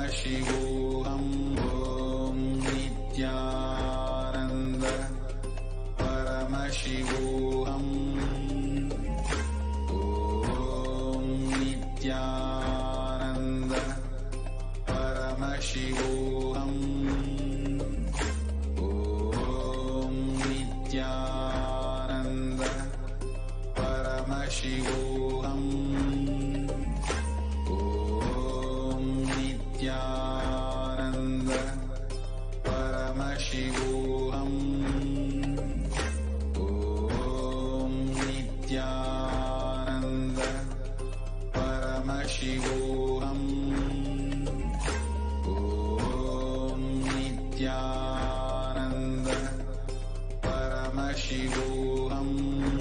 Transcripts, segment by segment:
परमशिवोऽहम् ॐ नित्यानन्द परमशिवोऽहम् ॐ नित्यानन्द परमशिवोऽहम् ॐ नित्यानन्द परमशिवोऽहम् ॐ नित्यानन्द परमशिवोऽहम् ॐ नित्यानन्द परमशिवोऽहम् ॐ नित्यानन्द परमशिवोऽहम्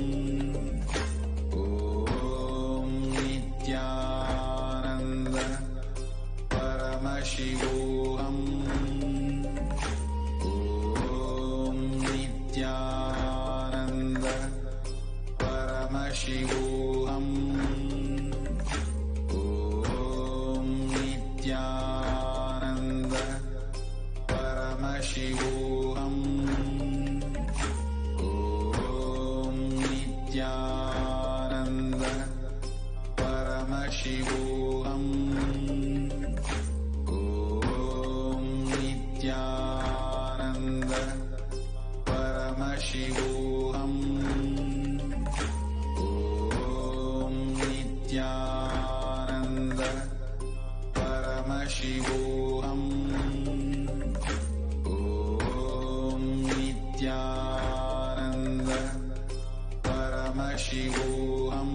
ॐ नित्यानन्द परमशिवोऽहम् ॐ नित्यानन्द परमशिवोऽहम् ॐ नित्यानन्द परमशिवोऽहम् ॐ नित्यानन्द परमशिवोऽहम् ॐ नित्यानन्द परमशिवोऽहम् ॐ नित्यानन्द परमशिवोऽहम् ॐ नित्यानन्द परमशिवोऽहम्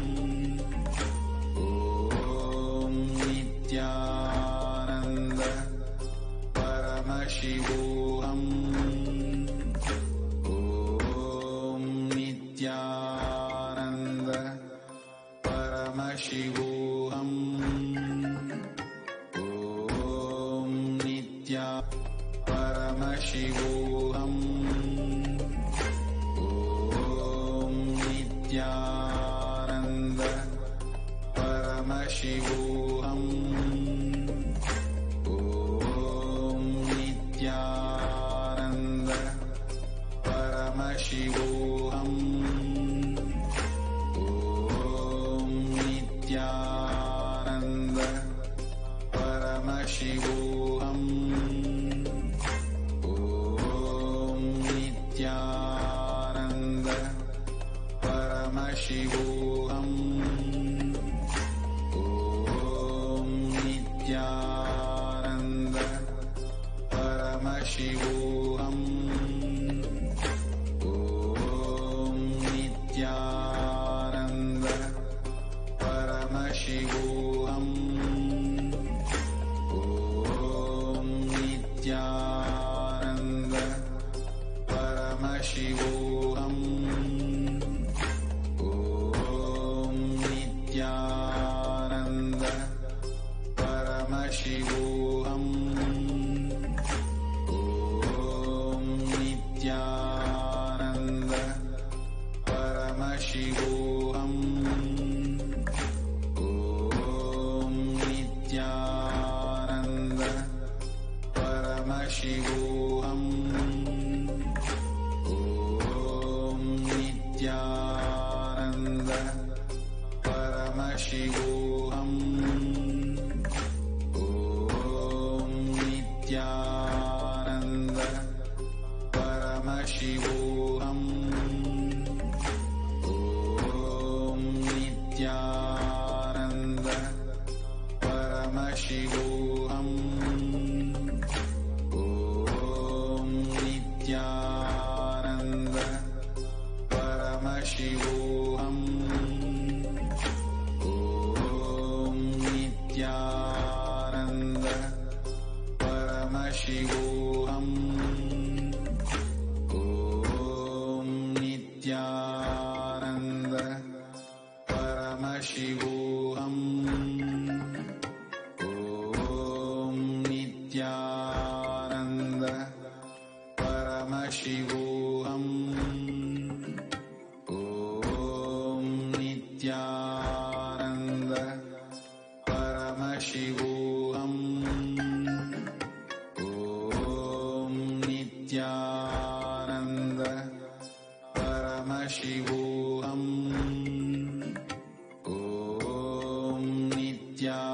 ॐ नित्यानन्द परमशिवोऽहम् ॐ नित्यानन्द परमशिवोऽहम् ॐ नित्या परमशिवोऽहम् ॐ नित्यानन्द परमशिवोऽहम् ॐ नित्यानन्द परमशिवोऽहम् ॐ नित्यानन्द परमशिवोऽहम् ॐ नित्यानन्द परमशिवोऽहम् ॐ नित्यानन्द परमशिवोऽहम् ॐ नित्यानन्द परमशिवोऽहम् ॐ नित्यानन्द परमशिवोऽहम् ॐ नित्यानन्द परमशिवोऽहम् ॐ नित्यानन्द परमशिवोऽहम् ॐ नित्यानन्द परमशिवोऽहम् ॐ नित्यानन्द परमशिवोऽहम् ॐ नित्यानन्द परमशिवोऽहम् ॐ नित्यानन्द परमशिवोऽहम् ॐ नित्यानन्द परमशिवोऽहम् ॐ नित्यानन्द परमशिवोऽहम् ॐ नित्यानन्द परमशिवोऽहम् ॐ नित्यानन्द परमशिवोऽहम् ॐ नित्यानन्द परमशिवोऽहम्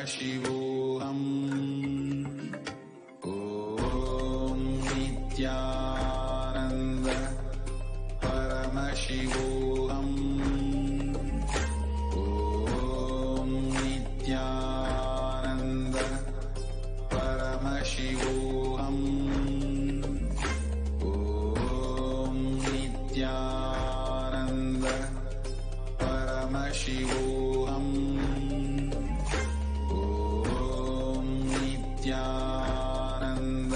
परमशिवोऽहम् ॐ नित्यानन्द परमशिवोऽहम् ॐ नित्यानन्द परमशिवोऽहम् ॐ नित्यानन्द परमशिवोऽहम् ॐ नित्यानन्द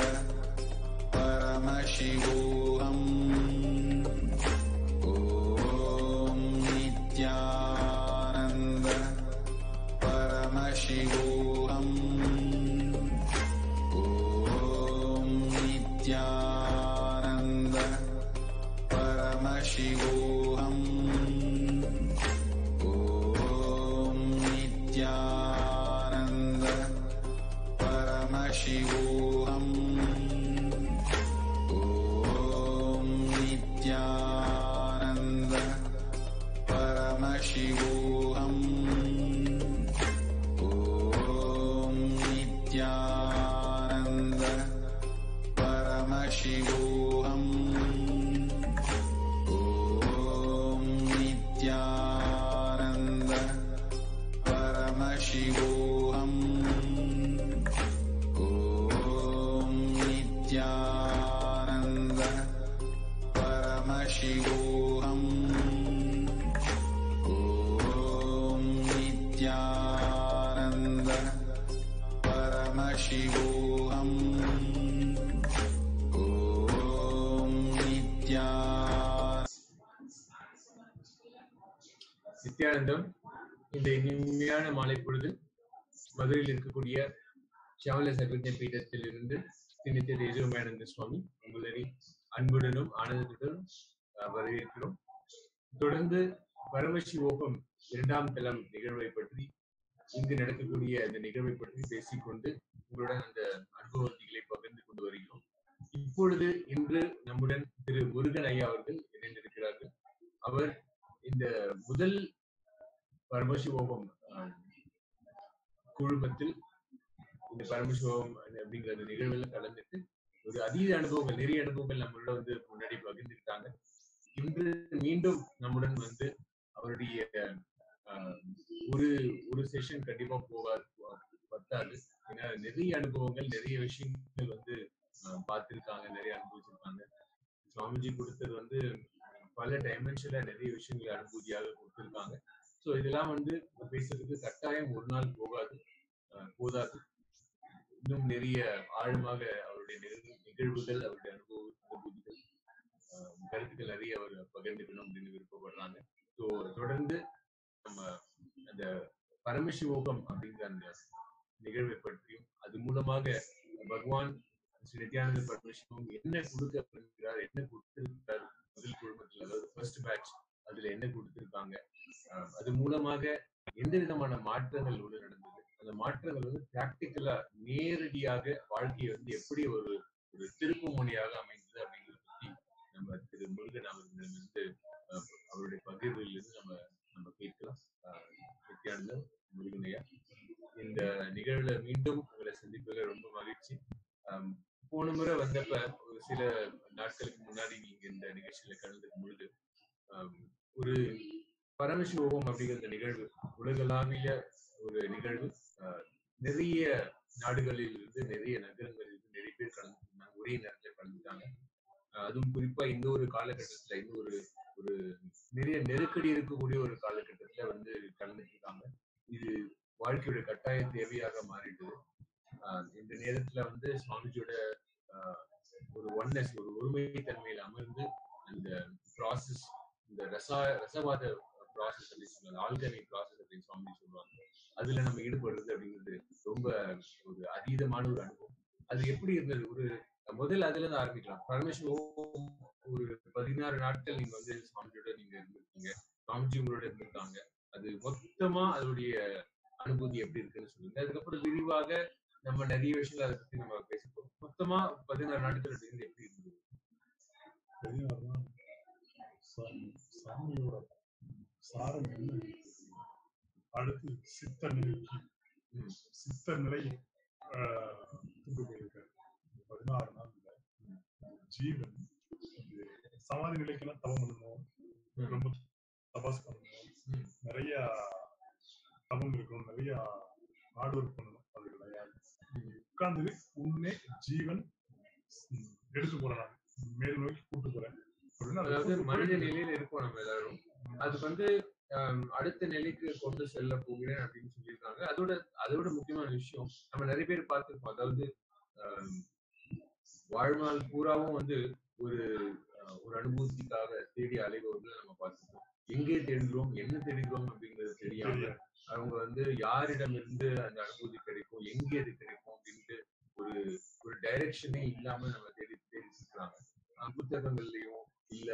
परमशिवोऽहम् ॐ नित्यानन्द परमशिवोऽहम् ॐ नित्यानन्द परमशिवोऽहम् ॐ नित्यानन्द परमशिवोऽहम् ॐ नित्यानन्द परमशिवोऽहम् ॐ नित्यानन्द परमशिवोऽहम् ॐ नित्यानन्द परमशिवोऽहम् ॐ नित्यानन्द परमशिवोऽहम् ॐ नित्यानन्द परमशिवोऽहम् ॐ नित्या நித்யானந்தம் இந்த இனிமையான மாலை பொழுது மதுரையில் இருக்கக்கூடிய சியாமல சர்வஜ பீடத்தில் இருந்து திணித்த தேஜோமயானந்த சுவாமி உங்களை அன்புடனும் ஆனந்தத்துடனும் அஹ், வரவேற்கிறோம் தொடர்ந்து பரமசிவோகம் இரண்டாம் தளம் நிகழ்வை பற்றி இங்கு நடக்கக்கூடிய அந்த நிகழ்வை பற்றி பேசிக்கொண்டு உங்களுடன் அந்த அனுபவத்திகளை பகிர்ந்து கொண்டு வருகிறோம் இப்பொழுது இன்று நம்முடன் திரு முருகன் ஐயா அவர்கள் இணைந்திருக்கிறார்கள் அவர் இந்த முதல் பரமசிவோகம் ஆஹ், குழுமத்தில் இந்த பரமசிவோகம் அப்படிங்கிற அந்த நிகழ்வுல கலந்துட்டு ஒரு அதீத அனுபவங்கள் நிறைய அனுபவங்கள் நம்மளோட வந்து முன்னாடி பகிர்ந்துக்கிட்டாங்க இன்று மீண்டும் நம்முடன் வந்து அவருடைய ஆஹ், ஒரு ஒரு செஷன் கண்டிப்பா போகாது பத்தாது ஏன்னா நிறைய அனுபவங்கள் நிறைய விஷயங்கள் வந்து ஆஹ், பார்த்திருக்காங்க நிறைய அனுபவிச்சிருக்காங்க சுவாமிஜி கொடுத்தது வந்து பல டைமென்ஷன்ல நிறைய விஷயங்களை அனுபூதியாக கொடுத்திருக்காங்க ஸோ இதெல்லாம் வந்து பேசுறதுக்கு கட்டாயம் ஒரு நாள் போகாது அஹ் போதாது இன்னும் நிறைய ஆழமாக அவருடைய நிகழ்வு- நிகழ்வுகள் அவருடைய அனுபவ அனுபூதிகள் அஹ் கருத்துக்கள் நிறைய அவர் பகிர்ந்துக்கணும் அப்படின்னு விருப்பப்படுறாங்க ஸோ தொடர்ந்து நம்ம அந்த பரமசிவோகம் அப்படிங்கிற அந்த நிகழ்வை பற்றியும் அது மூலமாக பகவான் ஸ்ரீ நித்யானந்த பரமசிவம் என்ன கொடுக்க விரும்புகிறார் என்ன கொடுத்திருக்கிறார் முதல் குழுமத்தில் அதாவது ஃபர்ஸ்ட் பேட்ச் அதுல என்ன கொடுத்திருக்காங்க அஹ் அது மூலமாக எந்த விதமான மாற்றங்கள் உள்ள நடந்தது அந்த மாற்றங்கள் வந்து பிராக்டிக்கலா நேரடியாக வாழ்க்கையை வந்து எப்படி ஒரு ஒரு திருப்பு முனையாக அமைந்தது அப்படிங்கிறத பத்தி நம்ம திரு முருகன் அவர்களிடமிருந்து அஹ், அவருடைய பகிர்விலிருந்து நம்ம நம்ம கேட்கலாம் அஹ், நித்யானந்தம் முருகனையா இந்த நிகழ்வுல மீண்டும் உங்களை சந்திப்பதில் ரொம்ப மகிழ்ச்சி அஹ், போன முறை வந்தப்ப ஒரு சில நாட்களுக்கு முன்னாடி நீங்க இந்த நிகழ்ச்சியில கலந்துக்கும் பொழுது ஆம், ஒரு பரமசிவோகம் அப்படிங்கிற இந்த நிகழ்வு உலகளாவிய ஒரு நிகழ்வு ஆஹ், நிறைய நாடுகளில் இருந்து நிறைய நகரங்களில் இருந்து நிறைய பேர் கலந்துருந்தாங்க ஒரே நேரத்தில் கலந்துட்டாங்க ஆஹ், அதுவும் குறிப்பா இந்த ஒரு காலகட்டத்துல இந்த ஒரு ஒரு நிறைய நெருக்கடி இருக்கக்கூடிய ஒரு காலகட்டத்துல வந்து கலந்துருக்காங்க இது வாழ்க்கையோட கட்டாய தேவையாக மாறிடுது ஆஹ், இந்த நேரத்துல வந்து சுவாமிஜியோட ஆஹ், ஒரு ஒன்னஸ் ஒரு ஒருமைத்தன்மையில் அமர்ந்து அந்த ப்ராசஸ் இந்த ரசா ரசவாத ப்ராசஸ் அப்படின்னு சொல்லுவாங்க ஆல்கமி ப்ராசஸ் அப்படின்னு சுவாமி சொல்லுவாங்க அதுல நம்ம ஈடுபடுறது அப்படிங்கிறது ரொம்ப ஒரு அதீதமான ஒரு அனுபவம் அது எப்படி இருந்தது ஒரு முதல்ல அதுல இருந்து ஆரம்பிக்கலாம் பரமேஸ்வரம் ஒரு பதினாறு நாட்கள் நீங்க வந்து சுவாமிஜியோட நீங்க இருந்திருக்கீங்க சுவாமிஜி உங்களோட இருந்திருக்காங்க அது மொத்தமா அதோடைய அனுபூதி எப்படி இருக்குன்னு சொல்லுங்க அதுக்கப்புறம் விரிவாக நம்ம நிறைய விஷயங்கள் அதை பத்தி நம்ம பேசிப்போம் மொத்தமா பதினாறு நாட்கள் அப்படிங்கிறது எப்படி இருந்தது பெரியார்னா சா- சாமியோட சாரம் என்ன அடுத்து சித்த நிகழ்ச்சி ம். சித்தர் நிலை ஆஹ், கொண்டு போயிருக்காரு பதினாறு நாள்ல ஜீவன் இந்த சமாதி நிலைக்கெல்லாம் தவம் பண்ணணும் ம். ரொம்ப தபாஸ் பண்ணணும் ம். நிறைய தவம் இருக்கணும் நிறைய ஹார்ட் ஒர்க் பண்ணணும் அது கிடையாது உட்கார்ந்து உன்னே ஜீவன் ம், எடுத்து போறேன் நான் மேல் நோக்கி கூட்டு போறேன் அப்படின்னு அதை அதாவது கூட்டு மனித போயிட்டு நிலையில இருக்கோம் நம்ம எல்லாரும் அதுக்கு வந்து ஆம், அடுத்த நிலைக்கு கொண்டு செல்ல போகிறேன் அப்படின்னு சொல்லியிருக்காங்க அதோட அதோட முக்கியமான விஷயம் நம்ம நிறைய பேர் பார்த்திருப்போம் அதாவது ஆம், வாழ்நாள் பூராவும் வந்து ஒரு ஆஹ், ஒரு அனுபூதிக்காக தேடி அலைபவர்களை நம்ம பார்த்திருப்போம் எங்கே தேடுகிறோம் என்ன தேடுகிறோம் அப்படிங்கிறது தெரியாம தெரியாது. அவங்க வந்து யாரிடம் இருந்து அந்த அனுபூதி கிடைக்கும் எங்கே அது கிடைக்கும் அப்படின்ட்டு ஒரு ஒரு டைரக்ஷனே இல்லாம நம்ம தேடி தேடி இருக்கிறாங்க புத்தகங்கள்லயும் இல்ல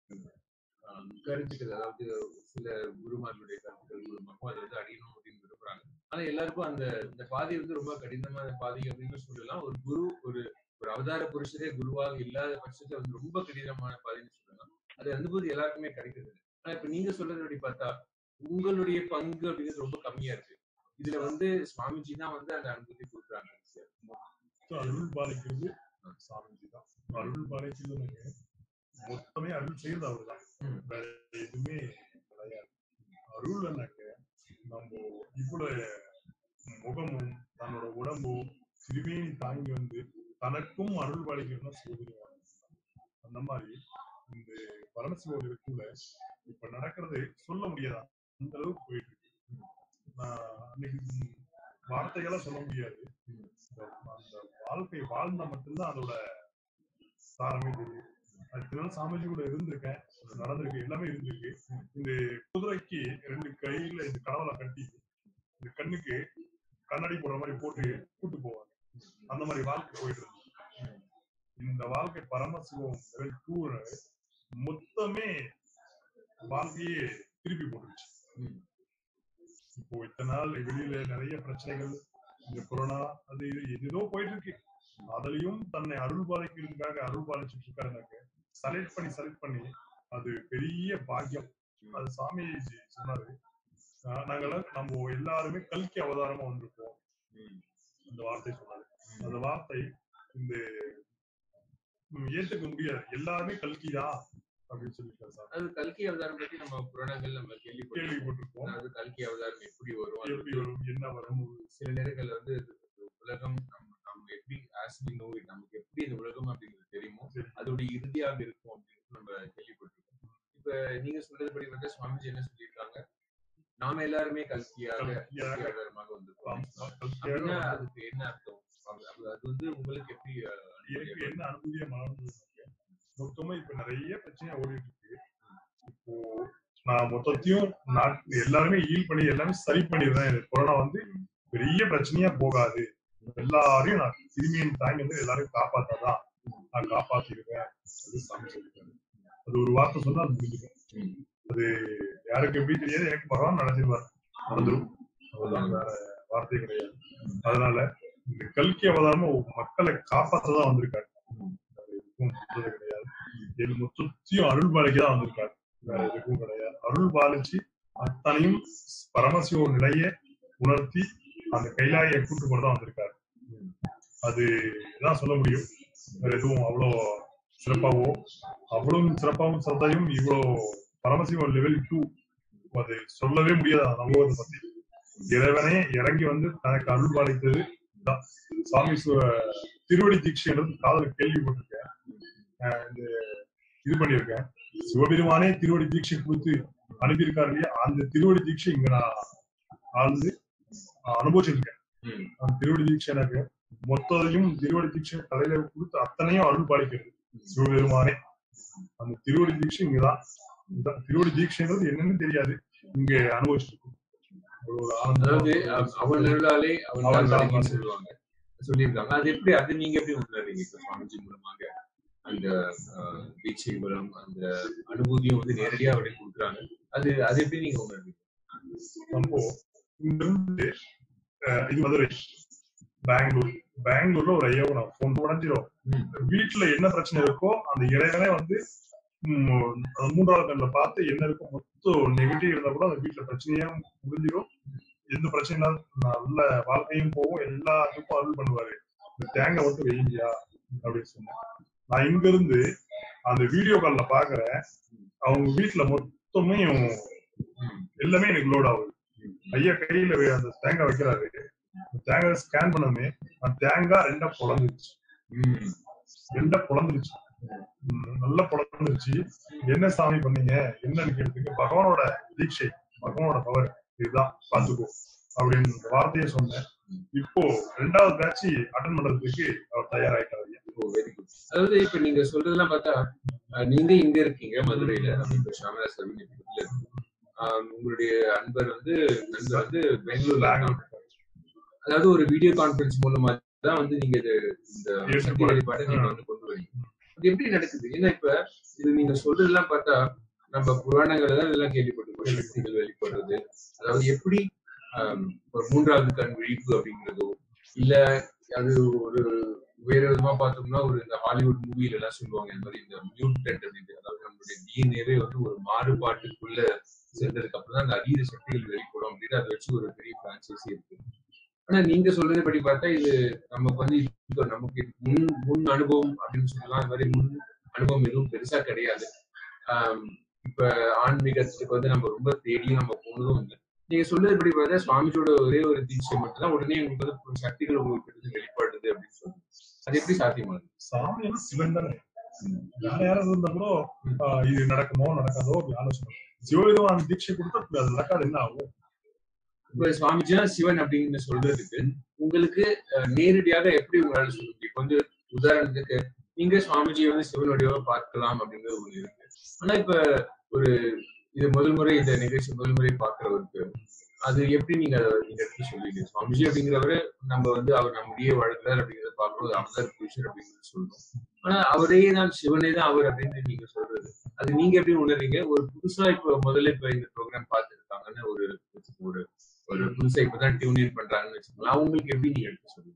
ஆஹ், கருத்துக்கள் அதாவது சில குருமார்களுடைய கருத்துக்கள் மூலமாகவும் அதை வந்து அடையணும் அப்படின்னு விரும்புறாங்க ஆனா எல்லாருக்கும் அந்த இந்த பாதை வந்து ரொம்ப கடினமான பாதை அப்படின்னு சொல்லலாம் ஒரு குரு ஒரு ஒரு அவதார புருஷரே குருவாக இல்லாத பட்சத்துல வந்து ரொம்ப கடினமான பாதைன்னு சொல்லலாம் அது அனுபூதி எல்லாருக்குமே கிடைக்கிறது இல்லை. ஆனா இப்ப நீங்க சொல்றபடி பார்த்தா உங்களுடைய பங்கு அப்படிங்கிறது ரொம்ப கம்மியா இருக்கு இதுல வந்து சுவாமிஜி தான் வந்து அந்த அனுபூதி கொடுக்குறாங்க மொத்தம் அருள் பாலிக்கிறது சாமிஜி தான் அருள் பாலிக்கிறது மொத்தமே அருள் செய்யறது அவர்தான் ம். வேற எதுவுமே கிடையாது அருள் என்னங்க நம்ம இவ்வளவு முகமும் தன்னோட உடம்பும் திருமேனி தாங்கி வந்து தனக்கும் அருள் பாலிக்கிறதுனா சிவபெருமான் அந்த மாதிரி இந்த பரமசிவன் இருக்குள்ள இப்ப நடக்கிறது சொல்ல முடியாது அந்த அளவுக்கு போயிட்டு இருக்கு நான் அன்னைக்கு வார்த்தைகளா சொல்ல முடியாது இந்த அந்த வாழ்க்கை வாழ்ந்தா மட்டும்தான் அதோட சாரமே தெரியும் அதனால சாமிஜி கூட இருந்திருக்கேன் அது நடந்திருக்கு எல்லாமே இருந்திருக்கு இந்த குதிரைக்கு ரெண்டு கையில இந்த கடவுளை கட்டி இந்த கண்ணுக்கு கண்ணாடி போடுற மாதிரி போட்டு கூட்டு போவாங்க அந்த மாதிரி வாழ்க்கை போயிட்டு இருக்கு இந்த வாழ்க்கை பரமசிவம் லெவல் டூ மொத்தமே வாழ்க்கையே திருப்பி போட்டுருச்சு ம். இப்போ இத்தனை நாள் வெளியில நிறைய பிரச்சனைகள் இந்த கொரோனா அது இது எதோ போயிட்டு இருக்கு அதுலயும் தன்னை அருள் பாலிக்கிறதுக்காக அருள் பாலிச்சுட்டு இருக்காருனாக்க செலக்ட் பண்ணி செலக்ட் பண்ணி அது பெரிய பாக்கியம் அது சாமி சொன்னாரு ஆஹ் நாங்கெல்லாம் நம்ம எல்லாருமே கல்கி அவதாரமா வந்திருக்கோம் அந்த வார்த்தை சொன்னாரு அந்த வார்த்தை இந்த ம், ஏத்துக்க முடியாது எல்லாருமே கல்கிதான் அப்படின்னு சொல்லியிருக்காரு சாமி அது கல்கி அவதாரம் பத்தி நம்ம புராணங்கள் நம்ம கேள்விப்பட்டிருக்கோம் கேள்விப்பட்டிருக்கோம் அதாவது கல்கி அவதாரம் எப்படி வரும் அது எப்படி வரும் என்ன வரும் சில நேரங்கள்ல வந்து இது உலகம் நம்ம நம்ம எப்படி ஆஸ் வி நோ நமக்கு எப்படி இந்த உலகம் அப்படிங்கிறது தெரியுமோ சரி. அதோட இறுதியாக இருக்கும் அப்படின்னு நம்ம கேள்விப்பட்டிருக்கோம் இப்ப நீங்க சொல்றதுபடி வந்து சுவாமிஜி என்ன சொல்லியிருக்காங்க நாம எல்லாருமே கல்கியாக கல்கியாக கல்கி அவதாரமாக வந்திருக்கோம் ஆமா, கல்கியாக அப்படின்னா வந்து அதுக்கு என்ன அர்த்தம் அது அது- அது வந்து உங்களுக்கு எப்படி அஹ், எனக்கு என்ன அனுபவியா மறந்து மொத்தமா இப்ப நிறைய பிரச்சனை ஓடிட்டு இருக்கு இப்போ நான் மொத்தத்தையும் நாட் எல்லாருமே ஈல் பண்ணி எல்லாமே சரி பண்ணிடுறேன் இந்த கொரோனா வந்து பெரிய பிரச்சனையா போகாது எல்லாரையும் நான் திரும்பியின் தாங்கி வந்து எல்லாரையும் காப்பாத்தாதான் நான் காப்பாத்திடுவேன் அது சாமி சொல்லிட்டாரு அது ஒரு வார்த்தை சொன்னா அது முடிஞ்சிடும் அது யாருக்கு எப்படி தெரியாது எனக்கு பகவான் நடத்திடுவார் நடந்துரும் அவ்வளவுதான் வேற வார்த்தை கிடையாது அதனால இந்த கல்கி அவதாரமா மக்களை காப்பாத்ததான் வந்திருக்காரு வேற எதுக்கும் பண்றது கிடையாது இது மொத்தத்தையும் அருள் பாலிக்கு தான் வந்திருக்காரு வேற எதுக்கும் கிடையாது அருள் பாலிச்சு அத்தனையும் பரமசிவ நிலையை உணர்த்தி அந்த கைலாயை கூட்டு போட தான் வந்திருக்காரு அது தான் சொல்ல முடியும் வேற எதுவும் அவ்வளோ சிறப்பாவோ அவ்வளவு சிறப்பாவும் சத்தையும் இவ்வளோ பரமசிவம் லெவல் டூ அது சொல்லவே முடியாது அந்த அனுபவத்தை பத்தி இறைவனே இறங்கி வந்து தனக்கு அருள் பாலித்தது தான். சாமி சு- திருவடி தீட்சைன்றது காதல கேள்விப்பட்டிருக்கேன் அஹ் இந்த இது பண்ணியிருக்கேன் சிவபெருமானே திருவடி தீட்சை கொடுத்து அனுப்பியிருக்காரு இல்லையா அந்த திருவடி தீட்சை இங்க நான் ஆழ்ந்து அனுபவிச்சிருக்கேன் ம். அந்த திருவடி தீட்சை எனக்கு மொத்தத்தையும் திருவடி தீட்சை தலையில கொடுத்து அத்தனையும் அருள் பாலிக்கிறது சிவபெருமானே அந்த திருவடி தீட்சை இங்கதான் இதுதான். திருவடி தீட்சைன்றது என்னன்னு தெரியாது இங்க அனுபவிச்சிட்டு இருக்கோம். ஒரு ஆனந்தமா அதாவது அவ- அவன் அருளாலே அவன் அவன் தான் தான் கலங்கின்னு தான். சொல்லுவாங்க சொல்லியிருக்காங்க அது எப்படி அது நீங்க எப்படி உணர்றீங்க இப்ப சுவாமிஜி மூலமாக அந்த ஆஹ், தீட்சை மூலம் அந்த அனுபூதியும் வந்து நேரடியா அப்படியே கொடுக்குறாங்க அது அது எப்படி நீங்க உணர்றீங்க நம்ம இங்கிருந்து அஹ், இது மதுரை பெங்களூர் பெங்களூர்ல ஒரு ஐயாவை நான் போன் உடஞ்சிரும் ம். வீட்டுல என்ன பிரச்சனை இருக்கோ அந்த இறைவனே வந்து ம், அந்த மூன்றாவது கண்ணில் பார்த்து என்ன இருக்கோ மொத்தம் நெகட்டிவ் இருந்தா கூட அந்த வீட்டுல பிரச்சனையா முடிஞ்சிடும் எந்த பிரச்சனையும் நல்ல வாழ்க்கையும் போகும் எல்லாத்துக்கும் அருள் பண்ணுவாரு இந்த தேங்காய் மட்டும் வெயிலியா அப்படின்னு சொன்னேன் நான் இங்க இருந்து அந்த வீடியோ கால்ல பாக்குறேன் அவங்க வீட்டுல மொத்தமே எல்லாமே எனக்கு லோட் ஆகுது ஐயா கையில வே- அந்த தேங்காய் வைக்கிறாரு அந்த தேங்காய் ஸ்கேன் பண்ணமே அந்த தேங்காய் ரெண்டா பொழந்துருச்சு ரெண்டா பொழந்துருச்சு ம், நல்லா பொழந்துருச்சு என்ன சாமி பண்ணீங்க என்னன்னு கேட்டதுக்கு பகவானோட தீட்சை பகவானோட பவர் இதுதான் பாத்துக்கோ அப்படின்னு இந்த வார்த்தையை சொன்னேன் இப்போ ரெண்டாவது பேட்ச் அட்டன் பண்றதுக்கு அவர் தயாராயிட்டாரு ஐயா. வெரி குட் அதாவது இப்ப நீங்க சொல்றதெல்லாம் பார்த்தா அஹ், நீங்க இங்க இருக்கீங்க மதுரையில இப்ப ஷாமரா சர்வீஸ் உங்களுடைய அன்பர் வந்து நண்பர் வந்து பெங்களூர்ல இருக்காங்க. அதாவது ஒரு வீடியோ கான்பரன்ஸ் மூலமா தான் வந்து நீங்க இது இந்த எடுத்து சக்தி போறீங்க. வெளிப்பாட்டை நீங்க வந்து கொண்டு வரீங்க அது எப்படி நடக்குது ஏன்னா இப்ப இது நீங்க சொல்றதெல்லாம் பார்த்தா நம்ம புராணங்களை தான் இதெல்லாம் கேள்விப்பட்டிருக்கோம் சக்திகள் வெளிப்படுறது அதாவது எப்படி ஆம், ஒரு மூன்றாவது கண் விழிப்பு அப்படிங்கிறதோ இல்ல அது ஒரு வேற விதமா பார்த்தோம்னா ஒரு இந்த ஹாலிவுட் மூவில எல்லாம் சொல்லுவாங்க இந்த மாதிரி இந்த மியூட்டன்ட் அப்படின்ட்டு அதாவது நம்மளுடைய டிஎன்ஏவே வந்து ஒரு மாறுபாட்டுக்குள்ள சென்றதுக்கு அப்புறம் தான் அந்த அதீத சக்திகள் வெளிப்படும் அப்படின்னு அதை வச்சு ஒரு பெரிய பிரான்சைஸி இருக்கு ஆனா நீங்க சொல்றது படி பார்த்தா இது நமக்கு வந்து இப்போ நமக்கு முன் முன் அனுபவம் அப்படின்னு சொல்லலாம் அது மாதிரி முன் அனுபவம் எதுவும் பெருசா கிடையாது ஆம், இப்ப ஆன்மீகத்துக்கு வந்து நம்ம ரொம்ப தேடியும் நம்ம போனதும் இல்லை நீங்க சொல்றது படி பார்த்தா சுவாமிஜியோட ஒரே ஒரு தீட்சை மட்டும் தான் உடனே உங்களுக்கு வந்து சக்திகள் உங்களுக்கு இருந்து வெளிப்படுது அப்படின்னு சொல்லுங்க அது எப்படி சாத்தியமாகுது சாமி வந்து சிவன் தானே வேற யாராவது இருந்தா கூட ஆஹ், இது நடக்குமோ நடக்காதோ அப்படி ஆலோசனை சிவவிதமான அந்த தீட்சை கொடுத்தா அது நடக்காது என்ன ஆகும் இப்ப சுவாமிஜி தான் சிவன் அப்படின்னு சொல்றதுக்கு உங்களுக்கு அஹ், நேரடியாக எப்படி உங்களால சொல்ல முடியும் இப்ப வந்து உதாரணத்துக்கு நீங்க சுவாமிஜியை வந்து சிவனுடையவா பார்க்கலாம் அப்படிங்கிறது ஒண்ணு இருக்கு ஆனா இப்ப ஒரு இது முதல் முறை இந்த நிகழ்ச்சி முதல் முறை பாக்குறவருக்கு அது எப்படி நீங்க அதை நீங்க எடுத்து சொல்லுவீங்க சுவாமிஜி அப்படிங்கிறவரு நம்ம வந்து அவர் நம்முடைய வாழ்க்கிறார் அப்படிங்கறத பார்க்கறது அவதார் புருஷர் அப்படிங்கறத சொல்றோம் ஆனா அவரே தான் சிவனே தான் அவர் அப்படின்னு நீங்க சொல்றது அது நீங்க எப்படி உணர்றீங்க ஒரு புதுசா இப்ப முதல்ல இப்ப இந்த ப்ரோக்ராம் பார்த்துருக்காங்கன்னு ஒரு ஒரு ஒரு புதுசா இப்பதான் டியூன் இன் பண்றாங்கன்னு வச்சுக்கோங்களேன் அவங்களுக்கு எப்படி நீங்க எடுத்து சொல்லுங்க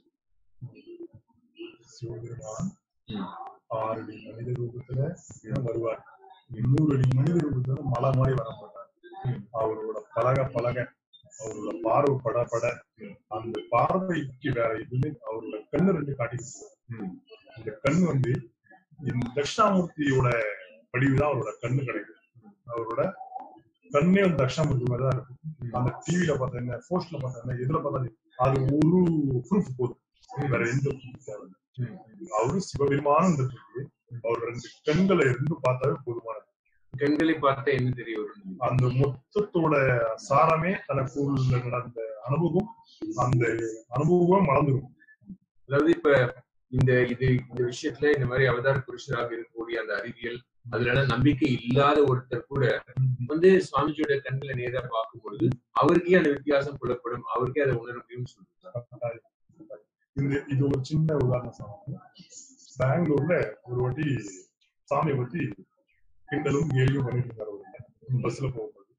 சிவபெருமான் ம். ஆறு அடி மனித ரூபத்துல வருவார் எண்ணூறு அடி மனித ரூபத்துல மலை மாதிரி வர மாட்டார் அவரோட பழக பழக அவரோட பார்வை பட பட அந்த பார்வைக்கு வேற எதுவுமே அவரோட கண்ணு ரெண்டு காட்டி ம். அந்த கண்ணு வந்து இந்த தட்சிணாமூர்த்தியோட படிவுதான் அவரோட கண்ணு கிடைக்கும் அவரோட கண்ணே வந்து தட்சிணாமூர்த்தி மாதிரி தான் இருக்கும் அந்த டிவில பார்த்தா என்ன போஸ்ட்ல பார்த்தா என்ன எதுல பார்த்தா அது ஒரு ப்ரூஃப் போதும் வேற எந்த proof தேவையில்லை அவரு சிவபெருமானன்றதுக்கு அவர் ரெண்டு கண்களை இருந்து பார்த்தாவே போதுமானது கண்களை பார்த்தா என்ன தெரிய வரும் அந்த மொத்தத்தோட சாரமே தனக்குள்ள நடந்த அனுபவம் அந்த அனுபவம் மறந்துடும் அதாவது இப்ப இந்த இது இந்த விஷயத்துல இந்த மாதிரி அவதார புருஷராக இருக்கக்கூடிய அந்த அறிவியல் அதுல நம்பிக்கை இல்லாத ஒருத்தர் கூட வந்து சுவாமிஜியோட கண்களை நேரா பார்க்கும் பொழுது அவருக்கே அந்த வித்தியாசம் புலப்படும் அவருக்கே அதை உணர முடியும்னு சொல்றாங்க இந்த இது ஒரு சின்ன உதாரணம் சொல்லுவாங்க பெங்களூர்ல ஒரு வாட்டி சாமியை பத்தி கிண்டலும் கேலியும் பண்ணிட்டு இருந்தாரு ஒரு பஸ்ல போகும்போது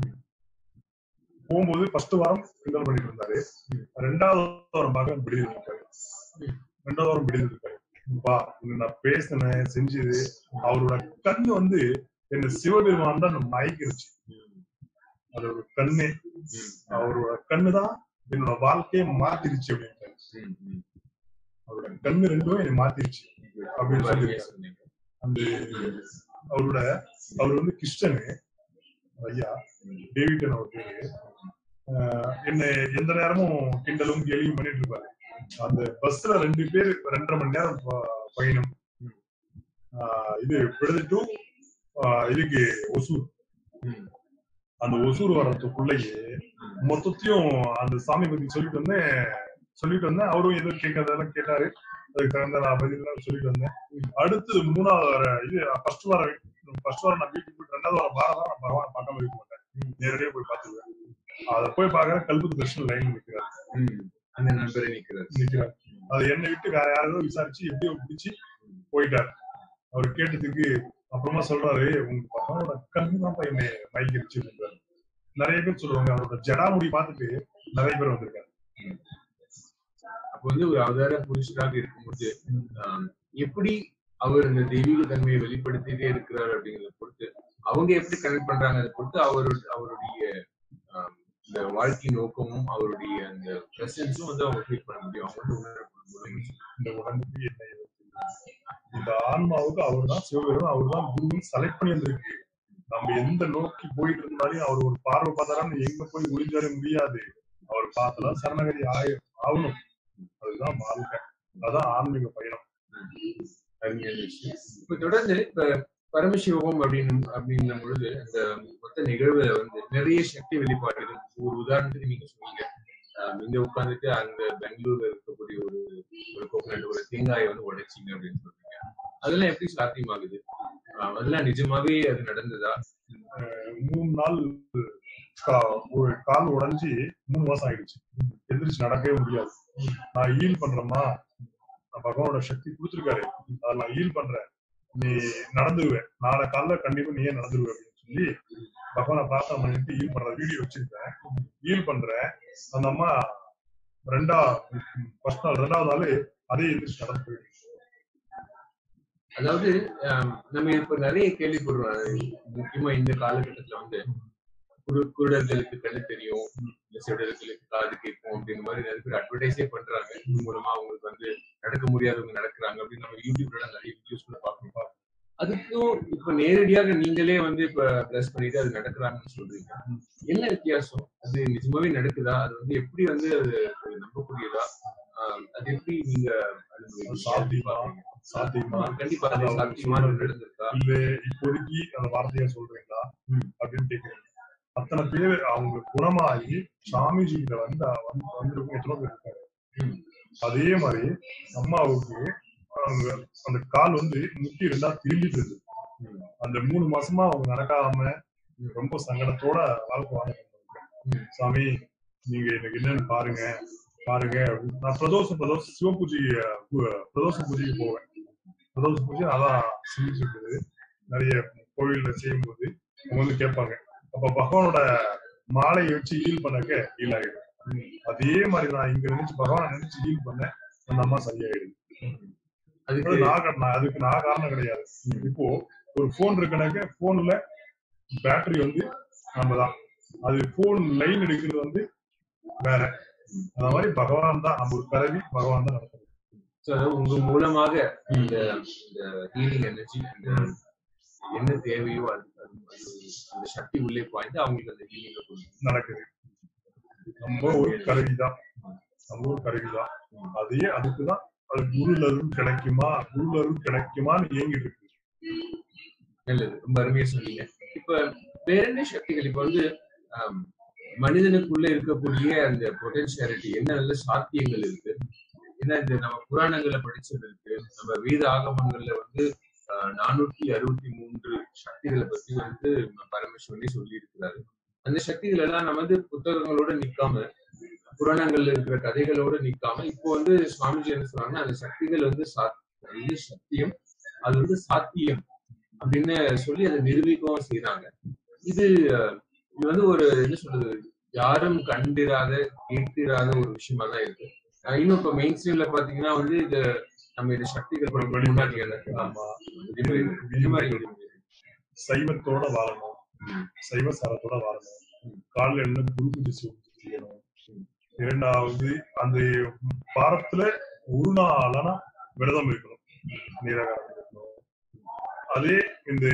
போகும்போது ஃபர்ஸ்ட் வாரம் கிண்டல் பண்ணிட்டு இருந்தாரு ரெண்டாவது வாரம் பார்க்க விடுதல் இருக்காரு ரெண்டாவது வாரம் விடுதல் இருக்காரு வா இன்னும் நான் பேசினேன் செஞ்சது அவரோட கண்ணு வந்து என்ன சிவபெருமான் தான் மயக்கிருச்சு அதோட கண்ணே அவரோட கண்ணு தான் என்னோட வாழ்க்கையை மாத்திருச்சு அப்படின்ட்டு ம், ம். அவரோட கண்ணு ரெண்டும் என்னை மாத்திருச்சு அப்படின்னு ரொம்ப அருமையா சொல்லியிருக்காரு. சொன்னீங்க. அந்த அவரோட அவர் வந்து கிறிஸ்டனு ஐயா டேவிட்டன் அவர் பேரு ஆஹ் என்னை எந்த நேரமும் கிண்டலும் கேலியும் பண்ணிட்டு இருப்பாரு அந்த பஸ்ல ரெண்டு பேர் ரெண்டரை மணி நேரம் ப- பயணம் ஆஹ் இது விடுதி டு இதுக்கு ஒசூர் ம், அந்த ஒசூர் வர்றதுக்குள்ளேயே மொத்தத்தையும் அந்த சாமி பத்தி சொல்லிட்டு வந்தேன் சொல்லிட்டு வந்தேன் அவரும் ஏதோ கேட்கறதெல்லாம் கேட்டாரு அதுக்கு தகுந்த நான் பதில் சொல்லிட்டு வந்தேன் அடுத்து மூணாவது வர இது ஃபர்ஸ்ட் வாரம் ஃபர்ஸ்ட் வாரம் நான் வீட்டுக்கு போயிட்டு ரெண்டாவது வாரம் வாரம் தான் நான் பகவானை பார்க்காம இருக்க மாட்டேன் நேரடியா போய் பார்த்துருவேன் அதை போய் பார்க்கற கல்பத்து கிருஷ்ணன் லைன் நிற்கிறார் ம். அந்த நண்பரை நிக்கிறார் நிக்கிறார் அது என்னை விட்டு வேற யாரோ விசாரிச்சு எப்படியோ பிடிச்சி போயிட்டார் அவர் கேட்டதுக்கு அப்புறமா சொல்றாரு உங்க பகவானோட கண்ணு தான் என்னை மயக்கிருச்சு அப்படின்றாரு நிறைய பேர் சொல்லுவாங்க அவரோட ஜடாமுடி பார்த்துட்டு நிறைய பேர் வந்திருக்காங்க அப்ப வந்து ஒரு அவதார புருஷராக இருக்கும்போது ஆம், எப்படி அவர் இந்த தெய்வீக தன்மையை வெளிப்படுத்திட்டே இருக்கிறார் அப்படிங்கறத பொறுத்து அவங்க எப்படி கனெக்ட் பண்றாங்க அதை பொறுத்து அவரோட அவருடைய ஆம், இந்த வாழ்க்கை நோக்கமும் அவருடைய அந்த பிரசன்ஸும் வந்து அவங்க ஃபீல் பண்ண முடியும் அவங்க வந்து உணர முடியும் இந்த உடம்புக்கு என்ன ஏது இந்த ஆன்மாவுக்கு அவர் தான் சிவபெருமான் அவர் தான் குரு செலக்ட் பண்ணி வந்திருக்கு நம்ம எந்த நோக்கி போயிட்டு இருந்தாலும் அவர் ஒரு பார்வை பார்த்தாலும் எங்க போய் ஒளிஞ்சாலே முடியாது அவர் பார்த்தலாம் சரணகரி ஆய ஆகணும் அதுதான் வாழ்க்கை அதான் ஆன்மீக பயணம் அருமையான விஷயம் இப்ப தொடர்ந்து இப்ப பரமசிவம் அப்படின்னு அப்படின்னும் பொழுது அந்த மொத்த நிகழ்வுல வந்து நிறைய சக்தி வெளிப்பாடுகள் ஒரு உதாரணத்துக்கு நீங்க சொன்னீங்க ஆஹ் இங்க உட்கார்ந்துட்டு அங்க பெங்களூர்ல இருக்கக்கூடிய ஒரு ஒரு கோகனட் ஒரு தேங்காயை வந்து உடைச்சிங்க அப்படின்னு சொல்றீங்க அதெல்லாம் எப்படி சாத்தியமாகுது ஆஹ் அதெல்லாம் நிஜமாவே அது நடந்ததா அஹ் மூணு நாள் கா- ஒரு கால் உடைஞ்சு மூணு மாசம் ஆயிடுச்சு எந்திரிச்சு நடக்கவே முடியாது நான் ஈல் பண்றேம்மா நான் பகவானோட சக்தி கொடுத்துருக்காரு அதை நான் ஈல் பண்றேன் நீ நடந்துருவேன் நாளை காலைல கண்டிப்பா நீயே நடந்துருவே அப்படின்னு சொல்லி பகவானை பிரார்த்தனை பண்ணிட்டு ஈல் பண்ற வீடியோ வச்சிருக்கேன் ஈல் பண்றேன் அந்த அம்மா ரெண்டா ஃபர்ஸ்ட் நாள் ரெண்டாவது நாள் அதே எந்திரிச்சு நடந்து போயிடுச்சு அதாவது ஆஹ் நம்ம இப்ப நிறைய கேள்விப்படுறோம் அது முக்கியமா இந்த காலகட்டத்துல வந்து குரு குருடர்களுக்கு கண்ணு தெரியும் இந்த செவிடர்களுக்கு காது கேட்கும் அப்படின்ற மாதிரி நிறைய பேர் அட்வர்டைஸே பண்றாங்க இது மூலமா அவங்களுக்கு வந்து நடக்க முடியாதவங்க நடக்கிறாங்க அப்படின்னு நம்ம யூடியூப்ல நிறைய வீடியோஸ் கூட பார்க்கணும் அதுக்கும் இப்ப நேரடியாக நீங்களே வந்து இப்ப பிளஸ் பண்ணிட்டு அது நடக்கிறாங்கன்னு சொல்றீங்க என்ன வித்தியாசம் அது நிஜமாவே நடக்குதா அது வந்து எப்படி வந்து அது அது நம்பக்கூடியதா ஆஹ் அது எப்படி நீங்க அனுபவிக்கிறீங்க? சாத்தியமா? பாக்குறீங்க? சாத்தியமா ஆமா, கண்டிப்பா அது சாத்தியமான ஒண்ணு நடந்திருக்கா இல்ல இப்போதைக்கு அந்த வார்த்தையை சொல்றீங்களா ம். அப்படின்னு கேக்குறீங்க அத்தனை பேர் அவங்க குணமாகி சாமிஜி கிட்ட வந்து வந்து வந்திருக்கும் எத்தனை பேர் இருக்காரு ம். அதே மாதிரி அம்மாவுக்கு அவங்க அந்த கால் வந்து முட்டி ரெண்டா திரும்பிட்டு இருக்கு ம். அந்த மூணு மாசமா அவங்க நடக்காம ரொம்ப சங்கடத்தோட வாழ்க்கை வாழ்ந்துட்டு ம். சாமி நீங்க எனக்கு என்னன்னு பாருங்க பாருங்க அப்படின்னு. நான் பிரதோஷம் பிரதோஷம் சிவ பூஜை பிரதோஷ பூஜைக்கு போவேன் பிரதோஷ பூஜை அதான் செஞ்சுட்டு நிறைய கோவில்ல செய்யும்போது அவங்க வந்து கேட்பாங்க அப்ப பகவானோட மாலையை வச்சு ஹீல் பண்ணக்க ஹீல் ஆயிடும் அதே மாதிரி நான் இங்க நினைச்சு பகவானை நினைச்சு ஹீல் பண்ணேன் அந்த அம்மா சரியாயிடுது அதுக்கு அது நான் கா- நான் அதுக்கு நான் காரணம் கிடையாது இப்போ ஒரு போன் இருக்கனாக்க போன்ல பேட்டரி வந்து நம்ம தான் அது போன் லைன் எடுக்கிறது வந்து வேற அந்த மாதிரி பகவான் தான் நம்ம ஒரு கருவி பகவான் தான் நடத்துறது So, அதாவது உங்க மூலமாக இந்த இந்த ஹீலிங் எனர்ஜி அந்த என்ன தேவையோ அது அது- அது- அந்த சக்தி உள்ளே பாய்ந்து அவங்களுக்கு அந்த ஹீலிங் கொடுக்கும் நடக்குது நம்ம ஒரு கருவி தான் நம்ம ஒரு கருவி தான் அதே அதுக்குதான் அது குருல இருந்து கிடைக்குமா குருல இருந்து கிடைக்குமான்னு இயங்கிட்டு இருக்கு நல்லது ரொம்ப அருமையா சொன்னீங்க இப்ப வேற என்ன சக்திகள் இப்ப வந்து ஆம், மனிதனுக்குள்ள இருக்கக்கூடிய அந்த பொட்டன்ஷியாலிட்டி என்ன நல்ல சாத்தியங்கள் இருக்கு ஏன்னா இந்த நம்ம புராணங்கள்ல படிச்சது இருக்கு நம்ம வேத ஆகமங்கள்ல வந்து நானூத்தி அறுபத்தி மூன்று சக்திகளை பத்தி வந்து பரமேஸ்வரனே சொல்லி இருக்கிறாரு அந்த சக்திகள் எல்லாம் நம்ம வந்து புத்தகங்களோட நிக்காம புராணங்கள்ல இருக்கிற கதைகளோட நிக்காம இப்போ வந்து சுவாமிஜி என்ன சொல்றாங்கன்னா அந்த சக்திகள் வந்து சா- அது வந்து சத்தியம் அது வந்து சாத்தியம் அப்படின்னு சொல்லி அதை நிரூபிக்கவும் செய்யறாங்க இது அஹ், இது வந்து ஒரு என்ன சொல்றது யாரும் கண்டிராத கேட்டிராத ஒரு விஷயமா தான் இருக்கு அஹ் இன்னும் இப்ப மெயின் ஸ்ட்ரீம்ல பாத்தீங்கன்னா வந்து இது நம்ம இது சக்திகள் வெளி- முன்னாடி எனக்கு ஆமா இது மாதிரி- இது மாதிரி இருக்கு. சைவத்தோட வாழணும் சைவ சாரத்தோட வாழணும் காலைல எழுந்து குரு பூஜை செய்~ செய்யணும் இரண்டாவது அந்த வாரத்துல ஒரு நாளான விரதம் இருக்கணும் நீராகாரம் இருக்கணும் அதே இந்த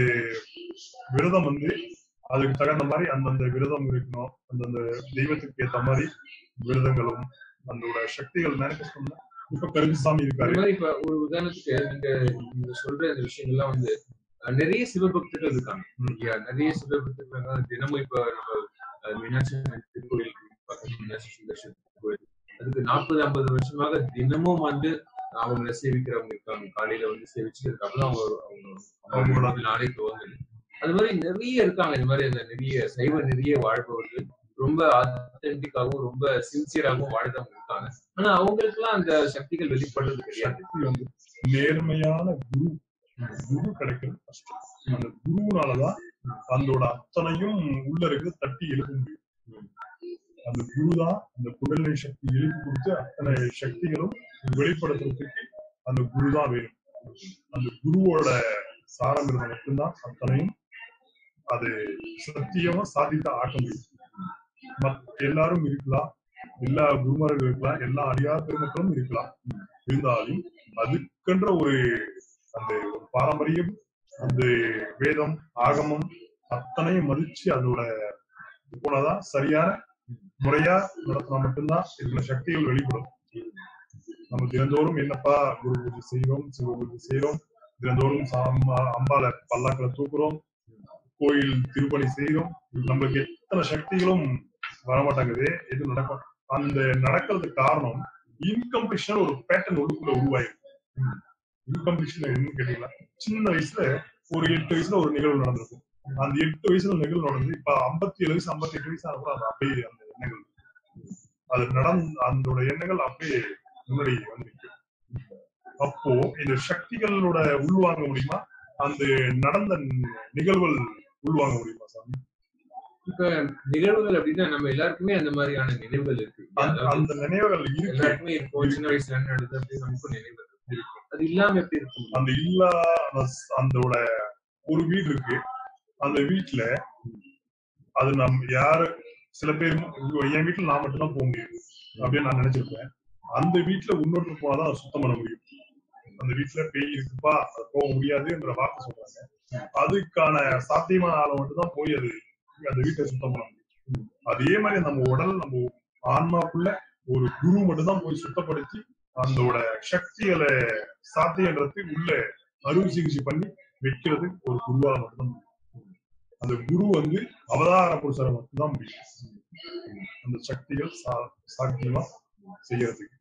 விரதம் வந்து அதுக்கு தகுந்த மாதிரி அந்தந்த விரதம் இருக்கணும் அந்தந்த தெய்வத்துக்கு ஏத்த மாதிரி விரதங்களும் அதோட சக்திகள் மேனிஃபெஸ்ட் பண்ண இப்ப கருப்புசாமி அது இருக்காரு மாதிரி இப்ப ஒரு உதாரணத்துக்கு நீங்க நீங்க சொல்ற இந்த விஷயங்கள்லாம் வந்து அஹ், நிறைய சிவபக்தர்கள் இருக்காங்க இல்லையா? நிறைய சிவபக்தர்கள் இருக்காங்க. தினமும் இப்ப நம்ம அஹ், மீனாட்சி அம்மன் திருக்கோயில் பக்கத்துல மீனாட்சி சுந்தரேஸ்வரர் திருக்கோயில் அதுக்கு நாற்பது ஐம்பது வருஷமாக தினமும் வந்து அவங்க சேவிக்கிறவங்க இருக்காங்க காலையில வந்து சேவிச்சு அதுக்கப்புறம் அவங்க அவங்க அவங்களோட நாளை துவங்குது அது மாதிரி நிறைய இருக்காங்க இந்த மாதிரி அந்த நிறைய சைவ நிறைய வாழ்பவர்கள் ரொம்ப ஆத்தென்டிக்காகவும் ரொம்ப சின்சியராகவும் வாழ்ந்தவங்க இருக்காங்க ஆனா அவங்களுக்குலாம் அந்த சக்திகள் வெளிப்படுறது கிடையாது சக்தி வந்து நேர்மையான குரு குரு கிடைக்கிறது கஷ்டம் அந்த குருனாலதான் அதோட அத்தனையும் உள்ள இருக்கிறது தட்டி எழுப்ப முடியும் அந்த குரு தான் அந்த குடல்நிலை சக்தி எழுப்பி கொடுத்து அத்தனை சக்திகளும் வெளிப்படுத்துறதுக்கு அந்த குரு தான் வேணும் அந்த குருவோட சாரம் இருந்தால் மட்டும்தான் அத்தனையும் அது சத்தியமா சாதித்த ஆக்க முடியும் மத்- எல்லாரும் இருக்கலாம் எல்லா குருமார்கள் இருக்கலாம் எல்லா அடியார் பெருமக்களும் இருக்கலாம் இருந்தாலும் அதுக்கென்ற ஒரு அந்த ஒரு பாரம்பரியம் அந்த வேதம் ஆகமம் அத்தனையும் மதிச்சு அதோட இது போனதான் சரியான முறையா நடத்தினா மட்டும்தான் இதுல சக்திகள் வெளிப்படும் நம்ம தினந்தோறும் என்னப்பா குரு பூஜை செய்யறோம் சிவ பூஜை செய்யறோம் தினந்தோறும் சாம- அம்பால பல்லாக்களை தூக்குறோம் கோயில் திருப்பணி செய்யறோம் நம்மளுக்கு எத்தனை சக்திகளும் வரமாட்டாங்குது எது நடக்கும் அந்த நடக்கிறதுக்கு காரணம் இன்கம்ப்ளீஷன் ஒரு பேட்டர்ன் உள்ளுக்குள்ள உருவாயிருக்கு இன்கம்ப்ளீஷன் என்னன்னு கேட்டீங்களா சின்ன வயசுல ஒரு எட்டு வயசுல ஒரு நிகழ்வு நடந்திருக்கும் அந்த எட்டு வயசுல நிகழ்வு நடந்து இப்ப ஐம்பத்தி ஏழு வயசு ஐம்பத்தி எட்டு வயசு ஆன கூட அது அப்படியே அந்த எண்ணங்கள் அது நடந்த அதோட எண்ணங்கள் அப்படியே முன்னாடி வந்து நிக்கும். அப்போ இந்த சக்திகளோட உள்வாங்க முடியுமா அந்த நடந்த நிகழ்வுகள் உள்வாங்க முடியுமா சாமி இப்ப நிகழ்வுகள் அப்படின்னா நம்ம எல்லாருக்குமே அந்த மாதிரியான நினைவுகள் இருக்கு அந்த அதாவது அந்த நினைவுகள் இருக்கு எல்லாருக்குமே இருக்கும் சின்ன வயசுல என்ன நடந்தது அப்படி நமக்கும் நினைவுகள் இருக்கும் அது இல்லாம எப்படி இருக்கும் அந்த இல்லா அந்த- அந்தோட ஒரு வீடு இருக்கு அந்த வீட்டுல அது நம் யாரு சில பேர் இங்க என் வீட்டுல நான் மட்டும்தான் போக முடியும் அப்படின்னு நான் நினைச்சிருப்பேன் அந்த வீட்டுல இன்னொருத்தர் போனாதான் அதை சுத்தம் பண்ண முடியும் அந்த வீட்டுல பேய் இருக்குப்பா அது போக முடியாதுன்ற வார்த்தை சொல்றாங்க அதுக்கான சாத்தியமான ஆளை மட்டும்தான் போய் அது அந்த வீட்டை சுத்தம் பண்ண முடியும் அதே மாதிரி நம்ம உடல் நம்ம ஆன்மாக்குள்ள ஒரு குரு மட்டும்தான் போய் சுத்தப்படுத்தி அதோட சக்திகளை சாத்தியன்றது உள்ள அறுவை சிகிச்சை பண்ணி வைக்கிறது ஒரு குருவால மட்டும்தான் முடியும் அந்த குரு வந்து அவதார புருஷரை மட்டும்தான் முடியும் அந்த சக்திகள் சா- சாத்தியமா செய்யறதுக்கு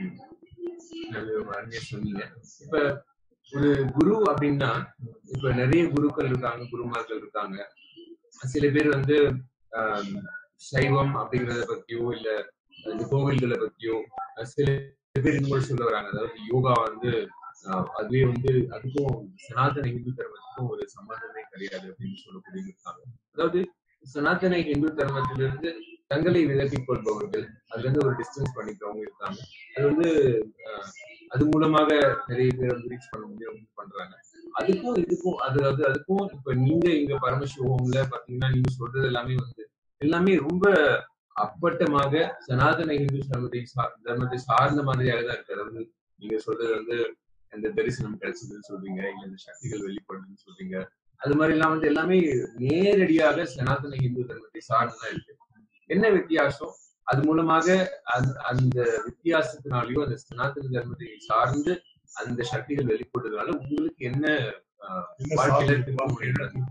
அது ரொம்ப அருமையா சொன்னீங்க இப்ப ஒரு குரு அப்படின்னா இப்ப நிறைய குருக்கள் இருக்காங்க குருமார்கள் இருக்காங்க சில பேர் வந்து ஆம், சைவம் அப்படிங்கறத பத்தியோ இல்ல இந்த கோவில்களை பத்தியோ அஹ் சில பேர் இன்னொரு சொல்ல வராங்க அதாவது யோகா வந்து ஆஹ், அதுவே வந்து அதுக்கும் சனாதன இந்து தர்மத்துக்கும் ஒரு சம்பந்தமே கிடையாது அப்படின்னு சொல்லக்கூடிய இருக்காங்க அதாவது சனாதன இந்து தர்மத்திலிருந்து தங்களை விலக்கிக் கொள்பவர்கள் அதுல இருந்து ஒரு டிஸ்டன்ஸ் பண்ணிக்கிறவங்க இருக்காங்க அது வந்து ஆஹ், அது மூலமாக நிறைய பேர் வந்து ரீச் பண்ண முடியும் அப்படின்னு பண்றாங்க அதுக்கும் இதுக்கும் அது அது அதுக்கும் இப்ப நீங்க இங்க பரமசிவம்ல பாத்தீங்கன்னா நீங்க சொல்றது எல்லாமே வந்து எல்லாமே ரொம்ப அப்பட்டமாக சனாதன இந்து தர்மத்தை சா- தர்மத்தை சார்ந்த மாதிரியாக தான் இருக்கு அதாவது நீங்க சொல்றது வந்து இந்த தரிசனம் கிடைச்சதுன்னு சொல்றீங்க இல்ல இந்த சக்திகள் வெளிப்படுதுன்னு சொல்றீங்க அது மாதிரி எல்லாம் வந்து எல்லாமே நேரடியாக சனாதன இந்து தர்மத்தை சார்ந்துதான் இருக்கு என்ன வித்தியாசம் அது மூலமாக அந்த அந்த வித்தியாசத்தினாலயோ அந்த சனாதன தர்மத்தை சார்ந்து அந்த சக்திகள் வெளிப்படுறதுனால உங்களுக்கு என்ன ஆஹ், என்ன வாழ்க்கையில சாத்தியம் திரும்ப முடியாது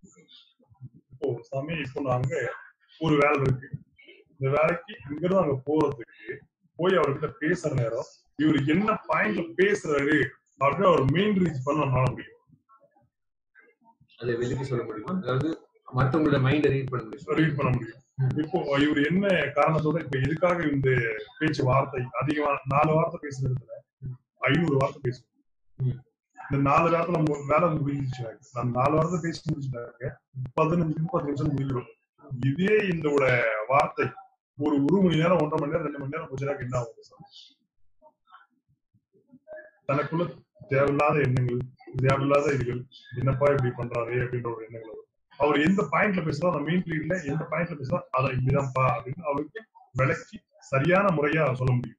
இப்போ சாமி இப்போ நாங்க ஒரு வேலை இருக்கு இந்த வேலைக்கு இங்கிருந்து அங்க போறதுக்கு போய் அவர்கிட்ட பேசுற நேரம் இவர் என்ன பாயிண்ட்ல பேசுறாரு அப்படின்னு அவர் மெயின் ரீச் பண்ண நம்மளால முடியும் அதை வெளிக்கு சொல்ல முடியுமா அதாவது மத்தவங்களோட மைண்ட ரீட் பண்ண முடியும் ரீட் பண்ண முடியும் இப்போ இவர் என்ன காரணத்தோட இப்ப எதுக்காக இந்த பேச்சு வார்த்தை அதிகமா நாலு வார்த்தை பேசுற இடத்துல ஐநூறு வார்த்தை பேசுவோம் ம். இந்த நாலு வாரத்துல மு- வேலை முடிஞ்சிச்சுனாக்க நான் நாலு வாரத்தை பேசி முடிச்சுட்டாக்க பதினஞ்சு முப்பது நிமிஷம் முடிஞ்சிடும் இதே இந்த வார்த்தை ஒரு ஒரு மணி நேரம் ஒன்றரை மணி நேரம் ரெண்டு மணி நேரம் போச்சுனாக்க என்ன ஆகும் சார் தனக்குள்ள தேவையில்லாத எண்ணங்கள் தேவையில்லாத இதுகள் என்னப்பா இப்படி பண்றாரு அப்படின்ற ஒரு எண்ணங்கள் வரும் அவர் எந்த பாயிண்ட்ல பேசுறோம் அந்த மெயின் லீட்ல எந்த பாயிண்ட்ல பேசுறோம் அதை இப்படிதான்ப்பா அப்படின்னு அவருக்கு விளக்கி சரியான முறையா சொல்ல முடியும்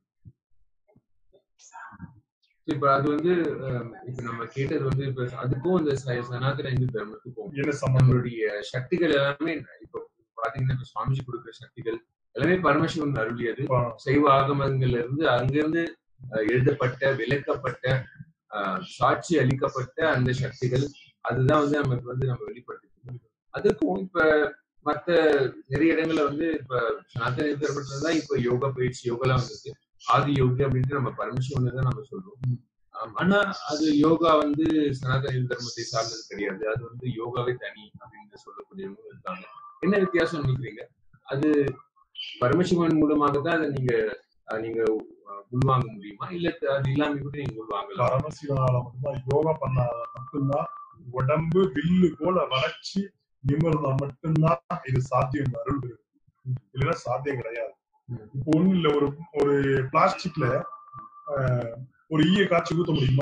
இப்ப அது வந்து அஹ், இப்ப நம்ம கேட்டது வந்து இப்ப அதுக்கும் இந்த ச- சனாதன இந்து தர்மத்துக்கும் என்ன சம்பந்தம் நம்மளுடைய சக்திகள் எல்லாமே இப்ப பாத்தீங்கன்னா இப்ப சுவாமிஜி கொடுக்குற சக்திகள் எல்லாமே பரமசிவன் அருளியது இப்ப சைவ ஆகமங்கள்ல இருந்து அங்கிருந்து அஹ், எழுதப்பட்ட விளக்கப்பட்ட அஹ், சாட்சி அளிக்கப்பட்ட அந்த சக்திகள் அதுதான் வந்து நமக்கு வந்து நம்ம வெளிப்படுத்தி அதுக்கும் இப்ப மத்த நிறைய இடங்கள்ல வந்து இப்ப சனாதன தர்மத்துல தான் இப்ப யோகா பயிற்சி யோகாலாம் வந்திருக்கு ஆதி யோகி அப்படின்ட்டு நம்ம பரமசிவன் தான் நம்ம சொல்றோம் ஆம், ஆனா அது யோகா வந்து சனாதன இந்து தர்மத்தை சார்ந்தது கிடையாது அது வந்து யோகாவே தனி அப்படின்னு சொல்லக்கூடியவங்க இருக்காங்க என்ன வித்தியாசம் நினைக்கிறீங்க அது பரமசிவன் மூலமாக தான் அதை நீங்க அஹ், நீங்க அஹ், உள்வாங்க முடியுமா இல்ல அது இல்லாம கூட நீங்க உள்வாங்கலாம் பரமசிவனால மட்டும்தான் யோகா பண்ணாத மட்டும்தான் உடம்பு வில்லு போல வளர்ச்சி நிமிர்ந்தா மட்டும்தான் இது சாத்தியம் இந்த அருள் இருக்கு. இல்லைன்னா சாத்தியம் கிடையாது ம். இப்போ ஒண்ணு இல்ல ஒரு ஒரு பிளாஸ்டிக்ல ஒரு ஈய காய்ச்சி ஊத்த முடியுமா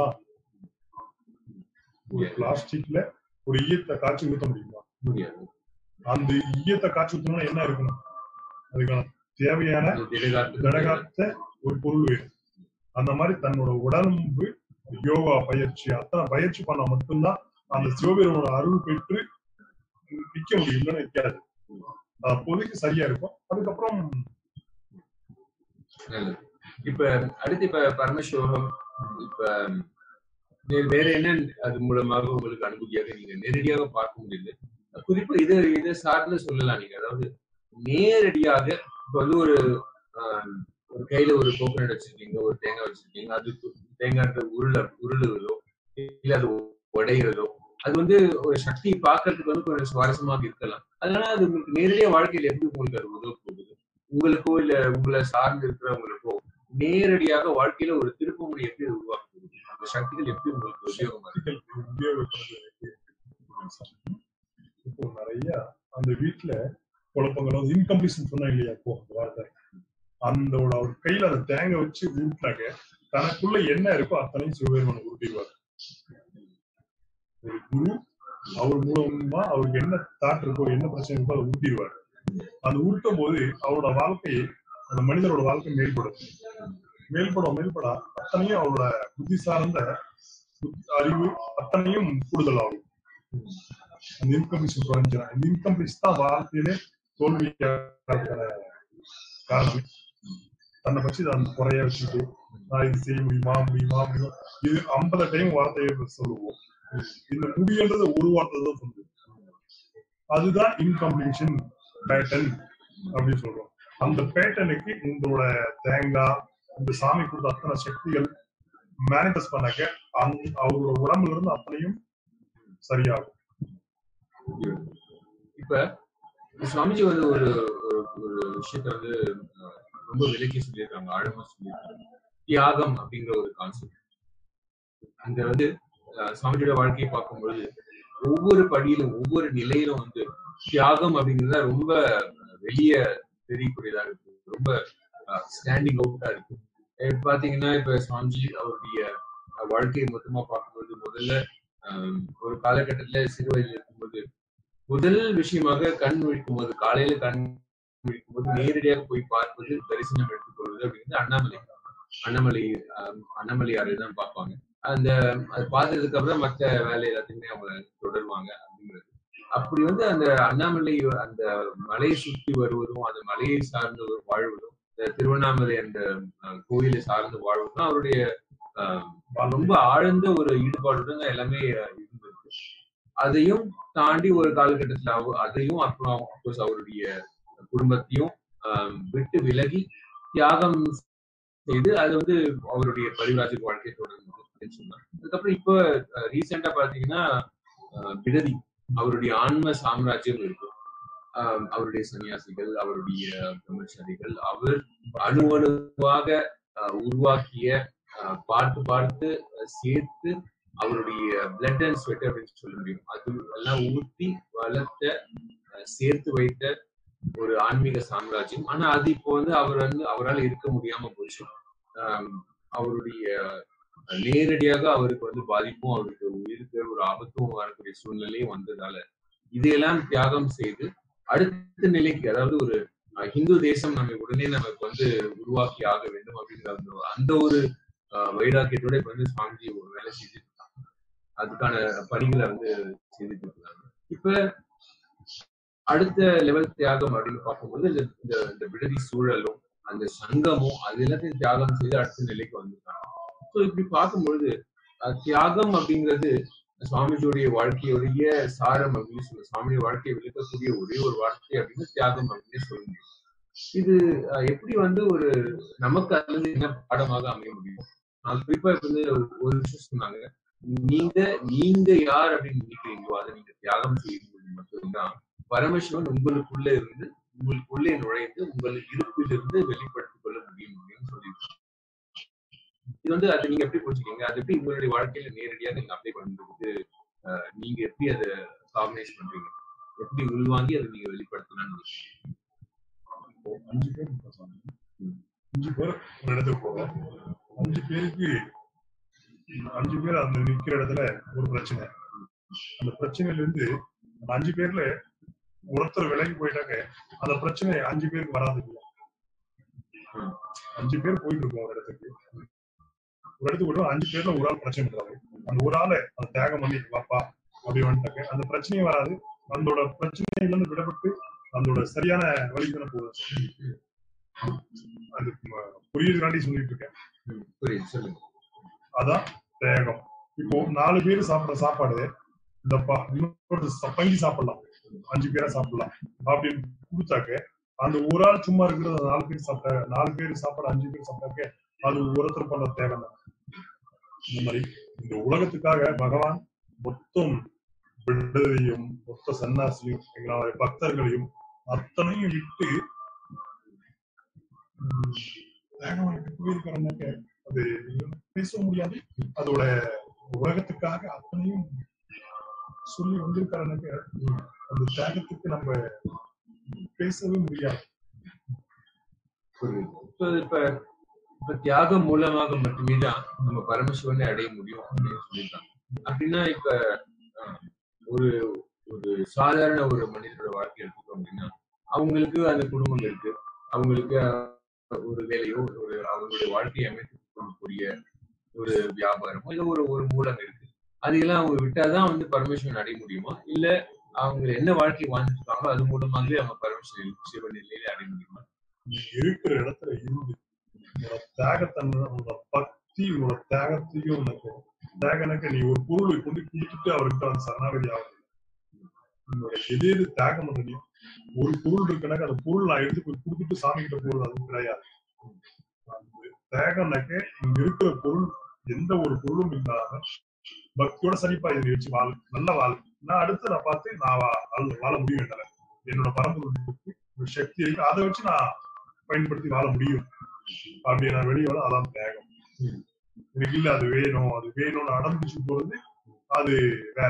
ஒரு பிளாஸ்டிக்ல ஒரு ஈயத்தை காய்ச்சி ஊத்த முடியுமா முடியாது அந்த ஈயத்தை காய்ச்சி ஊத்தணும்னா என்ன இருக்கணும் அதுக்கான தேவையான அந்த திடகாத்து திடகாத்த ஒரு பொருள் வேணும் அந்த மாதிரி தன்னோட உடம்பு யோகா பயிற்சி அத்தனை பயிற்சி பண்ணா மட்டும்தான் அந்த சிவபெருமனோட அருள் பெற்று நிக்க முடியும் இல்லைன்னு நிக்காது அது அப்போதைக்கு சரியா இருக்கும் அதுக்கப்புறம் நல்லது இப்ப அடுத்து இப்ப பரமசிவகம் இப்ப வே- வேற என்ன அது மூலமாக உங்களுக்கு அனுபூதியாக நீங்க நேரடியாக பார்க்க முடியுது குறிப்பா இது இதை சார்ந்து சொல்லலாம் நீங்க அதாவது நேரடியாக இப்ப வந்து ஒரு ஆஹ், ஒரு கையில ஒரு கோகனட் வச்சிருக்கீங்க ஒரு தேங்காய் வச்சிருக்கீங்க அது தேங்காய் உருள உருளுவதோ இல்ல அது உடைகிறதோ அது வந்து ஒரு சக்தி பார்க்கறதுக்கு வந்து கொஞ்சம் சுவாரஸ்யமாக இருக்கலாம் அதனால அது உங்களுக்கு நேரடியா வாழ்க்கையில எப்படி உங்களுக்கு அது உதவ போகுது உங்களுக்கோ இல்ல உங்களை சார்ந்து இருக்கிறவங்களுக்கோ நேரடியாக வாழ்க்கையில ஒரு திருப்பமுறை எப்படி உருவாக்குது அந்த சக்திகள் எப்படி உங்களுக்கு உபயோகமா இருக்கு சக்திகள் உபயோகப்படுறது எப்படி இருக்கு? இப்போ நிறைய அந்த வீட்டுல குழப்பங்கள் வந்து இன்கம்ப்ளீஷன் சொன்னா இல்லையா இப்போ அந்த வார்த்தை அந்த அவர் கையில அந்த தேங்காய் வச்சு ஊட்டினாக்க தனக்குள்ள என்ன இருக்கோ அத்தனையும் சிவபெருமனை உருட்டிடுவார் ஒரு குரு அவர் மூலமா அவருக்கு என்ன தாட் இருக்கோ என்ன பிரச்சனை இருக்கோ அதை உருட்டிடுவார் அந்த உருட்டும் போது அவரோட வாழ்க்கை அந்த மனிதரோட வாழ்க்கை மேல்படும் மேல்பட மேல்பட அத்தனையும் அவரோட புத்தி சார்ந்த புத்தி- அறிவு அத்தனையும் கூடுதல் ஆகும் அந்த இன்கம்ப்ளீஷன் குறைஞ்சிடும் இந்த இன்கம்ப்ளீஷ் தான் வாழ்க்கையிலே தோல்விக்கான காரணம் தன்னை பற்றி அந்த குறைய வச்சுட்டு நான் இது செய்ய முடியுமா முடியுமா முடியுமா இது ஐம்பது டைம் வார்த்தையை சொல்லுவோம் இந்த முடியன்றது ஒரு வார்த்தை தான் சொல்லுது அதுதான் இன்கம்ப்ளீஷன் பேட்டர்ன் அப்படின்னு சொல்றோம் அந்த பேட்டர்னுக்கு உங்களோட தேங்காய் இந்த சாமி கொடுத்த அத்தனை சக்திகள் மேனிஃபெஸ்ட் பண்ணாக்க அந்த அவரோட உடம்புல இருந்து அத்தனையும் சரியாகும் இப்ப சுவாமிஜி வந்து ஒரு ஒரு ஒரு விஷயத்த வந்து அஹ், ரொம்ப விலக்கி சொல்லியிருக்காங்க ஆழமா சொல்லியிருக்காங்க தியாகம் அப்படிங்கிற ஒரு கான்செப்ட் அந்த வந்து அஹ், சுவாமிஜியோட வாழ்க்கையை பார்க்கும்பொழுது ஒவ்வொரு படியிலும் ஒவ்வொரு நிலையிலும் வந்து தியாகம் அப்படிங்கிறத ரொம்ப வெளிய தெரியக்கூடியதா இருக்கு ரொம்ப ஸ்டாண்டிங் அவுட்டா இருக்கு இப்ப பாத்தீங்கன்னா இப்ப சுவாமிஜி அவருடைய அஹ், வாழ்க்கையை மொத்தமா பார்க்கும்போது முதல்ல அஹ், ஒரு காலகட்டத்துல சிறு வயதில் இருக்கும்போது முதல் விஷயமாக கண் விழிக்கும் போது காலையில கண் விழிக்கும் போது நேரடியாக போய் பார்ப்பது தரிசனம் எடுத்துக்கொள்வது அப்படிங்கிறது அண்ணாமலை அண்ணாமலை ஆஹ், அண்ணாமலையாரை தான் பார்ப்பாங்க அந்த அது பார்த்ததுக்கு அப்புறம் மற்ற வேலை எல்லாத்தையுமே அவங்க தொடருவாங்க அப்படிங்கிறது அப்படி வந்து அந்த அண்ணாமலை அந்த மலையை சுற்றி வருவதும் அந்த மலையை சார்ந்து வாழ்வதும் இந்த திருவண்ணாமலை அந்த ஆஹ், கோயிலை சார்ந்து வாழ்வதும் அவருடைய ஆஹ், ரொம்ப ஆழ்ந்த ஒரு ஈடுபாடுடன் எல்லாமே ஆஹ், இருந்திருக்கு அதையும் தாண்டி ஒரு காலகட்டத்துல அவ- அதையும் அப்புறம் அப்கோர்ஸ் அவருடைய குடும்பத்தையும் ஆஹ், விட்டு விலகி தியாகம் செய்து அது வந்து அவருடைய பரிவாஜக வாழ்க்கை தொடர்ந்தது அப்படின்னு சொன்னார் அதுக்கப்புறம் இப்போ ரீசெண்டா பாத்தீங்கன்னா ஆஹ், பிடதி அவருடைய ஆன்ம சாம்ராஜ்யம் இருக்கு ஆஹ், அவருடைய சன்னியாசிகள் அவருடைய பிரம்மச்சாரிகள் அவர் அணு அணுவாக ஆஹ், உருவாக்கிய ஆஹ், பார்த்து பார்த்து ஆஹ், சேர்த்து அவருடைய பிளட் அண்ட் ஸ்வெட் அப்படின்னு சொல்ல முடியும் அது எல்லாம் ஊற்றி வளர்த்த அஹ், சேர்த்து வைத்த ஒரு ஆன்மீக சாம்ராஜ்யம் ஆனா அது இப்போ வந்து அவர் வந்து அவரால் இருக்க முடியாம போச்சு ஆம், அவருடைய அஹ், நேரடியாக அவருக்கு வந்து பாதிப்பும் அவருக்கு உயிருக்கு ஒரு ஆபத்தும் வரக்கூடிய சூழ்நிலையும் வந்ததால இதையெல்லாம் தியாகம் செய்து அடுத்த நிலைக்கு அதாவது ஒரு அஹ், ஹிந்து தேசம் நம்ம உடனே நமக்கு வந்து உருவாக்கி ஆக வேண்டும் அப்படிங்கிற அந்த அந்த ஒரு அஹ், வைராக்கியத்தோட இப்ப வந்து சுவாமிஜி ஒரு வேலை செஞ்சுட்டு இருக்காங்க அதுக்கான பணிகளை வந்து செய்துட்டு இருக்காங்க இப்ப அடுத்த லெவல் தியாகம் அப்படின்னு பார்க்கும்போது இந்த இந்த- இந்த விடுதி சூழலும் அந்த சங்கமும் அது எல்லாத்தையும் தியாகம் செய்து அடுத்த நிலைக்கு வந்திருக்காங்க ஸோ இப்படி பார்க்கும்பொழுது அஹ், தியாகம் அப்படிங்கிறது சுவாமிஜியுடைய வாழ்க்கையுடைய சாரம் அப்படின்னு சொல்ல சுவாமியுடைய வாழ்க்கையை விளக்கக்கூடிய ஒரே ஒரு வார்த்தை அப்படின்னு தியாகம் அப்படின்னு சொல்ல முடியும் இது அஹ், எப்படி வந்து ஒரு நமக்கு அதுல என்ன பாடமாக அமைய முடியும் நான் குறிப்பா இப்ப வந்து ஒரு- ஒரு விஷயம் சொன்னாங்க நீங்க நீங்க யார் அப்படின்னு நினைக்கிறீங்களோ அதை நீங்க தியாகம் செய்யும்போது மட்டும்தான் பரமசிவன் உங்களுக்குள்ள இருந்து உங்களுக்குள்ளே நுழைந்து உங்கள் இருப்பிலிருந்து வெளிப்படுத்திக் கொள்ள முடியும் அப்படின்னு சொல்லியிருக்காங்க இது வந்து அதை நீங்க எப்படி புரிஞ்சுக்கீங்க அது எப்படி உங்களுடைய வாழ்க்கையில நேரடியாக நீங்க அப்ளை பண்ணுறதுக்கு அஹ், நீங்க எப்படி அதை ஆர்கனைஸ் பண்றீங்க எப்படி உள்வாங்கி அதை நீங்க வெளிப்படுத்தலாம்னு நினைக்கிறீங்க? இப்போ அஞ்சு பேர் இருப்போம் சாமி. அஞ்சு பேர் ஒரு இடத்துக்கு போறோம் அஞ்சு பேருக்கு அஞ்சு பேர் அந்த நிக்கிற இடத்துல ஒரு பிரச்சனை அந்த பிரச்சனையில இருந்து அந்த அஞ்சு பேர்ல ஒருத்தர் விலகி போயிட்டாக்க அந்த பிரச்சனை அஞ்சு பேருக்கு வராது இல்லையா ம். அஞ்சு பேர் போயிட்டு இருக்கோம் ஒரு இடத்துக்கு ஒரு இடத்துக்கு போயிட்டு அஞ்சு பேர்ல ஒரு ஆள் பிரச்சனை பண்றாரு அந்த ஒரு ஆளை அந்த தியாகம் பண்ணி வாப்பா அப்படி வந்துட்டாக்க அந்த பிரச்சனையும் வராது அதோட பிரச்சனையில இருந்து விடப்பட்டு அதோட சரியான வழிக்கு தானே போகுது அது ம- புரியுதுக்காண்டி சொல்லிட்டு இருக்கேன் ம், புரியுது சொல்லுங்க அதான் தேகம் இப்போ நாலு பேர் சாப்பிடுற சாப்பாடு இந்த ப- இன்னொரு ச- பங்கி சாப்பிடலாம் அஞ்சு பேரா சாப்பிடலாம் அப்படின்னு கொடுத்தாக்க அந்த ஒரு ஆள் சும்மா இருக்கிறது அந்த நாலு பேர் சாப்பிட்ட நாலு பேர் சாப்பாடு அஞ்சு பேர் சாப்பிட்டாக்க அது ஒருத்தர் பண்ண தேகம் தான் இந்த மாதிரி இந்த உலகத்துக்காக பகவான் மொத்தம் விடுதலையும் மொத்த சன்னாசியும் எங்களுடைய பக்தர்களையும் அத்தனையும் விட்டு உம், தேகம் விட்டு போயிருக்கிறனாக்க அது பேச முடியாது அதோட உலகத்துக்காக அத்தனையும் சொல்லி வந்திருக்காருனாக்க ம், அந்த தியாகத்துக்கு நம்ம பேசவே முடியாது புரியுது இப்ப இப்ப இப்ப தியாகம் மூலமாக மட்டுமே தான் நம்ம பரமசிவனை அடைய முடியும் அப்படின்னு சொல்லியிருக்காங்க அப்படின்னா இப்ப அஹ், ஒரு ஒரு சாதாரண ஒரு மனிதரோட வாழ்க்கை எடுத்துட்டோம் அப்படின்னா அவங்களுக்கு அந்த குடும்பம் இருக்கு அவங்களுக்கு அஹ், ஒரு வேலையோ ஒரு அவங்களுடைய வாழ்க்கையை அமைத்துக் கொள்ளக்கூடிய ஒரு வியாபாரமோ இல்ல ஒரு ஒரு மூலம் இருக்கு அதையெல்லாம் அவங்க விட்டாதான் வந்து பரமேஸ்வரன் அடைய முடியுமா இல்ல அவங்க என்ன வாழ்க்கை வாழ்ந்துட்டு இருக்காங்களோ அது மூலமாகவே அவங்க பரமேஸ்வரன் சிவநிலையில அடைய முடியுமா நீ இருக்கிற இடத்துல இருந்து உன்னோட தியாகத்தன்மை உன்னோட பக்தி உன்னோட தியாகத்தையும் உனக்கு தியாகனுக்கு நீ ஒரு பொருளை கொண்டு கொடுத்துட்டு அவர்கிட்ட வந்து சரணாகதி ஆகுது உன்னோட எது எது தியாகம் பண்ணலையோ ஒரு பொருள் இருக்குனாக்க அந்த பொருள் நான் எடுத்து போய் கொடுத்துட்டு சாமி கிட்ட போறது அது கிடையாது அந்த தியாகம்னாக்க இங்க இருக்கிற பொருள் எந்த ஒரு பொருளும் இல்லாம பக்தியோட சரிப்பா இதை வச்சு வாழ நல்ல வாழ நான் அடுத்து நான் பார்த்து நான் வா- வாழ- வாழ முடியும் என்னால என்னோட பரம்பரை ஒரு சக்தி இருக்கு அதை வச்சு நான் பயன்படுத்தி வாழ முடியும் அப்படி நான் வெளியே வர அதான் தியாகம் ம். எனக்கு இல்ல அது வேணும் அது வேணும்னு அடம்பிடிச்சு போறது அது வேற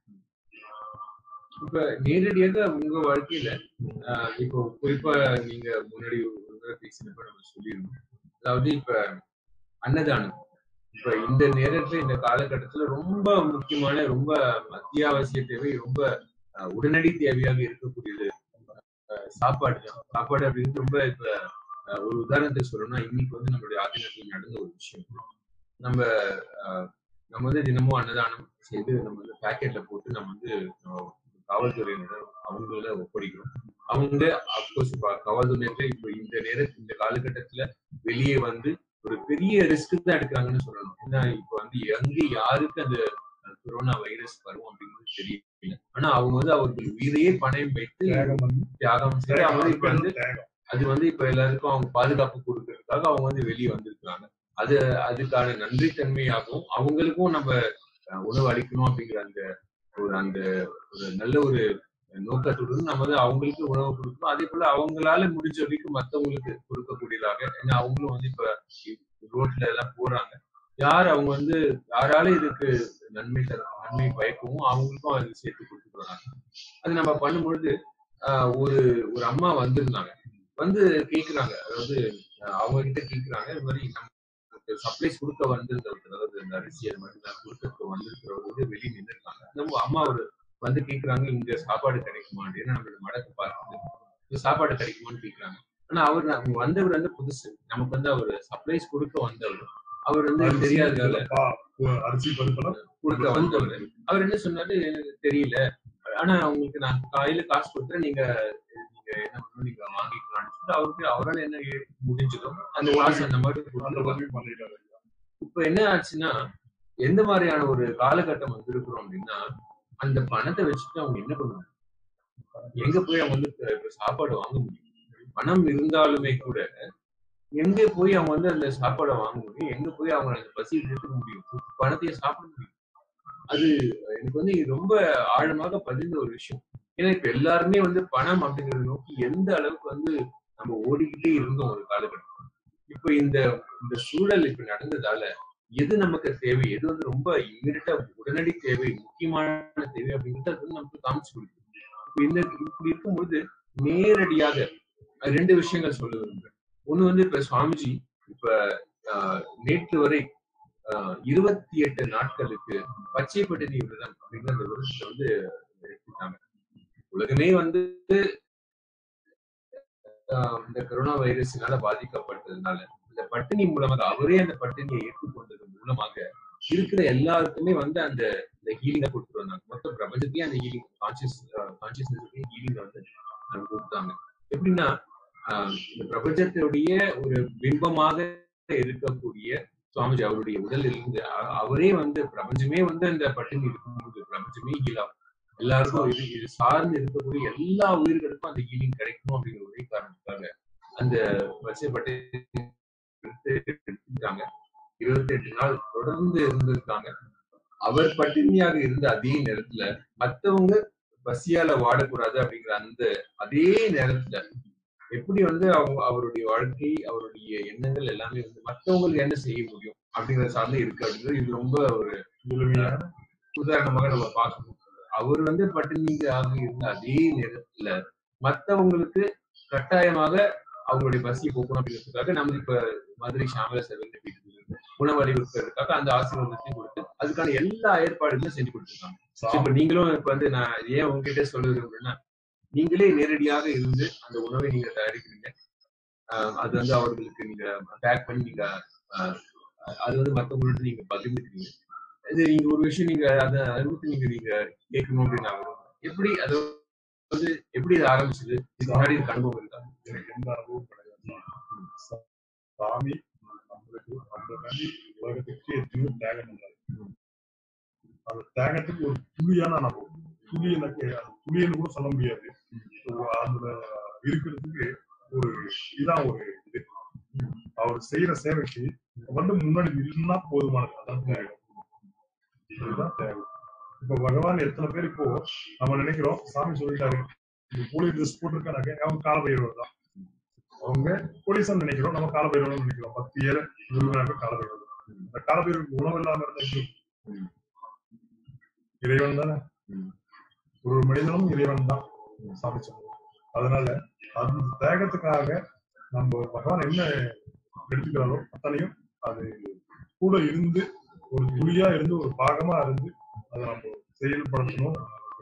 இப்ப நேரடியாக உங்க வாழ்க்கையில ஆஹ் இப்போ குறிப்பா நீங்க முன்னாடி ஒரு தடவை பேசினப்ப நம்ம சொல்லியிருந்தோம் அதாவது இப்ப அன்னதானம் இப்ப இந்த நேரத்துல இந்த காலகட்டத்துல ரொம்ப முக்கியமான ரொம்ப அத்தியாவசிய தேவை ரொம்ப ஆஹ் உடனடி தேவையாக இருக்கக்கூடியது ஆஹ் சாப்பாடு தான் சாப்பாடு அப்படிங்கிறது ரொம்ப இப்ப ஆஹ் ஒரு உதாரணத்துக்கு சொல்லணும்னா இன்னைக்கு வந்து நம்மளுடைய ஆதினத்தில் நடந்த ஒரு விஷயம் நம்ம ஆஹ் நம்ம வந்து தினமும் அன்னதானம் செய்து நம்ம வந்து பேக்கெட்ல போட்டு நம்ம வந்து ஆஹ் காவல்துறையினர் அவங்கள ஒப்படைக்கிறோம் அவங்க அப்கோர்ஸ் காவல்துறையினர் இப்ப இந்த நேர இந்த காலகட்டத்துல வெளியே வந்து ஒரு பெரிய ரிஸ்க் தான் எடுக்கிறாங்கன்னு சொல்லணும் ஏன்னா இப்ப வந்து எங்க யாருக்கு அந்த கொரோனா வைரஸ் வரும் அப்படிங்கிறது தெரியல ஆனா அவங்க வந்து அவர்கள் உயிரையே பணயம் வைத்து தியாகம் வந்து தியாகம் செய்து அவங்க வந்து இப்ப வந்து தியாகம் அது வந்து இப்ப எல்லாருக்கும் அவங்க பாதுகாப்பு கொடுக்கறதுக்காக அவங்க வந்து வெளியே வந்திருக்காங்க அது அதுக்கான நன்றித்தன்மையாகவும் அவங்களுக்கும் நம்ம அஹ், உணவு அளிக்கணும் அப்படிங்கிற அந்த ஒரு அந்த ஒரு நல்ல ஒரு நோக்கத்துடன் நம்ம வந்து அவங்களுக்கு உணவு கொடுக்கணும் அதே போல அவங்களால முடிஞ்ச வரைக்கும் மத்தவங்களுக்கு கொடுக்கக்கூடியதாக ஏன்னா அவங்களும் வந்து இப்ப ரோட்ல எல்லாம் போறாங்க யார் அவங்க வந்து யாரால இதுக்கு நன்மை தர நன்மை பயக்கவும் அவங்களுக்கும் அது சேர்த்து கொடுத்துட்டு வராங்க அது நம்ம பண்ணும்பொழுது ஆஹ், ஒரு ஒரு அம்மா வந்திருந்தாங்க வந்து கேக்குறாங்க அதாவது அஹ் அவங்க கிட்ட கேக்குறாங்க இது மாதிரி நமக்கு சப்ளைஸ் கொடுக்க வந்திருந்தவர் அதாவது இந்த அரிசி அது மாதிரி நான் கொடுக்கறதுக்கு வந்திருக்கிறவர் வந்து வெளியே நின்றுருக்காங்க நம்ம அம்மா ஒரு வந்து கேக்குறாங்க இங்க சாப்பாடு கிடைக்குமா அப்படின்னு நம்மளோட மடத்தை பார்க்குது இந்த சாப்பாடு கிடைக்குமான்னு கேக்குறாங்க ஆனா அவர் அவங்க வந்தவர் வந்து புதுசு நமக்கு வந்து அவர் சப்ளைஸ் கொடுக்க வந்தவர் அவர் வந்து அரிசி, தெரியாததால பா, பு- அரிசி பருப்பெல்லாம் கொடுக்க வந்தவர் அவர் என்ன சொன்னாரு எனக்கு தெரியல ஆனா உங்களுக்கு நான் காலையில காசு கொடுத்துறேன் நீங்க நீங்க என்ன பண்ணணும் நீங்க வாங்கிக்கலாம்னு சொல்லிட்டு அவருக்கு அவரால் என்ன ஏ- முடிஞ்சதோ அந்த காசு அந்த மாதிரி அந்த கொடுத்துருவாங்க உதவி பண்ணிட்டாரு இப்ப என்ன ஆச்சுன்னா எந்த மாதிரியான ஒரு காலகட்டம் வந்திருக்கிறோம் அப்படின்னா அந்த பணத்தை வச்சுட்டு அவங்க என்ன பண்ணுவாங்க எங்க போய் அவங்க வந்து இப்ப- இப்ப சாப்பாடு வாங்க முடியும் பணம் இருந்தாலுமே கூட எங்க போய் அவங்க வந்து அந்த சாப்பாடை வாங்க முடியும் எங்க போய் அவங்க அந்த பசி நிறுத்த முடியும் பணத்தையே சாப்பிட முடியும் அது எனக்கு வந்து இது ரொம்ப ஆழமாக பதிந்த ஒரு விஷயம் ஏன்னா இப்ப எல்லாருமே வந்து பணம் அப்படிங்கறத நோக்கி எந்த அளவுக்கு வந்து நம்ம ஓடிக்கிட்டே இருந்தோம் ஒரு காலகட்டம் இப்ப இந்த இந்த சூழல் இப்ப நடந்ததால எது நமக்கு தேவை எது வந்து ரொம்ப இம்மிடியா உடனடி தேவை முக்கியமான தேவை அப்படிங்கறது அது வந்து நமக்கு காமிச்சு கொடுக்குது இப்ப இந்த இப்படி இருக்கும்பொழுது நேரடியாக அஹ், ரெண்டு விஷயங்கள் சொல்ல விரும்புறேன் ஒண்ணு வந்து இப்ப சுவாமிஜி இப்ப ஆஹ், நேற்று வரை ஆஹ், இருபத்தி எட்டு நாட்களுக்கு பச்சை பட்டினி விரதம் அப்படிங்கிற அந்த விரதத்தை வந்து எடுத்துட்டாங்க இப்போ உலகமே வந்து ஆஹ் இந்த கொரோனா வைரஸினால பாதிக்கப்பட்டதுனால இந்த பட்டினி மூலமாக அவரே அந்த பட்டினியை ஏற்றுக்கொண்டது மூலமாக இருக்கிற எல்லாருக்குமே வந்து அந்த இந்த ஹீலிங்கை கொடுத்துட்டு வந்தாங்க மொத்த பிரபஞ்சத்தையும் அந்த ஹீலிங் கான்சியஸ் கான்சியஸ்னஸையும் ஹீலிங்கை வந்து அவங்க கொடுத்தாங்க எப்படின்னா ஆஹ் இந்த பிரபஞ்சத்தினுடைய ஒரு பிம்பமாக இருக்கக்கூடிய சுவாமிஜி அவருடைய உடல் இருந்து அ- அவரே வந்து பிரபஞ்சமே வந்து அந்த பட்டினி இருக்கும்போது பிரபஞ்சமே ஹீலாகும் எல்லாருக்கும் இது இது சார்ந்து இருக்கக்கூடிய எல்லா உயிர்களுக்கும் அந்த ஹீலிங் கிடைக்கணும் அப்படிங்கிற ஒரே காரணத்துக்காக அந்த வச்சப்பட்டு எடுத்துட்டாங்க இருபத்தி எட்டு நாள் தொடர்ந்து இருந்திருக்காங்க அவர் பட்டினியாக இருந்த அதே நேரத்துல மத்தவங்க பசியால வாடக்கூடாது அப்படிங்கிற அந்த அதே நேரத்துல எப்படி வந்து அவங்க அவருடைய வாழ்க்கை அவருடைய எண்ணங்கள் எல்லாமே வந்து மத்தவங்களுக்கு என்ன செய்ய முடியும் அப்படிங்கறத சார்ந்து இருக்கு அப்படிங்கிறது இது ரொம்ப ஒரு முழுமையான உதாரணமாக நம்ம பார்க்கணும் அவர் வந்து பட்டினியாக இருந்த அதே நேரத்துல மத்தவங்களுக்கு கட்டாயமாக அவங்களுடைய பசியை போக்கணும் அப்படிங்கிறதுக்காக நம்ம இப்ப மதுரை சாமல செவன் வீட்டுக்கு உணவு அறிவிக்கிறதுக்காக அந்த ஆசீர்வாதத்தையும் கொடுத்து அதுக்கான எல்லா ஏற்பாடுகளும் செஞ்சு கொடுத்துருக்காங்க So, இப்ப நீங்களும் இப்ப வந்து நான் ஏன் உங்ககிட்ட சொல்ல விரும்புறேன்னா நீங்களே நேரடியாக இருந்து அந்த உணவை நீங்க தயாரிக்கிறீங்க ஆஹ் அது வந்து அவர்களுக்கு நீங்க பேக் பண்ணி நீங்க ஆஹ் அது வந்து மத்தவங்கள்ட்ட நீங்க பகிர்ந்துக்கிறீங்க இது நீங்க ஒரு விஷயம் நீங்க அதை அறிவித்து நீங்க நீங்க கேட்கணும் அப்படின்னு நான் விரும்புறேன் எப்படி அது வந்து எப்படி இது ஆரம்பிச்சது இதுக்கு முன்னாடி இதுக்கு அனுபவம் இருக்கா எனக்கு எந்த அனுபவம் கிடையாது சா- சாமி நம்மளுக்கு நம்மளுக்காண்டி உலகத்துக்கு எத்தனையோ தியாகம் பண்றாரு அந்த தியாகத்துக்கு ஒரு துளியான அனுபவம் துளி எனக்கு அது துளின்னு கூட சொல்ல முடியாது So, அதுல இருக்கிறதுக்கு ஒரு இதான் ஒரு இது அவர் செய்யற சேவைக்கு வந்து முன்னாடி இருந்தா போதுமானது அதான் தேவை இதுதான் தேவை இப்ப பகவான் எத்தனை பேர் இப்போ நம்ம நினைக்கிறோம் சாமி சொல்லிட்டாரு இந்த போலீஸ் ட்ரெஸ் போட்டிருக்காங்க அவங்க கால பைரவர் தான் அவங்க போலீஸ் நினைக்கிறோம் நம்ம கால பைரவர் நினைக்கிறோம் பத்து ஏழை முருகனாக கால பைரவர் அந்த கால பைரவருக்கு உணவு இல்லாம இருந்தா எப்படி இருக்கும்? இறைவன் தானே ஒரு மனிதனும் இறைவன் தான் சாமி சொன்னது அதனால அந்த தேகத்துக்காக நம்ம பகவான் என்ன எடுத்துக்கிறாரோ அத்தனையும் அது கூட இருந்து ஒரு துளியா இருந்து ஒரு பாகமா இருந்து அதை நம்ம செயல்படுத்தணும்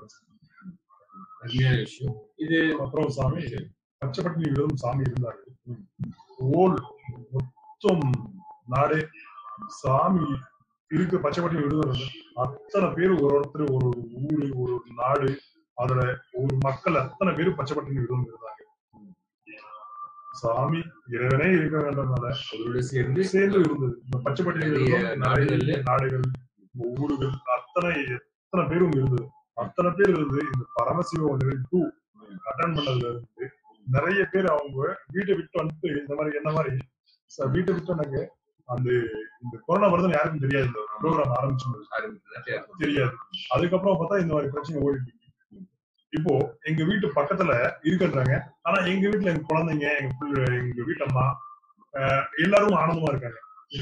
அருமையான விஷயம் இது அப்புறம் சாமி பச்சைப்பட்டினி விரதம் சாமி இருந்தாரு ஓல் மொத்தம் நாடே சாமி இருக்கு பச்சைப்பட்டினி விரதம் இருந்து அத்தனை பேர் ஒரு ஒருத்தர் ஒரு ஒரு ஊரு ஒரு ஒரு நாடு அதுல ஒரு மக்கள் அத்தனை பேர் பச்சைப்பட்டினி விரதம் இருந்தாங்க சாமி இறைவனே இருக்க வேண்டதுனால அவரோட சேர்ந்து சேர்ந்து இருந்தது இந்த பச்சைப்பட்டினி நிறைய விரதம் நாடுகள்ல நிறைய நாடுகள் ஊர்கள் அத்தனை எத்தனை பேரும் இருந்தது அத்தனை பேர் இருந்து இந்த பரமசிவம் டூ அட்டன் பண்ணதுல இருந்து நிறைய பேர் அவங்க வீட்டை விட்டு வந்துட்டு இந்த மாதிரி என்ன மாதிரி ச- வீட்டை விட்டு எனக்கு அந்த இந்த கொரோனா வருதுன்னு யாருக்கும் தெரியாது இந்த ப்ரோக்ராம் ஆரம்பிச்சு ஆரம்பிச்சது தெரியாது அதுக்கப்புறம் பார்த்தா இந்த மாதிரி பிரச்சனை ஓடிட்டு இருக்கு இப்போ எங்க வீட்டு பக்கத்துல இருக்குன்றாங்க ஆனா எங்க வீட்டுல எங்க குழந்தைங்க எங்க பிள்ளை எங்க வீட்டம்மா அஹ், எல்லாரும் ஆனந்தமா இருக்காங்க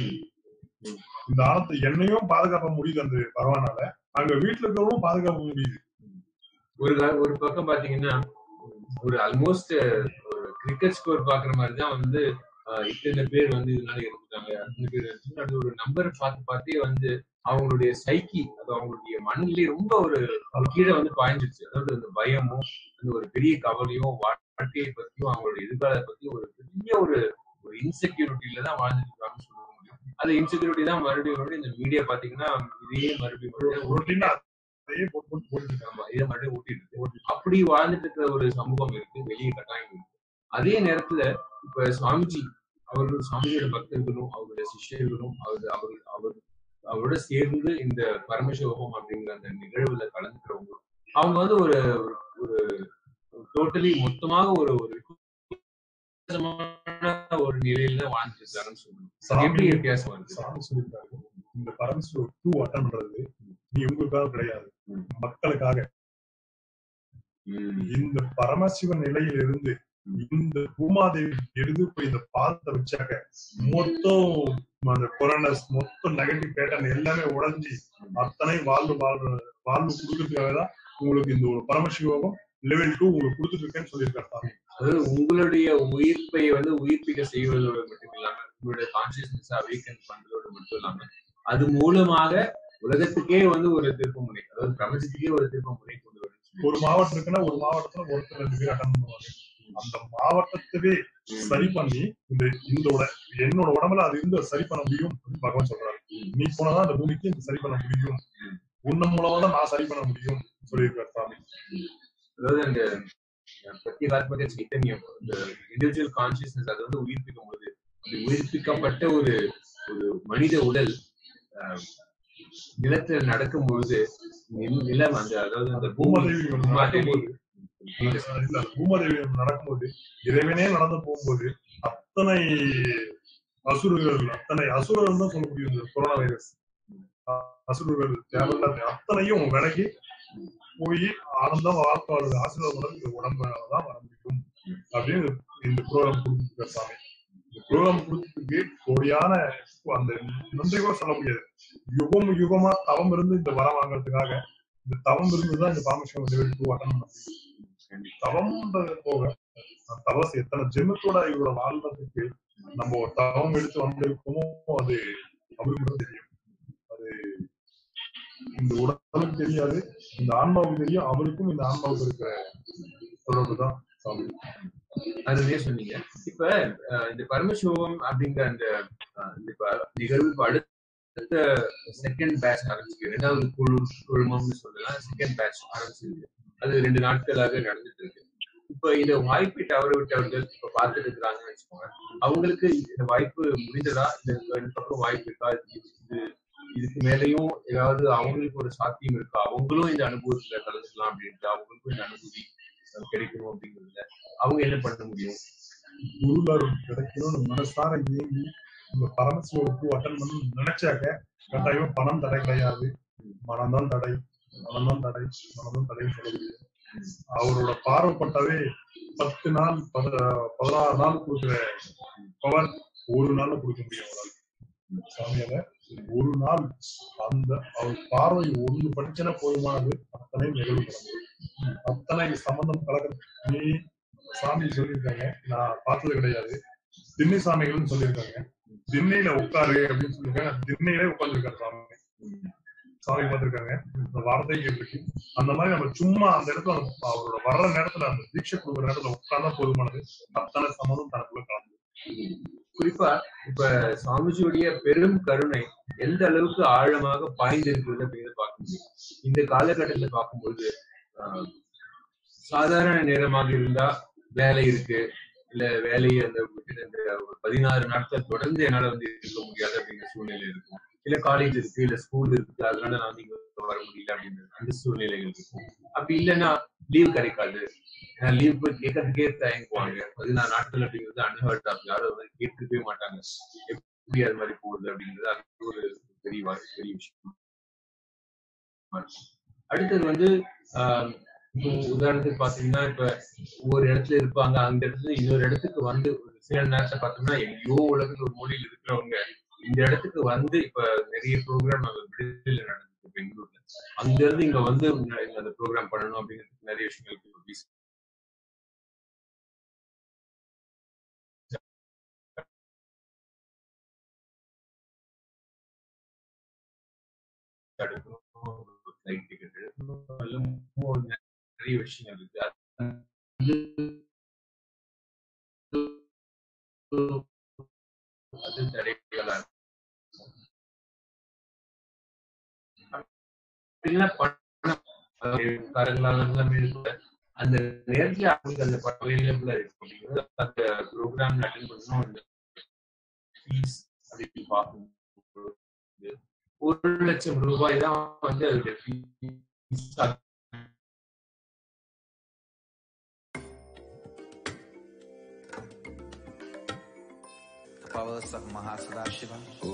இந்த ஆனத்தை என்னையும் பாதுகாக்க முடியுது அந்த பகவானால அங்க வீட்டுல இருக்கிறவங்களும் பாதுகாக்க முடியுது ஒரு கா- ஒரு பக்கம் பாத்தீங்கன்னா ஒரு ஆல்மோஸ்ட் ஒரு கிரிக்கெட் ஸ்கோர் பாக்குற மாதிரி தான் வந்து ஆஹ், இத்தனை பேர் வந்து இதனால இறந்துட்டாங்க அத்தனை பேர் இறந்துட்டாங்க. அது ஒரு நம்பர் பார்த்து பார்த்தே வந்து அவங்களுடைய சைக்கி அது அவங்களுடைய மனநிலை ரொம்ப ஒரு ஒரு கீழே வந்து பாய்ஞ்சிருச்சு அதாவது அந்த பயமும் அந்த ஒரு பெரிய கவலையும் வாழ்க்கையை பத்தியும் அவங்களுடைய எதிர்காலத்தை பத்தியும் ஒரு பெரிய ஒரு ஒரு இன்செக்யூரிட்டியில தான் வாழ்ந்துட்டு இருக்காங்கன்னு சொல்ல முடியும் அந்த இன்செக்யூரிட்டி தான் மறுபடியும் மறுபடியும் இந்த மீடியா பாத்தீங்கன்னா இதே மறுபடியும் மறுபடியும் ரொட்டீனா அதையே போட்டு போட்டு போட்டுட்டு இருக்காங்க ஆமா, இதை மட்டும் ஊட்டிட்டு இருக்கு அப்படி வாழ்ந்துட்டு இருக்கிற ஒரு சமூகம் இருக்கு வெளியே கட்டாயம் இருக்கு அதே நேரத்துல இப்ப சுவாமிஜி அவர்கள் சுவாமிஜியோட பக்தர்களும் அவருடைய சிஷ்யர்களும் அவர் அவர் அவர் அவரோட சேர்ந்து இந்த பரமசிவகம் அப்படிங்கிற அந்த நிகழ்வுல கலந்துக்கிறவங்க அவங்க வந்து ஒரு ஒரு டோட்டலி மொத்தமாக ஒரு ஒரு வித்தியாசமான ஒரு நிலையில தான் வாழ்ந்துட்டு இருக்காங்கன்னு சொல்லணும் எப்படி சாமி வித்தியாசம் வருது சாமி சொல்லியிருக்காரு இந்த பரமசிவ டூ அட்டன் பண்றது நீ உங்களுக்காக கிடையாது ம். மக்களுக்காக ம். இந்த பரமசிவ நிலையில இருந்து இந்த பூமாதேவி எடுத்து போய் இந்த பாதத்தை வச்சாக்க மொத்தம் அந்த கொரோனா மொத்தம் நெகட்டிவ் பேட்டர்ன் எல்லாமே உடைஞ்சி அத்தனை வாழ்வு வாழ்ற வாழ்வு கொடுக்கறதுக்காக தான் உங்களுக்கு இந்த ஒரு பரமசிவகம் லெவல் டூ உங்களுக்கு கொடுத்துட்டு இருக்கேன்னு சொல்லியிருக்காரு சாமி அதாவது உங்களுடைய உயிர்ப்பை வந்து உயிர்ப்பிக்க செய்வதோடு மட்டும் இல்லாம உங்களுடைய கான்சியஸ்னஸ் அவேக்கன் பண்றதோடு மட்டும் இல்லாம அது மூலமாக உலகத்துக்கே வந்து ஒரு திருப்ப முறை அதாவது பிரபஞ்சத்துக்கே ஒரு திருப்ப முறை கொண்டு வரும்னு ஒரு மாவட்டம் இருக்குன்னா ஒரு மாவட்டத்துல ஒருத்தர் ரெண்டு பேர் அட்டன் பண்ணுவாங்க அந்த மாவட்டத்தவே சரி பண்ணி இந்த இந்த உட என்னோட உடம்புல அது இருந்து சரி பண்ண முடியும் அப்படின்னு பகவான் சொல்றாரு நீ போனாதான் அந்த பூமிக்கு இந்த சரி பண்ண முடியும் உன்ன மூலமா தான் நான் சரி பண்ண முடியும் சொல்லியிருக்காரு சாமி அதாவது அந்த அஹ், பிரத்யேகாத்மக சைத்தன்யம் இந்த இண்டிவிஜுவல் கான்சியஸ்னஸ் அது வந்து உயிர்ப்பிக்கும் போது அப்படி உயிர்ப்பிக்கப்பட்ட ஒரு ஒரு மனித உடல் அஹ், நிலத்துல நடக்கும் பொழுது நில- நிலம் அந்த அதாவது அந்த பூமி பூமாதேவி ஒண்ணு நடக்கும்போது இல்ல, அந்த பூமாதேவி ஒண்ணு நடக்கும்போது இறைவனே நடந்து போகும்போது அத்தனை அசுரர்கள் அத்தனை அசுரர்கள் தான் சொல்ல முடியும் இந்த கொரோனா வைரஸ் அசுரர்கள் தேவையில்லாத அத்தனையும் விலகி போய் ஆனந்தம் வாழ்க்கை வாழ்றது ஆசீர்வாதம் இந்த உடம்பாலதான் வர முடியும் அப்படின்னு இந்த ப்ரோக்ராம் கொடுத்துருக்காரு சாமி இந்த ப்ரோக்ராம் கொடுத்ததுக்கு கோடியான அந்த நன்றி கூட சொல்ல முடியாது யுகம் யுகமா தவம் இருந்து இந்த வரம் வாங்குறதுக்காக இந்த தவம் இருந்துதான் இந்த பாமேஸ்வரம் டெவலப் அட்டன் பண்ண முடியும் தவம்ன்றது போக அந்த தவஸ் எத்தனை ஜென்மத்தோட இவரோட வாழ்றதுக்கு நம்ம ஒரு தவம் எடுத்து வந்திருக்கோமோ அது அவருக்கு தான் தெரியும் அது இந்த உடலுக்கு தெரியாது இந்த ஆன்மாவுக்கு தெரியும் அவருக்கும் இந்த ஆன்மாவுக்கு இருக்கிற தொடர்பு தான் சாமி அதுலயே சொன்னீங்க இப்ப அஹ், இந்த பரமசிவம் அப்படிங்கிற அந்த அஹ், இந்த ப- நிகழ்வு இப்ப அடுத்த செகண்ட் பேட்ச் ஆரம்பிச்சிருக்கு ரெண்டாவது குழு குழுமம்னு சொல்லலாம் செகண்ட் பேட்ச் ஆரம்பிச்சிருக்கு அது ரெண்டு நாட்களாக நடந்துட்டு இருக்கு இப்ப இந்த வாய்ப்பை தவற விட்டவர்கள் இப்ப பார்த்துட்டு இருக்கிறாங்கன்னு வச்சுக்கோங்க அவங்களுக்கு இந்த வாய்ப்பு முடிந்ததா இந்த இந்த பக்கம் வாய்ப்பு இருக்கா இது இதுக்கு மேலேயும் ஏதாவது அவங்களுக்கு ஒரு சாத்தியம் இருக்கா அவங்களும் இந்த அனுபவத்துல கலந்துக்கலாம் அப்படின்ட்டு அவங்களுக்கும் இந்த அனுபூதி அஹ், கிடைக்கணும் அப்படிங்கிறதுல அவங்க என்ன பண்ண முடியும் குருலரும் கிடைக்கணும்னு மனசார ஏங்கி இந்த பரமசிவருக்கு அட்டன் பண்ணணும்னு நினைச்சாக்க கட்டாயமா பணம் தடை கிடையாது மனம்தான் தடை மனம்தான் தடை மனம்தான் தடைன்னு சொல்ல முடியும் அவரோட பார்வைப்பட்டாவே பத்து நாள் பத- பதினாறு நாள் கொடுக்குற பவர் ஒரு நாள்ல கொடுக்க முடியும் அவரால் சாமியால ஒரு நாள் அந்த அவர் பார்வை ஒண்ணு படிச்சனா போதுமானது அத்தனை நிகழ்வு நடந்தது அத்தனை சம்பந்தம் கலக்க நீ சாமி சொல்லியிருக்காங்க நான் பார்த்தது கிடையாது திண்ணை சாமிகள்னு சொல்லியிருக்காங்க திண்ணையில உட்காரு அப்படின்னு சொல்லியிருக்காங்க திண்ணையிலே உட்கார்ந்துருக்காரு சாமி சாமி பார்த்திருக்காங்க இந்த வார்த்தை கேட்டிருக்கு அந்த மாதிரி நம்ம சும்மா அந்த இடத்துல அந்த அவரோட வர்ற நேரத்துல அந்த தீட்சை கொடுக்குற நேரத்துல உட்கார்ந்தா போதுமானது அத்தனை சம்மதம் தனக்குள்ள கலந்து குறிப்பா இப்ப சுவாமிஜியுடைய பெரும் கருணை எந்த அளவுக்கு ஆழமாக பாய்ந்திருக்கிறது அப்படிங்கிறத பார்க்க முடியும் இந்த காலகட்டத்துல பார்க்கும்போது ஆஹ், சாதாரண நேரமாக இருந்தா வேலை இருக்கு இல்ல வேலையை அந்த விட்டுட்டு அந்த ஒரு பதினாறு நாட்கள் தொடர்ந்து என்னால வந்து இருக்க முடியாது அப்படிங்கிற சூழ்நிலை இருக்கும் இல்ல காலேஜ் இருக்கு இல்ல ஸ்கூல் இருக்கு அதனால நான் இங்க வர முடியல அப்படிங்கிற அந்த சூழ்நிலைகள் இருக்கும் அப்படி இல்லைன்னா லீவ் கிடைக்காது ஏன்னா லீவ் போய் கேட்கறதுக்கே தயங்குவாங்க பதினாறு நாட்கள் அப்படிங்கிறது அன்ஹர்ட் ஆஃப் யாரும் அது மாதிரி கேட்டுக்கவே மாட்டாங்க எப்படி அது மாதிரி போகுது அப்படிங்கிறது அது ஒரு பெரிய வா- பெரிய விஷயம் அடுத்தது வந்து ஆஹ் இப்போ உதாரணத்துக்கு பாத்தீங்கன்னா இப்ப ஒரு இடத்துல இருப்பாங்க அந்த இடத்துல இன்னொரு இடத்துக்கு வந்து ஒரு சில நேரத்தை பார்த்தோம்னா எங்கேயோ உலகத்துல ஒரு மொழியில் இருக்கிறவங்க இந்த இடத்துக்கு வந்து இப்ப நிறைய ப்ரோக்ராம் விடுதலை நடந்துருக்கு பெங்களூர்ல அங்க இருந்து இங்க வந்து இங்க அந்த ப்ரோக்ராம் பண்ணணும் அப்படிங்கிறதுக்கு நிறைய விஷயங்களுக்கு ஒரு visa எடுக்கணும் ஃபிளைட் டிக்கெட் எடுக்கணும் எல்லாம் ஒரு நிறைய விஷயங்கள் இருக்கு அது அது தடைகளா இருக்கு. அப்படிலாம் பணம் அதாவது காரங்களால எல்லாமே கூட அந்த நேரத்துல அவங்களுக்கு அந்த பணம் அவைலபிளா இருக்கு அப்படிங்கிறது அந்த ப்ரோக்ராம் அட்டன் பண்ணணும் அந்த ஃபீஸ் அப்படின்னு பார்க்கும்போது ஒரு லட்சம் ரூபாய் தான் வந்து அதோட fees The powers of Mahasadashiva. ॐ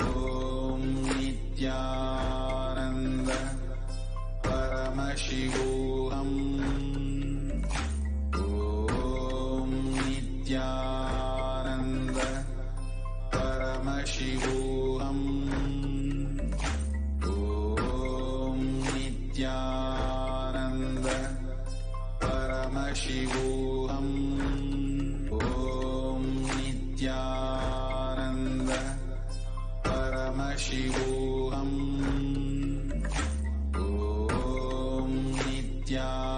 नित्यानन्द परमशिवोऽहम् ॐ नित्यानन्द परमशिवोऽहम् ॐ नित्यानन्द परमशिवोऽहम् ॐ नित्यानन्द परमशिवोऽहम् ॐ नित्या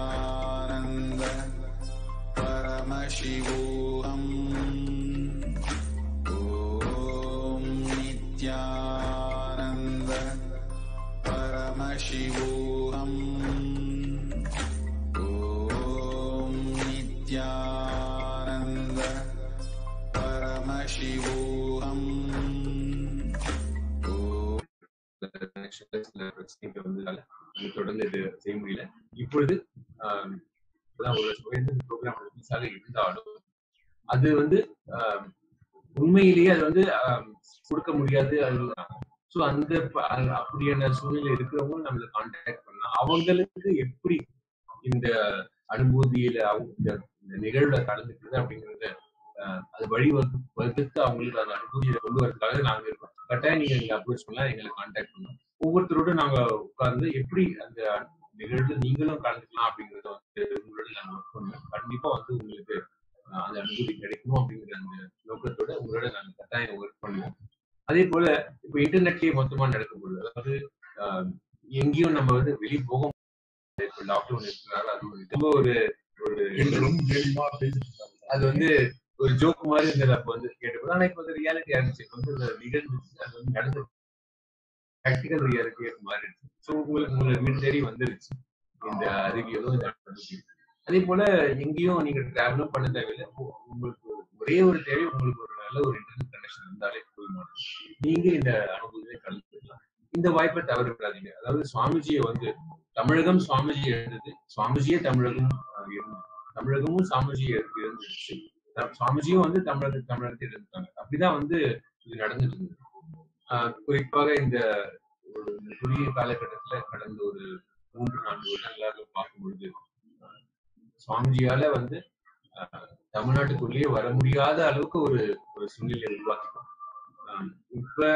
கனெக்ஷன்ல சில பிரச்சனைகள் வந்ததால நாங்க தொடர்ந்து இது செய்ய முடியல இப்பொழுது ஆஹ், இப்பதான் ஒரு சுயந்த ப்ரோக்ராம் ரிலீஸாக இருந்தாலும் அது வந்து ஆஹ், உண்மையிலேயே அது வந்து ஆஹ், கொடுக்க முடியாது அது ஸோ அந்த ப- அ- அப்படியான சூழ்நிலை இருக்கிறவங்க நம்மள கான்டாக்ட் பண்ணலாம் அவங்களுக்கு எப்படி இந்த அனுபூதியில அவங்க இந்த இந்த நிகழ்வுல கலந்துக்கிறது அப்படிங்கறத ஆஹ், அது வழி வகு- வகுத்து அவங்களுக்கு அந்த அனுபூதியை கொண்டு வரதுக்காக நாங்க இருக்கோம் கட்டாயம் நீங்க எங்களை அப்ரோச் பண்ணலாம் எங்களை கான்டாக்ட் பண்ணலாம் ஒவ்வொருத்தரோட நாங்க உட்கார்ந்து எப்படி அந்த நிகழ்வுல நீங்களும் கலந்துக்கலாம் அப்படிங்கறத வந்து உங்களோட நாங்க ஒர்க் பண்ணுவோம் கண்டிப்பா வந்து உங்களுக்கு ஆஹ், அந்த அனுபூதி கிடைக்கணும் அப்படிங்கிற அந்த நோக்கத்தோட உங்களோட நாங்க கட்டாயம் ஒர்க் பண்ணுவோம் அதே போல இப்ப இன்டர்நெட்லயே மொத்தமா நடக்கும்போது அதாவது ஆஹ், எங்கேயும் நம்ம வந்து வெளியே போக முடியாது. இப்ப லாக்டவுன் இருக்கிறனால அது ஒரு ரொம்ப ஒரு ஒரு எங்களும் கேலிமா பேசிட்டு இருந்தாங்க அது வந்து ஒரு ஜோக் மாதிரி இருந்தது அப்ப வந்து கேட்டபோது ஆனா இப்ப அது ரியாலிட்டி ஆயிருச்சு இப்ப வந்து அது நிகழ்ந்துச்சு அது வந்து நடந்து ப்ராக்டிக்கல் ரியாலிட்டியாக மாறிடுச்சு ஸோ உங்களுக்கு உங்களுக்கு வீடு தேடி வந்துருச்சு இந்த அறிவியலும் இந்த அனுபவம். அதே போல எங்கேயும் நீங்க டிராவலும் பண்ண தேவையில்லை உ- உங்களுக்கு ஒரே ஒரு தேவை உங்களுக்கு ஒரு நல்ல ஒரு இன்டர்நெட் கனெக்ஷன் இருந்தாலே போதுமானது நீங்க இந்த அனுபவத்தை கலந்துக்கலாம் இந்த வாய்ப்பை தவற விடாதீங்க அதாவது சுவாமிஜியை வந்து தமிழகம் சுவாமிஜி எழுந்தது சுவாமிஜியே தமிழகம் அஹ், இருந்தது தமிழகமும் சாமிஜியை இருந்துச்சு த- சுவாமிஜியும் வந்து தமிழக தமிழகத்தில் இருந்தாங்க அப்படிதான் வந்து இது நடந்துட்டு இருந்தது ஆஹ் குறிப்பாக இந்த ஒரு இந்த குறுகிய காலகட்டத்துல கடந்த ஒரு மூன்று நான்கு வருடங்களாக பார்க்கும் பொழுது ஆஹ் சுவாமிஜியால வந்து ஆஹ் தமிழ்நாட்டுக்குள்ளேயே வர முடியாத அளவுக்கு ஒரு ஒரு சூழ்நிலை உருவாக்கிட்டோம் ஆஹ் இப்ப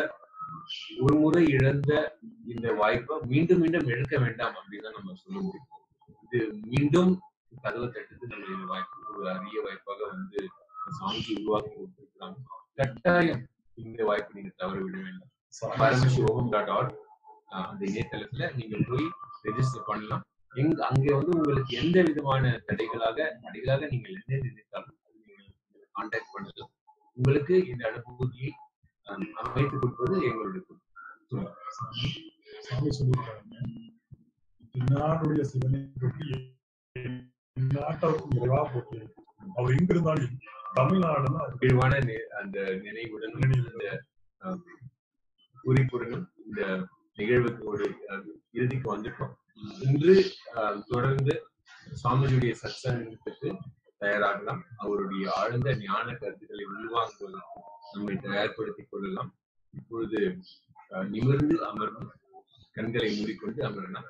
ஒரு முறை இழந்த இந்த வாய்ப்பை மீண்டும் மீண்டும் இழக்க வேண்டாம் அப்படின்னு தான் நம்ம சொல்ல முடியும் இது மீண்டும் கதவை தட்டுது நம்ம இந்த வாய்ப்பு ஒரு அரிய வாய்ப்பாக வந்து சாமிஜி உருவாக்கி கொடுத்திருக்கிறாங்க கட்டாயம் இந்த வாய்ப்பு நீங்க தவற விட வேண்டாம் பரமசிவோகம் டாட் ஆர்க் அந்த இணையதளத்துல நீங்க போய் ரெஜிஸ்டர் பண்ணலாம் எங்க அங்க வந்து உங்களுக்கு எந்த விதமான தடைகளாக தடைகளாக நீங்கள் என்ன நினைத்தாலும் நீங்கள் கான்டாக்ட் பண்ணலாம் உங்களுக்கு இந்த அனுபூதியை ஆஹ், அமைத்துக் கொடுப்பது எங்களுடைய பொறுப்பு. சாமி சாமி சொல்லியிருக்காங்க இந்நாடுடைய சிவனை பற்றி நாட்டருக்கும் இறைவா போட்டு அவர் எங்க இருந்தாலும் தமிழ்நாடுன்னா அது மகிழ்வான நி- அந்த நினைவுடன் இந்த ஆஹ், குறிப்புடன் இந்த நிகழ்வுக்கு ஒரு ஆஹ், இறுதிக்கு வந்துட்டோம் இன்று ஆஹ், தொடர்ந்து சுவாமிஜியுடைய சத்சங்கத்துக்கு தயாராகலாம் அவருடைய ஆழ்ந்த ஞான கருத்துக்களை உள்வாங்குவதற்கு நம்மை தயார்படுத்திக் கொள்ளலாம் இப்பொழுது ஆஹ், நிமிர்ந்து அமர்ந்து கண்களை மூடிக்கொண்டு அமரலாம்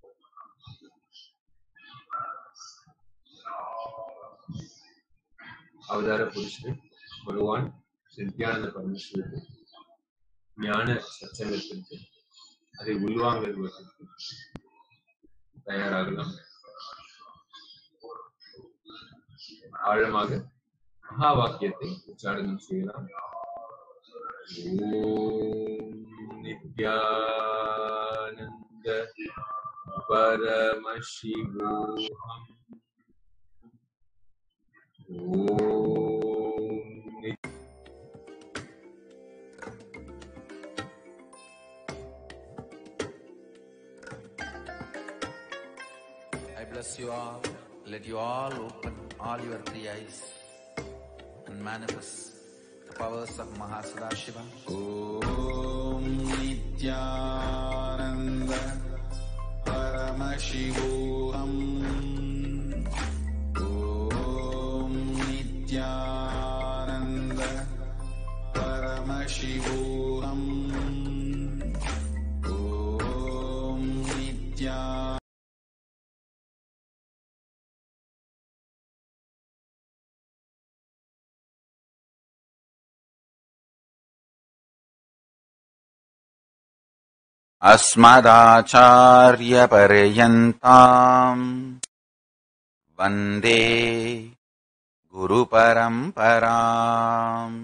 அவதார புருஷன் பகவான் நித்யானந்த பரமேஸ்வரர் ஞான சச்சங்கத்திற்கு அதை உள்வாங்குவதற்கு தயாராகலாம் ஆழமாக மகா வாக்கியத்தை உச்சாரணம் செய்யலாம் ஓம் நித்யானந்த பரமசிவோகம் ஓம் நித்ய I bless you all. Let you all open all your three eyes and manifest the powers of Mahasadashiva. ॐ नित्यानन्द परमशिवोऽहम् ॐ नित्यानन्द परमशिवोऽहम् ॐ नित्या अस्मदाचार्यपर्यन्ताम् वन्दे गुरुपरम्पराम्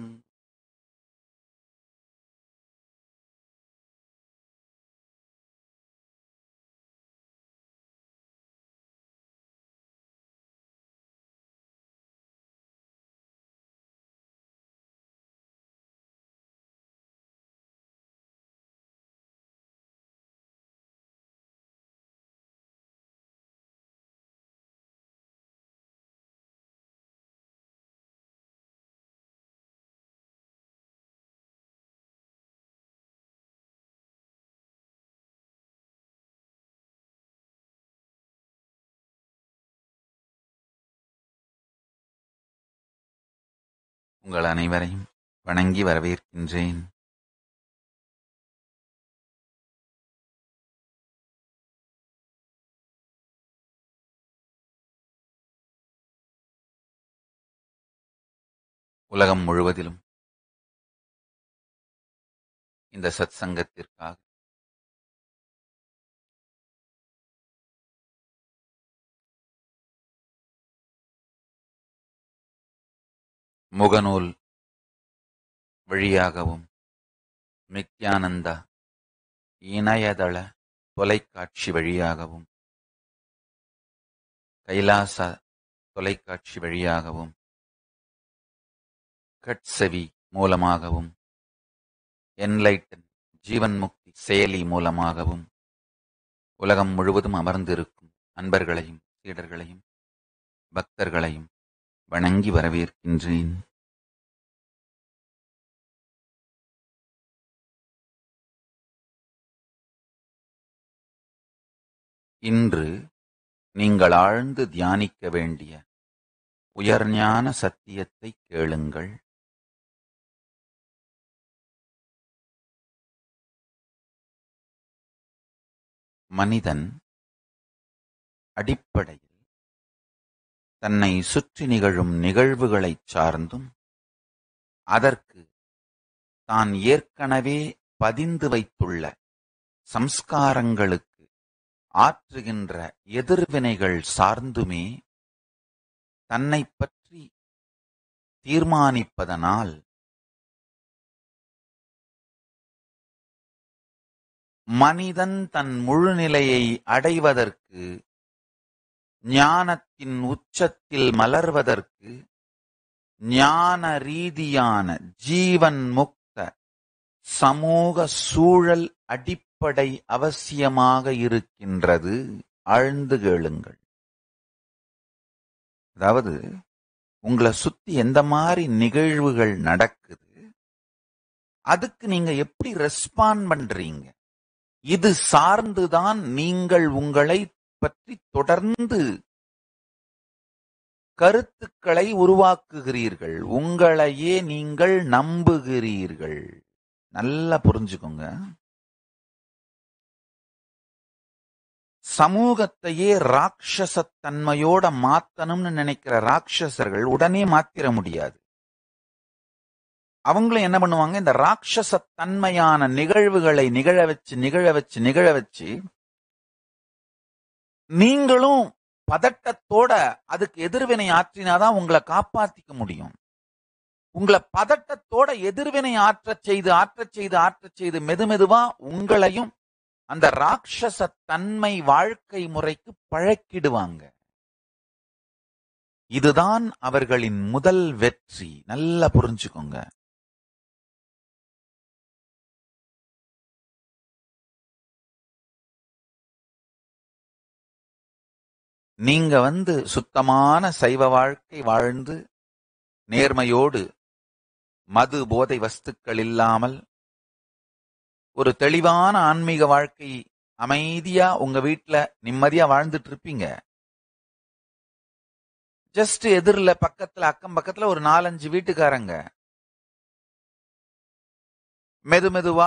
உங்கள் அனைவரையும் வணங்கி வரவேற்கின்றேன் உலகம் முழுவதிலும் இந்த சத் சங்கத்திற்காக முகநூல் வழியாகவும் நித்யானந்தா இணையதள தொலைக்காட்சி வழியாகவும் கைலாச தொலைக்காட்சி வழியாகவும் கட்செவி மூலமாகவும் என்லைட்டன் ஜீவன் முக்தி செயலி மூலமாகவும் உலகம் முழுவதும் அமர்ந்திருக்கும் அன்பர்களையும் சீடர்களையும் பக்தர்களையும் வணங்கி வரவேற்கின்றேன் இன்று நீங்கள் ஆழ்ந்து தியானிக்க வேண்டிய உயர்ஞான சத்தியத்தை கேளுங்கள் மனிதன் அடிப்படையில் தன்னை சுற்றி நிகழும் நிகழ்வுகளைச் சார்ந்தும் அதற்கு தான் ஏற்கனவே பதிந்து வைத்துள்ள சம்ஸ்காரங்களுக்கு ஆற்றுகின்ற எதிர்வினைகள் சார்ந்துமே தன்னைப் பற்றி தீர்மானிப்பதனால் மனிதன் தன் முழுநிலையை அடைவதற்கு ஞானத்தின் உச்சத்தில் மலர்வதற்கு ஞான ரீதியான ஜீவன் முக்த சமூக சூழல் அடிப்படை அவசியமாக இருக்கின்றது ஆழ்ந்து கேளுங்கள் அதாவது உங்களை சுத்தி எந்த மாதிரி நிகழ்வுகள் நடக்குது அதுக்கு நீங்க எப்படி ரெஸ்பாண்ட் பண்றீங்க இது சார்ந்துதான் நீங்கள் உங்களை பற்றி தொடர்ந்து கருத்துக்களை உருவாக்குகிறீர்கள் உங்களையே நீங்கள் நம்புகிறீர்கள் நல்லா புரிஞ்சுக்கோங்க சமூகத்தையே ராட்சசத்தன்மையோட மாத்தணும்னு நினைக்கிற ராட்சசர்கள் உடனே மாத்திர முடியாது அவங்களும் என்ன பண்ணுவாங்க இந்த ராட்சசத்தன்மையான நிகழ்வுகளை நிகழ வச்சு நிகழ வச்சு நிகழ வச்சு நீங்களும் பதட்டத்தோட அதுக்கு எதிர்வினை ஆற்றினாதான் உங்களை காப்பாத்திக்க முடியும் உங்களை பதட்டத்தோட எதிர்வினை ஆற்றச் செய்து ஆற்றச் செய்து ஆற்றச் செய்து மெதுமெதுவா உங்களையும் அந்த ராட்சச தன்மை வாழ்க்கை முறைக்கு பழக்கிடுவாங்க இதுதான் அவர்களின் முதல் வெற்றி நல்லா புரிஞ்சுக்கோங்க நீங்க வந்து சுத்தமான சைவ வாழ்க்கை வாழ்ந்து நேர்மையோடு மது போதை வஸ்துக்கள் இல்லாமல் ஒரு தெளிவான ஆன்மீக வாழ்க்கை அமைதியா உங்க வீட்ல நிம்மதியா வாழ்ந்துட்டு இருப்பீங்க ஜஸ்ட் எதிரில பக்கத்துல அக்கம் பக்கத்துல ஒரு நாலஞ்சு வீட்டுக்காரங்க மெது மெதுவா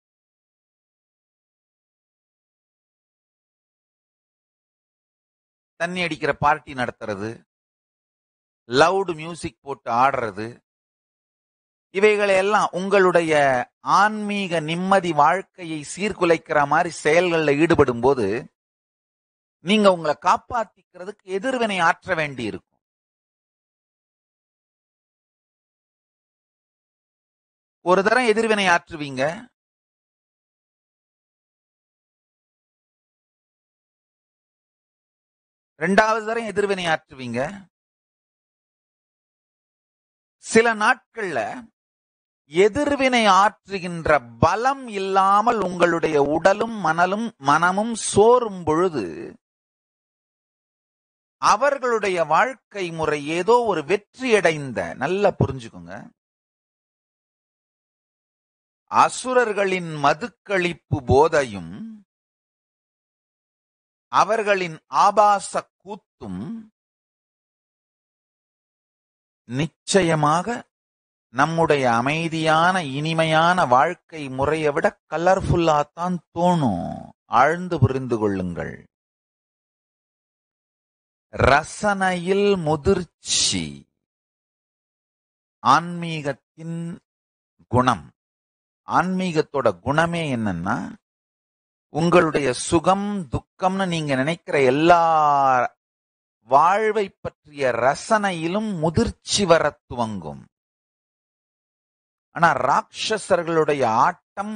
தண்ணி அடிக்கிற பார்ட்டி நடத்துறது லவுட் மியூசிக் போட்டு ஆடுறது இவைகளை எல்லாம் உங்களுடைய ஆன்மீக நிம்மதி வாழ்க்கையை சீர்குலைக்கிற மாதிரி செயல்களில் ஈடுபடும் போது நீங்க உங்களை காப்பாத்திக்கிறதுக்கு எதிர்வினை ஆற்ற வேண்டி இருக்கும் ஒரு தரம் எதிர்வினை ஆற்றுவீங்க ரெண்டாவது தரம் எதிர்வினை ஆற்றுவீங்க சில நாட்கள்ல எதிர்வினை ஆற்றுகின்ற பலம் இல்லாமல் உங்களுடைய உடலும் மனலும் மனமும் சோரும் பொழுது அவர்களுடைய வாழ்க்கை முறை ஏதோ ஒரு வெற்றி அடைந்த நல்லா புரிஞ்சுக்கோங்க அசுரர்களின் மதுக்களிப்பு போதையும் அவர்களின் ஆபாச கூத்தும் நிச்சயமாக நம்முடைய அமைதியான இனிமையான வாழ்க்கை முறையை விட கலர்ஃபுல்லா தான் தோணும் ஆழ்ந்து புரிந்து கொள்ளுங்கள் ரசனையில் முதிர்ச்சி ஆன்மீகத்தின் குணம் ஆன்மீகத்தோட குணமே என்னன்னா உங்களுடைய சுகம் துக்கம்னு நீங்க நினைக்கிற எல்லா வாழ்வை பற்றிய ரசனையிலும் முதிர்ச்சி வர துவங்கும் ஆனா ராட்சசர்களுடைய ஆட்டம்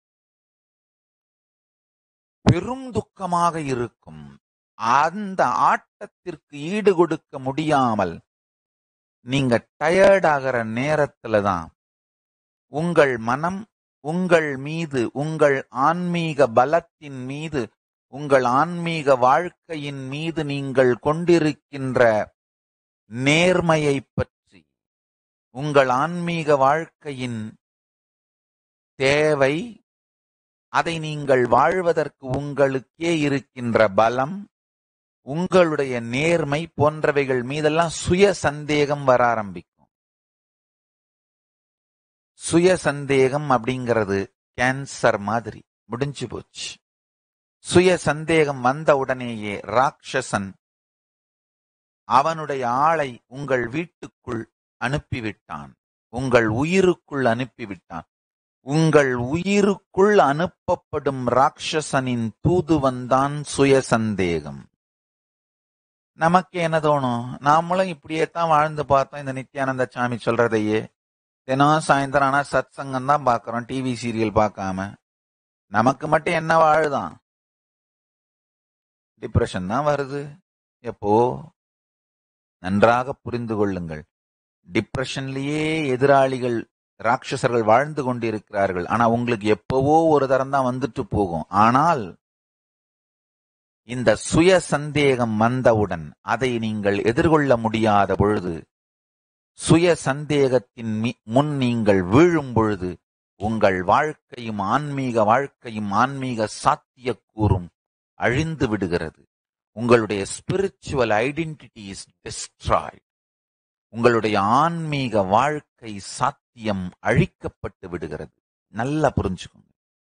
பெரும் துக்கமாக இருக்கும் அந்த ஆட்டத்திற்கு ஈடு கொடுக்க முடியாமல் நீங்க டயர்ட் ஆகிற நேரத்துல தான் உங்கள் மனம் உங்கள் மீது உங்கள் ஆன்மீக பலத்தின் மீது உங்கள் ஆன்மீக வாழ்க்கையின் மீது நீங்கள் கொண்டிருக்கின்ற நேர்மையை பற்றி உங்கள் ஆன்மீக வாழ்க்கையின் தேவை அதை நீங்கள் வாழ்வதற்கு உங்களுக்கே இருக்கின்ற பலம் உங்களுடைய நேர்மை போன்றவைகள் மீதெல்லாம் சுய சந்தேகம் வர ஆரம்பிக்கும் சுய சந்தேகம் அப்படிங்கிறது கேன்சர் மாதிரி முடிஞ்சு போச்சு சுய சந்தேகம் வந்த உடனேயே ராட்சசன் அவனுடைய ஆளை உங்கள் வீட்டுக்குள் அனுப்பிவிட்டான் உங்கள் உயிருக்குள் அனுப்பிவிட்டான் உங்கள் உயிருக்குள் அனுப்பப்படும் ராட்சசனின் தூதுவன்தான் சுய சந்தேகம் நமக்கு என்ன தோணும் நாமளும் இப்படியே தான் வாழ்ந்து பார்த்தோம் இந்த நித்யானந்த சாமி சொல்றதையே தினம் சாயந்தரம் ஆனா சத் சங்கம் தான் பாக்குறோம் டிவி சீரியல் பார்க்காம நமக்கு மட்டும் என்ன வாழுதான் டிப்ரெஷன் தான் வருது எப்போ நன்றாக புரிந்து கொள்ளுங்கள் டிப்ரெஷன்லயே எதிராளிகள் ராட்சசர்கள் வாழ்ந்து கொண்டிருக்கிறார்கள் ஆனா உங்களுக்கு எப்பவோ ஒரு தரம் தான் வந்துட்டு போகும் ஆனால் இந்த சுய சந்தேகம் வந்தவுடன் அதை நீங்கள் எதிர்கொள்ள முடியாத பொழுது சுய சந்தேகத்தின் மி- முன் நீங்கள் வீழும் பொழுது உங்கள் வாழ்க்கையும் ஆன்மீக வாழ்க்கையும் ஆன்மீக சாத்தியக்கூறும் அழிந்து விடுகிறது உங்களுடைய ஸ்பிரிச்சுவல் ஐடென்டிட்டி இஸ் டிஸ்ட்ராய்ட் உங்களுடைய ஆன்மீக வாழ்க்கை சாத்தியம் அழிக்கப்பட்டு விடுகிறது நல்லா புரிஞ்சுக்கோங்க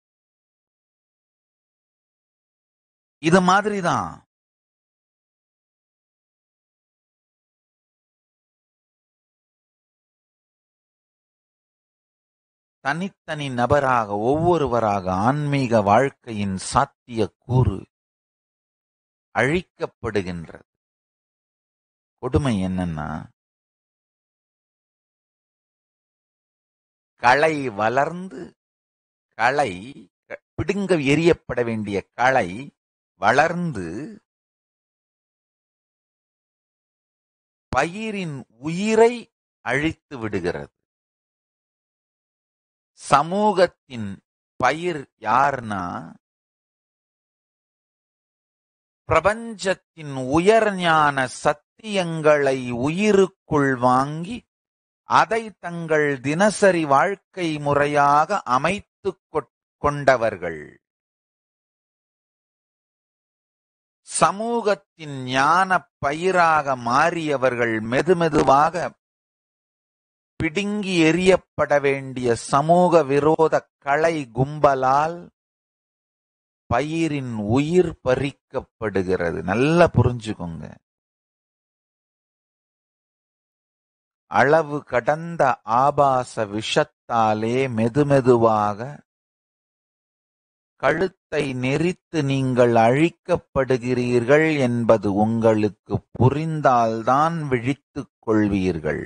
இது மாதிரிதான் தனித்தனி நபராக ஒவ்வொருவராக ஆன்மீக வாழ்க்கையின் சாத்திய கூறு அழிக்கப்படுகின்றது கொடுமை என்னன்னா களை வளர்ந்து களை க- பிடுங்க எரியப்பட வேண்டிய களை வளர்ந்து பயிரின் உயிரை அழித்து விடுகிறது சமூகத்தின் பயிர் யார்னா பிரபஞ்சத்தின் உயர்ஞான சத்தியங்களை உயிருக்குள் வாங்கி அதை தங்கள் தினசரி வாழ்க்கை முறையாக அமைத்துக் கொட்- கொண்டவர்கள் சமூகத்தின் ஞான பயிராக மாறியவர்கள் மெதுமெதுவாக பிடுங்கி எறியப்பட வேண்டிய சமூக விரோத களை கும்பலால் பயிரின் உயிர் பறிக்கப்படுகிறது நல்லா புரிஞ்சுக்கோங்க அளவு கடந்த ஆபாச விஷத்தாலே மெதுமெதுவாக கழுத்தை நெரித்து நீங்கள் அழிக்கப்படுகிறீர்கள் என்பது உங்களுக்கு புரிந்தால்தான் விழித்துக் கொள்வீர்கள்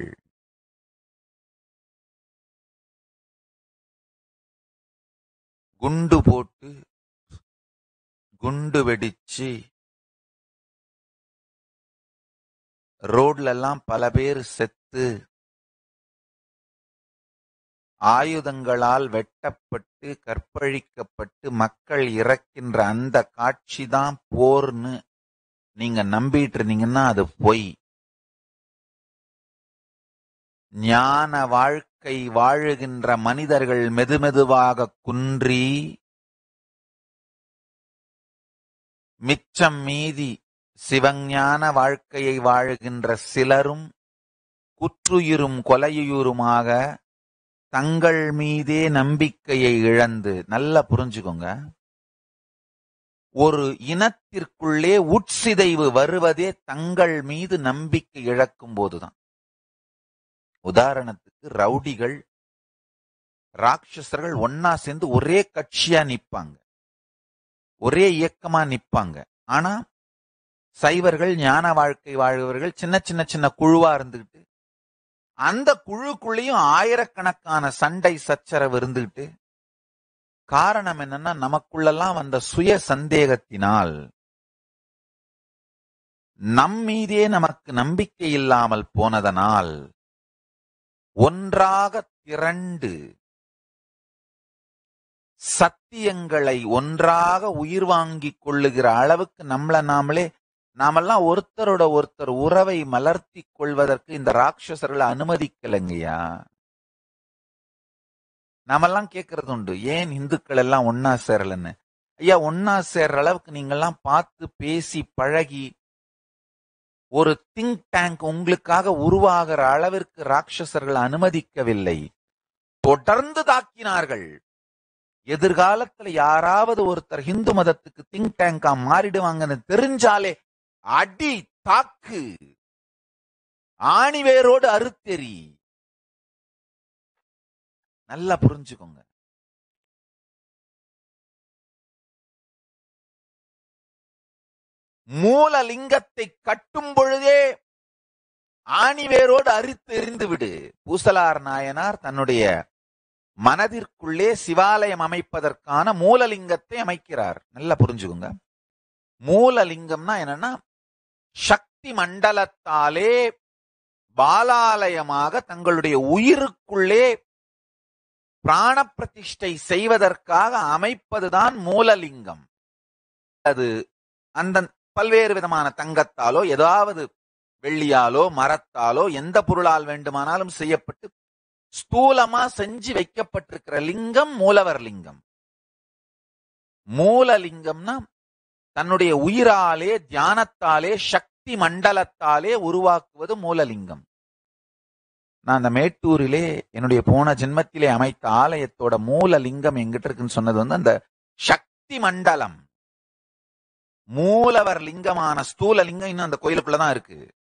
குண்டு போட்டு குண்டு வெடிச்சு ரோட்ல எல்லாம் பல பேர் செத்து ஆயுதங்களால் வெட்டப்பட்டு கற்பழிக்கப்பட்டு மக்கள் இறக்கின்ற அந்த காட்சி தான் போர்னு நீங்க நம்பிட்டு இருந்தீங்கன்னா அது பொய் ஞான வாழ்க்கை வாழுகின்ற மனிதர்கள் மெதுமெதுவாக குன்றி மிச்சம் மீதி சிவஞான வாழ்க்கையை வாழுகின்ற சிலரும் குற்றுயிரும் கொலையுயிருமாக தங்கள் மீதே நம்பிக்கையை இழந்து நல்லா புரிஞ்சுக்கோங்க ஒரு இனத்திற்குள்ளே உட்சிதைவு வருவதே தங்கள் மீது நம்பிக்கை இழக்கும் போதுதான் உதாரணத்துக்கு ரவுடிகள் ராட்சசர்கள் ஒன்னா சேர்ந்து ஒரே கட்சியா நிப்பாங்க ஒரே இயக்கமா நிப்பாங்க ஆனா சைவர்கள் ஞான வாழ்க்கை வாழ்பவர்கள் சின்ன சின்ன சின்ன குழுவா இருந்துகிட்டு அந்த குழுக்குள்ளேயும் ஆயிரக்கணக்கான சண்டை சச்சரவு இருந்துகிட்டு காரணம் என்னன்னா நமக்குள்ளெல்லாம் வந்த சுய சந்தேகத்தினால் நம் மீதே நமக்கு நம்பிக்கை இல்லாமல் போனதனால் ஒன்றாக திரண்டு சத்தியங்களை ஒன்றாக உயிர் வாங்கிக் கொள்ளுகிற அளவுக்கு நம்மள நாமளே நாமெல்லாம் ஒருத்தரோட ஒருத்தர் உறவை மலர்த்தி கொள்வதற்கு இந்த ராட்சசர்களை அனுமதிக்கலைங்கய்யா நாமெல்லாம் கேட்கறது உண்டு ஏன் இந்துக்கள் எல்லாம் ஒன்னா சேரலன்னு ஐயா ஒன்னா சேர்ற அளவுக்கு நீங்கெல்லாம் பார்த்து பேசி பழகி ஒரு திங்க் டேங்க் உங்களுக்காக உருவாகிற அளவிற்கு ராட்சசர்கள் அனுமதிக்கவில்லை தொடர்ந்து தாக்கினார்கள் எதிர்காலத்துல யாராவது ஒருத்தர் இந்து மதத்துக்கு திங்க் டேங்கா மாறிடுவாங்கன்னு தெரிஞ்சாலே அடி தாக்கு ஆணிவேரோடு அறுத்தெறி நல்லா புரிஞ்சுக்கோங்க மூலலிங்கத்தை கட்டும் பொழுதே ஆணிவேரோடு அறுத்து எறிந்து விடு பூசலார் நாயனார் தன்னுடைய மனதிற்குள்ளே சிவாலயம் அமைப்பதற்கான மூலலிங்கத்தை அமைக்கிறார் நல்லா புரிஞ்சுக்கோங்க மூலலிங்கம்னா என்னன்னா சக்தி மண்டலத்தாலே பாலாலயமாக தங்களுடைய உயிருக்குள்ளே பிராண பிரதிஷ்டை செய்வதற்காக அமைப்பதுதான் மூலலிங்கம் அது அந்த பல்வேறு விதமான தங்கத்தாலோ ஏதாவது வெள்ளியாலோ மரத்தாலோ எந்த பொருளால் வேண்டுமானாலும் செய்யப்பட்டு ஸ்தூலமா செஞ்சு வைக்கப்பட்டிருக்கிற லிங்கம் மூலவர் லிங்கம் மூலலிங்கம்னா தன்னுடைய உயிராலே தியானத்தாலே சக்தி மண்டலத்தாலே உருவாக்குவது மூலலிங்கம் நான் அந்த மேட்டூரிலே என்னுடைய போன ஜென்மத்திலே அமைத்த ஆலயத்தோட மூலலிங்கம் எங்கிட்ட இருக்குன்னு சொன்னது வந்து அந்த சக்தி மண்டலம் மூலவர் லிங்கமான ஸ்தூல லிங்கம் இன்னும் அந்த கோயிலுக்குள்ளதான் இருக்கு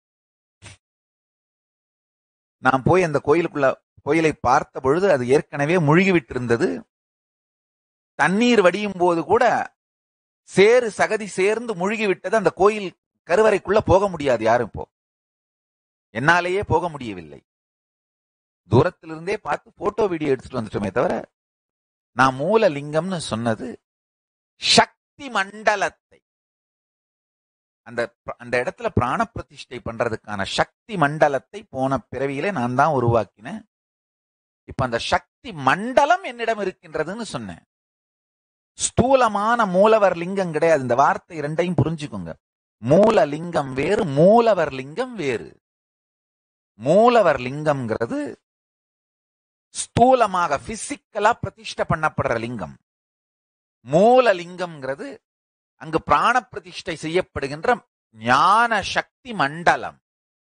நான் போய் அந்த கோயிலுக்குள்ள கோயிலை பார்த்த பொழுது அது ஏற்கனவே முழுகிவிட்டு இருந்தது தண்ணீர் வடியும் போது கூட சேறு சகதி சேர்ந்து முழுகி விட்டது அந்த கோயில் கருவறைக்குள்ள போக முடியாது யாரும் இப்போ என்னாலேயே போக முடியவில்லை தூரத்திலிருந்தே பார்த்து போட்டோ வீடியோ எடுத்துட்டு வந்துட்டோமே தவிர நான் மூல லிங்கம்னு சொன்னது சக்தி மண்டலத்தை அந்த அந்த இடத்துல பிராண பிரதிஷ்டை பண்றதுக்கான சக்தி மண்டலத்தை போன பிறவியிலே நான் தான் உருவாக்கினேன் இப்ப அந்த சக்தி மண்டலம் என்னிடம் இருக்கின்றதுன்னு சொன்னேன் ஸ்தூலமான மூலவர் லிங்கம் கிடையாது இந்த வார்த்தை இரண்டையும் புரிஞ்சுக்கோங்க மூல லிங்கம் வேறு மூலவர் லிங்கம் வேறு மூலவர் லிங்கம்ங்கிறது ஸ்தூலமாக பிசிக்கலா பிரதிஷ்டை பண்ணப்படுற லிங்கம் மூல லிங்கம்ங்கிறது அங்கு பிராண பிரதிஷ்டை செய்யப்படுகின்ற ஞான சக்தி மண்டலம்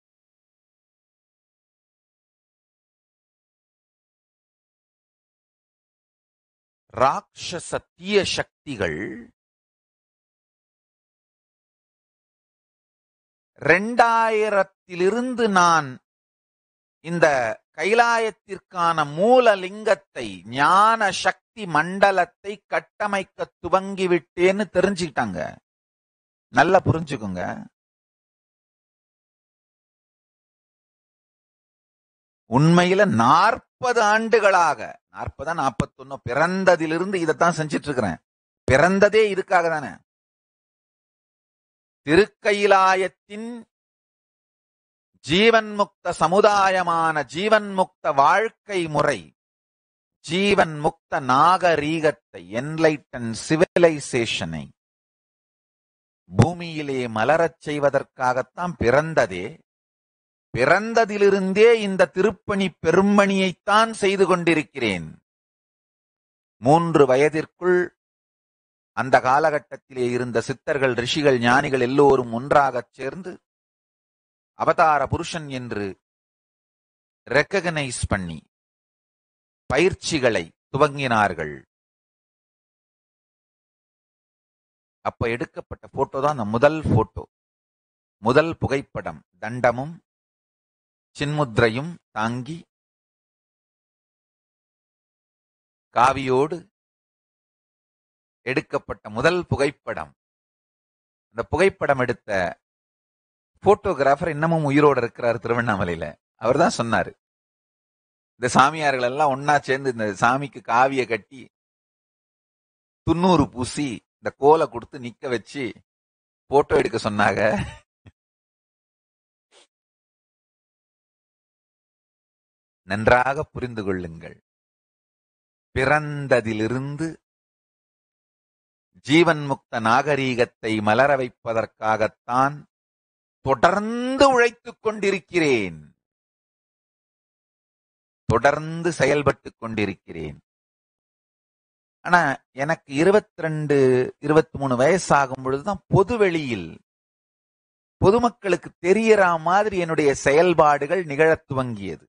ராட்சச தீய சக்திகள் ரெண்டாயிரத்திலிருந்து நான் இந்த கைலாயத்திற்கான மூலலிங்கத்தை ஞான சக்தி மண்டலத்தை கட்டமைக்க துவங்கிவிட்டேன்னு தெரிஞ்சுக்கிட்டாங்க நல்லா புரிஞ்சுக்குங்க உண்மையில நாற்பது ஆண்டுகளாக நாற்பதா நாற்பத்தொன்னு பிறந்ததிலிருந்து இதைத்தான் செஞ்சிட்டு இருக்கிறேன் பிறந்ததே இதுக்காக தானே திருக்கைலாயத்தின் ஜீவன் முக்த சமுதாயமான ஜீவன் முக்த வாழ்க்கை முறை ஜீவன் முக்த நாகரீகத்தை என்லைட்டன் சிவிலைசேஷனை பூமியிலே மலரச் செய்வதற்காகத்தான் பிறந்ததே பிறந்ததிலிருந்தே இந்த திருப்பணி பெருமணியைத்தான் செய்து கொண்டிருக்கிறேன் மூன்று வயதிற்குள் அந்த காலகட்டத்திலே இருந்த சித்தர்கள் ரிஷிகள் ஞானிகள் எல்லோரும் ஒன்றாகச் சேர்ந்து அவதார புருஷன் என்று ரெக்ககனைஸ் பண்ணி பயிற்சிகளை துவங்கினார்கள் அப்ப எடுக்கப்பட்ட போட்டோ தான் அந்த முதல் போட்டோ முதல் புகைப்படம் தண்டமும் சின்முத்ரையும் தாங்கி காவியோடு எடுக்கப்பட்ட முதல் புகைப்படம் அந்த புகைப்படம் எடுத்த போட்டோகிராஃபர் இன்னமும் உயிரோடு இருக்கிறார் திருவண்ணாமலையில அவர் தான் சொன்னாரு இந்த சாமியார்கள் எல்லாம் ஒன்னா சேர்ந்து இந்த சாமிக்கு காவிய கட்டி துண்ணூறு பூசி இந்த கோலை கொடுத்து நிக்க வச்சு போட்டோ எடுக்க சொன்னாங்க நன்றாக புரிந்து கொள்ளுங்கள் பிறந்ததிலிருந்து ஜீவன் முக்த நாகரீகத்தை மலர வைப்பதற்காகத்தான் தொடர்ந்து உழைத்துக் கொண்டிருக்கிறேன் தொடர்ந்து செயல்பட்டுக் கொண்டிருக்கிறேன் ஆனா எனக்கு இருபத்தி ரெண்டு இருபத்தி மூணு வயசாகும் பொழுதுதான் பொது வெளியில் பொதுமக்களுக்கு தெரியற மாதிரி என்னுடைய செயல்பாடுகள் நிகழத் துவங்கியது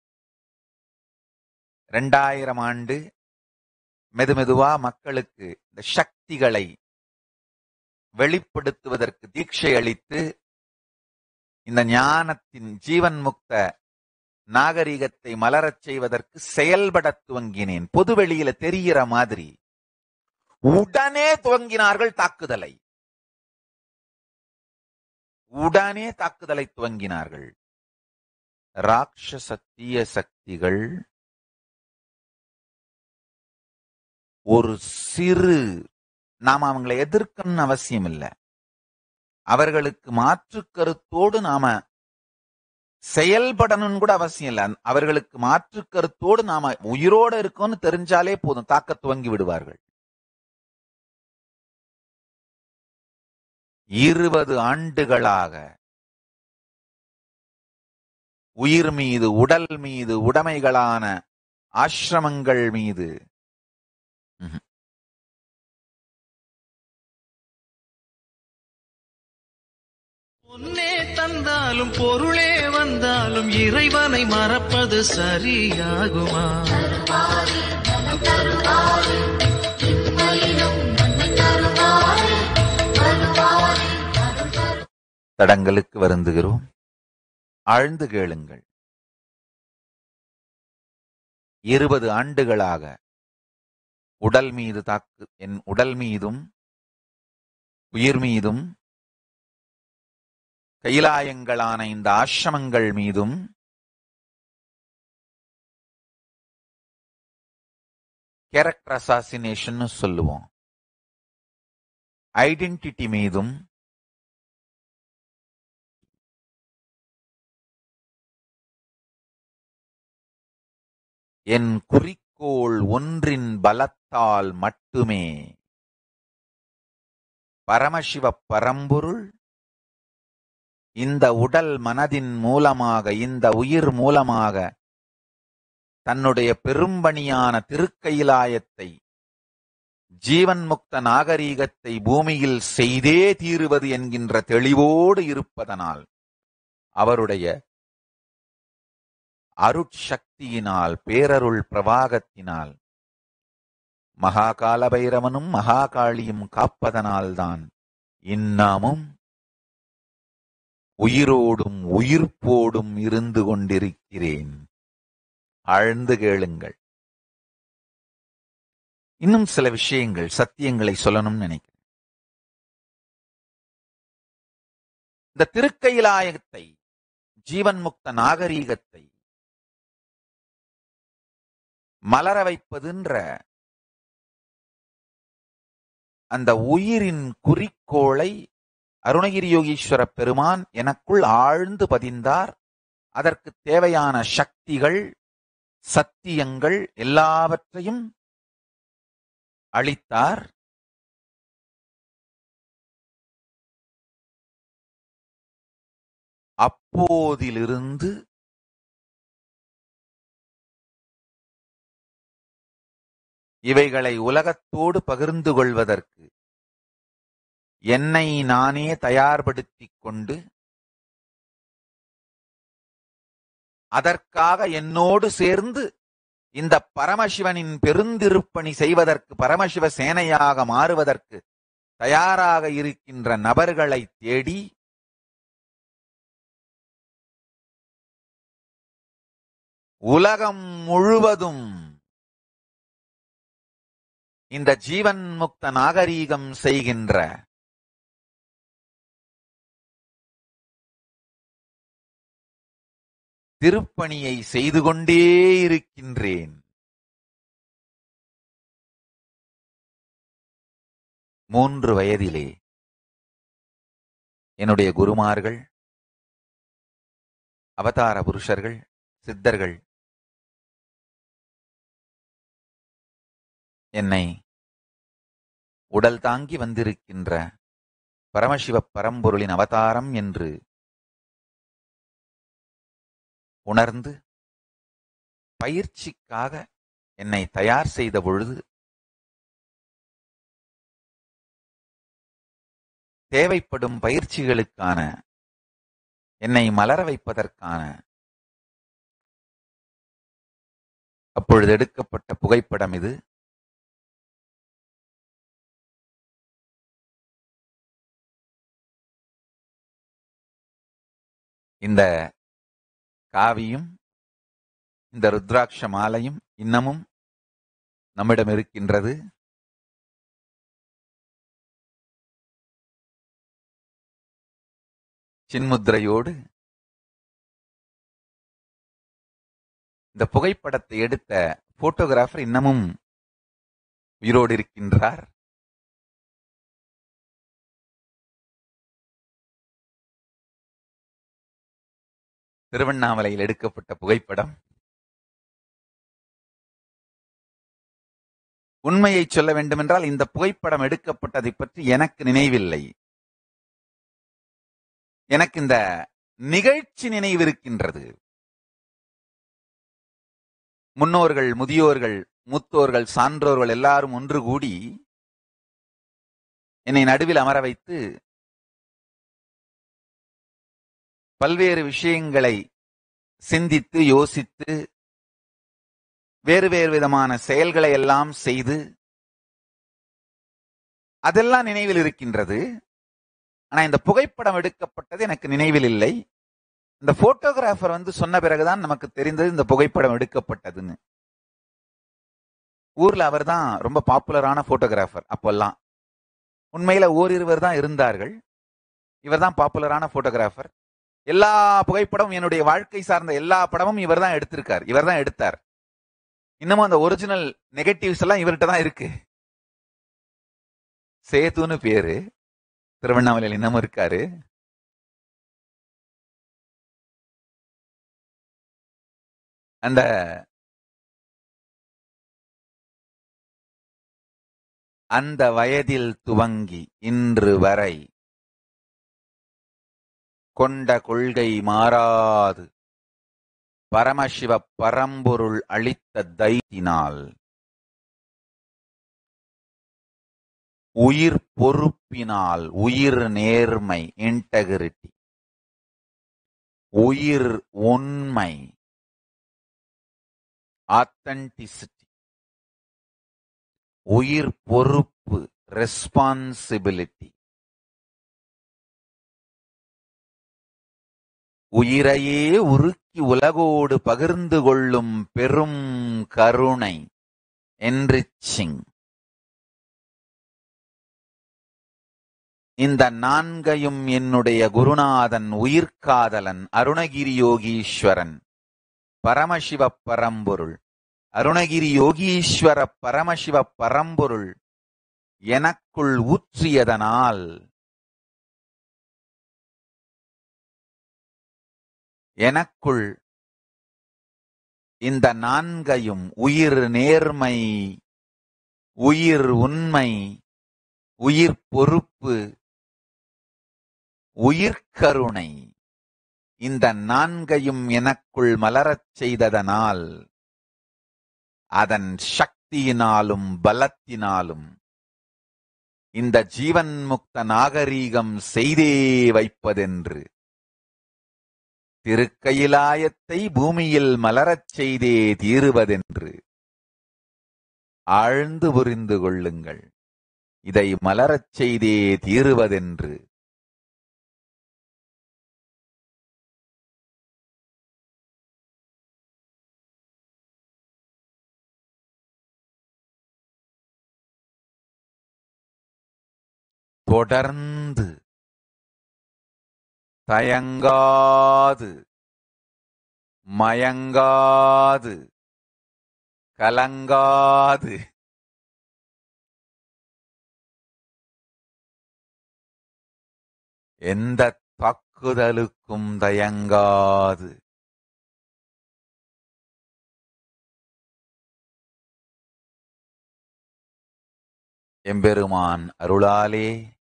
ரெண்டாயிரம் ஆண்டு மெதுமெதுவா மக்களுக்கு இந்த சக்திகளை வெளிப்படுத்துவதற்கு தீட்சை அளித்து இந்த ஞானத்தின் ஜீவன் முக்த நாகரிகத்தை மலரச் செய்வதற்கு செயல்படத் துவங்கினேன் பொதுவெளியில தெரிகிற மாதிரி உடனே துவங்கினார்கள் தாக்குதலை உடனே தாக்குதலை துவங்கினார்கள் ராட்சச தீய சக்திகள் ஒரு சிறு நாம் அவங்களை எதிர்க்கணும்னு அவசியம் இல்லை அவர்களுக்கு மாற்று கருத்தோடு நாம செயல்படணும்னு கூட அவசியம் இல்லை அவர்களுக்கு மாற்று கருத்தோடு நாம உயிரோட இருக்கோம்னு தெரிஞ்சாலே போதும் தாக்க துவங்கி விடுவார்கள் இருபது ஆண்டுகளாக உயிர் மீது உடல் மீது உடைமைகளான ஆசிரமங்கள் மீது ம்ஹும். பொன்னே தந்தாலும் பொருளே வந்தாலும் இறைவனை மறப்பது சரியாகுமா தடங்களுக்கு வருந்துகிறோம் ஆழ்ந்து கேளுங்கள் இருபது ஆண்டுகளாக உடல் மீது தாக்கு என் உடல் மீதும் உயிர் மீதும் கைலாயங்களான இந்த ஆசிரமங்கள் மீதும் கேரக்டர் அசாசினேஷன் சொல்லுவோம் ஐடென்டிட்டி மீதும் என் குறிக்கோள் ஒன்றின் பலத்தால் மட்டுமே பரமசிவ பரம்பொருள் இந்த உடல் மனதின் மூலமாக இந்த உயிர் மூலமாக தன்னுடைய பெரும்பணியான திருக்கைலாயத்தை ஜீவன் முக்த நாகரீகத்தை பூமியில் செய்தே தீருவது என்கின்ற தெளிவோடு இருப்பதனால் அவருடைய அருட்சக்தியினால் பேரருள் பிரவாகத்தினால் மகாகால பைரவனும் மகாகாளியும் காப்பதனால்தான் இன்னாமும் உயிரோடும் உயிர்ப்போடும் இருந்து கொண்டிருக்கிறேன் ஆழ்ந்து கேளுங்கள் இன்னும் சில விஷயங்கள் சத்தியங்களை சொல்லணும்னு நினைக்கிறேன் இந்த திருக்கைலாயத்தை ஜீவன் முக்த நாகரீகத்தை மலர வைப்பதுன்ற அந்த உயிரின் குறிக்கோளை அருணகிரி யோகீஸ்வர பெருமான் எனக்குள் ஆழ்ந்து பதிந்தார் அதற்கு தேவையான சக்திகள் சத்தியங்கள் எல்லாவற்றையும் அளித்தார் அப்போதிலிருந்து இவைகளை உலகத்தோடு பகிர்ந்து கொள்வதற்கு என்னை நானே தயார்படுத்திக் கொண்டு அதற்காக என்னோடு சேர்ந்து இந்த பரமசிவனின் பெருந்திருப்பணி செய்வதற்கு பரமசிவ சேனையாக மாறுவதற்கு தயாராக இருக்கின்ற நபர்களை தேடி உலகம் முழுவதும் இந்த ஜீவன் முக்த நாகரீகம் செய்கின்ற திருப்பணியை செய்து கொண்டே இருக்கின்றேன் மூன்று வயதிலே என்னுடைய குருமார்கள் அவதார புருஷர்கள் சித்தர்கள் என்னை உடல் தாங்கி வந்திருக்கின்ற பரமசிவ பரம்பொருளின் அவதாரம் என்று உணர்ந்து பயிற்சிக்காக என்னை தயார் செய்த பொழுது தேவைப்படும் பயிற்சிகளுக்கான என்னை மலர வைப்பதற்கான அப்பொழுது எடுக்கப்பட்ட புகைப்படம் இது இந்த காவியும் இந்த ருத்ராட்ச மாலையும் இன்னமும் நம்மிடம் இருக்கின்றது சின்முத்திரையோடு இந்த புகைப்படத்தை எடுத்த போட்டோகிராஃபர் இன்னமும் உயிரோடு இருக்கின்றார் திருவண்ணாமலையில் எடுக்கப்பட்ட புகைப்படம் உண்மையை சொல்ல வேண்டுமென்றால் இந்த புகைப்படம் எடுக்கப்பட்டதை பற்றி எனக்கு நினைவில்லை எனக்கு இந்த நிகழ்ச்சி நினைவிருக்கின்றது முன்னோர்கள் முதியோர்கள் மூத்தோர்கள் சான்றோர்கள் எல்லாரும் ஒன்று கூடி என்னை நடுவில் அமர வைத்து பல்வேறு விஷயங்களை சிந்தித்து யோசித்து வேறு வேறு விதமான செயல்களை எல்லாம் செய்து அதெல்லாம் நினைவில் இருக்கின்றது ஆனா இந்த புகைப்படம் எடுக்கப்பட்டது எனக்கு நினைவில் இல்லை இந்த போட்டோகிராஃபர் வந்து சொன்ன பிறகுதான் நமக்கு தெரிந்தது இந்த புகைப்படம் எடுக்கப்பட்டதுன்னு ஊர்ல அவர் தான் ரொம்ப பாப்புலரான போட்டோகிராஃபர் அப்பெல்லாம் உண்மையில ஓரிருவர் தான் இருந்தார்கள் இவர் தான் பாப்புலரான போட்டோகிராஃபர் எல்லா புகைப்படமும் என்னுடைய வாழ்க்கை சார்ந்த எல்லா படமும் இவர் தான் எடுத்திருக்கார் இவர் தான் எடுத்தார் இன்னமும் அந்த ஒரிஜினல் நெகட்டிவ்ஸ் எல்லாம் இவர்கிட்ட தான் இருக்கு சேதுன்னு பேரு திருவண்ணாமலையில் இன்னமும் இருக்காரு அந்த அந்த வயதில் துவங்கி இன்று வரை கொண்ட கொள்கை மாறாது பரமசிவ பரம்பொருள் அளித்த தைத்தினால் உயிர் பொறுப்பினால் உயிர் நேர்மை இன்டெகிரிட்டி உயிர் உண்மை ஆத்தன்டிசிட்டி உயிர் பொறுப்பு ரெஸ்பான்சிபிலிட்டி உயிரையே உருக்கி உலகோடு பகிர்ந்து கொள்ளும் பெரும் கருணை enriching இந்த நான்கையும் என்னுடைய குருநாதன் உயிர்காதலன் அருணகிரி யோகீஸ்வரன் பரமசிவ பரம்பொருள் அருணகிரி யோகீஸ்வர பரமசிவ பரம்பொருள் எனக்குள் ஊற்றியதனால் எனக்குள் இந்த நான்கையும் உயிர் நேர்மை உயிர் உண்மை உயிர் பொறுப்பு உயிர்கருணை இந்த நான்கையும் எனக்குள் மலரச் செய்ததனால் அதன் சக்தியினாலும் பலத்தினாலும் இந்த ஜீவன் முக்த நாகரீகம் செய்தே வைப்பதென்று திருக்கயிலாயத்தை பூமியில் மலரச் செய்தே தீருவதென்று ஆழ்ந்து புரிந்து கொள்ளுங்கள் இதை மலரச் செய்தே தீருவதென்று தொடர்ந்து தயங்காது மயங்காது கலங்காது எந்த தாக்குதலுக்கும் தயங்காது எம்பெருமான் அருளாலே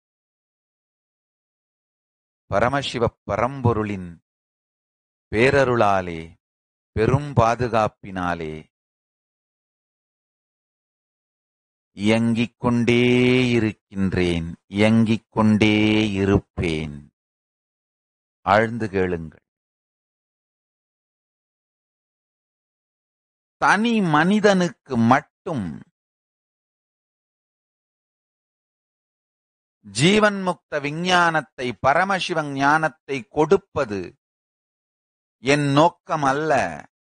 பரமசிவ பரம்பொருளின் பேரருளாலே பெரும் பாதுகாப்பினாலே இயங்கிக் கொண்டே இருக்கின்றேன் இயங்கிக் கொண்டே இருப்பேன் ஆழ்ந்து கேளுங்கள் தனி மனிதனுக்கு மட்டும் ஜீவன் முக்த விஞ்ஞானத்தை பரமசிவ ஞானத்தை கொடுப்பது என் நோக்கம் அல்ல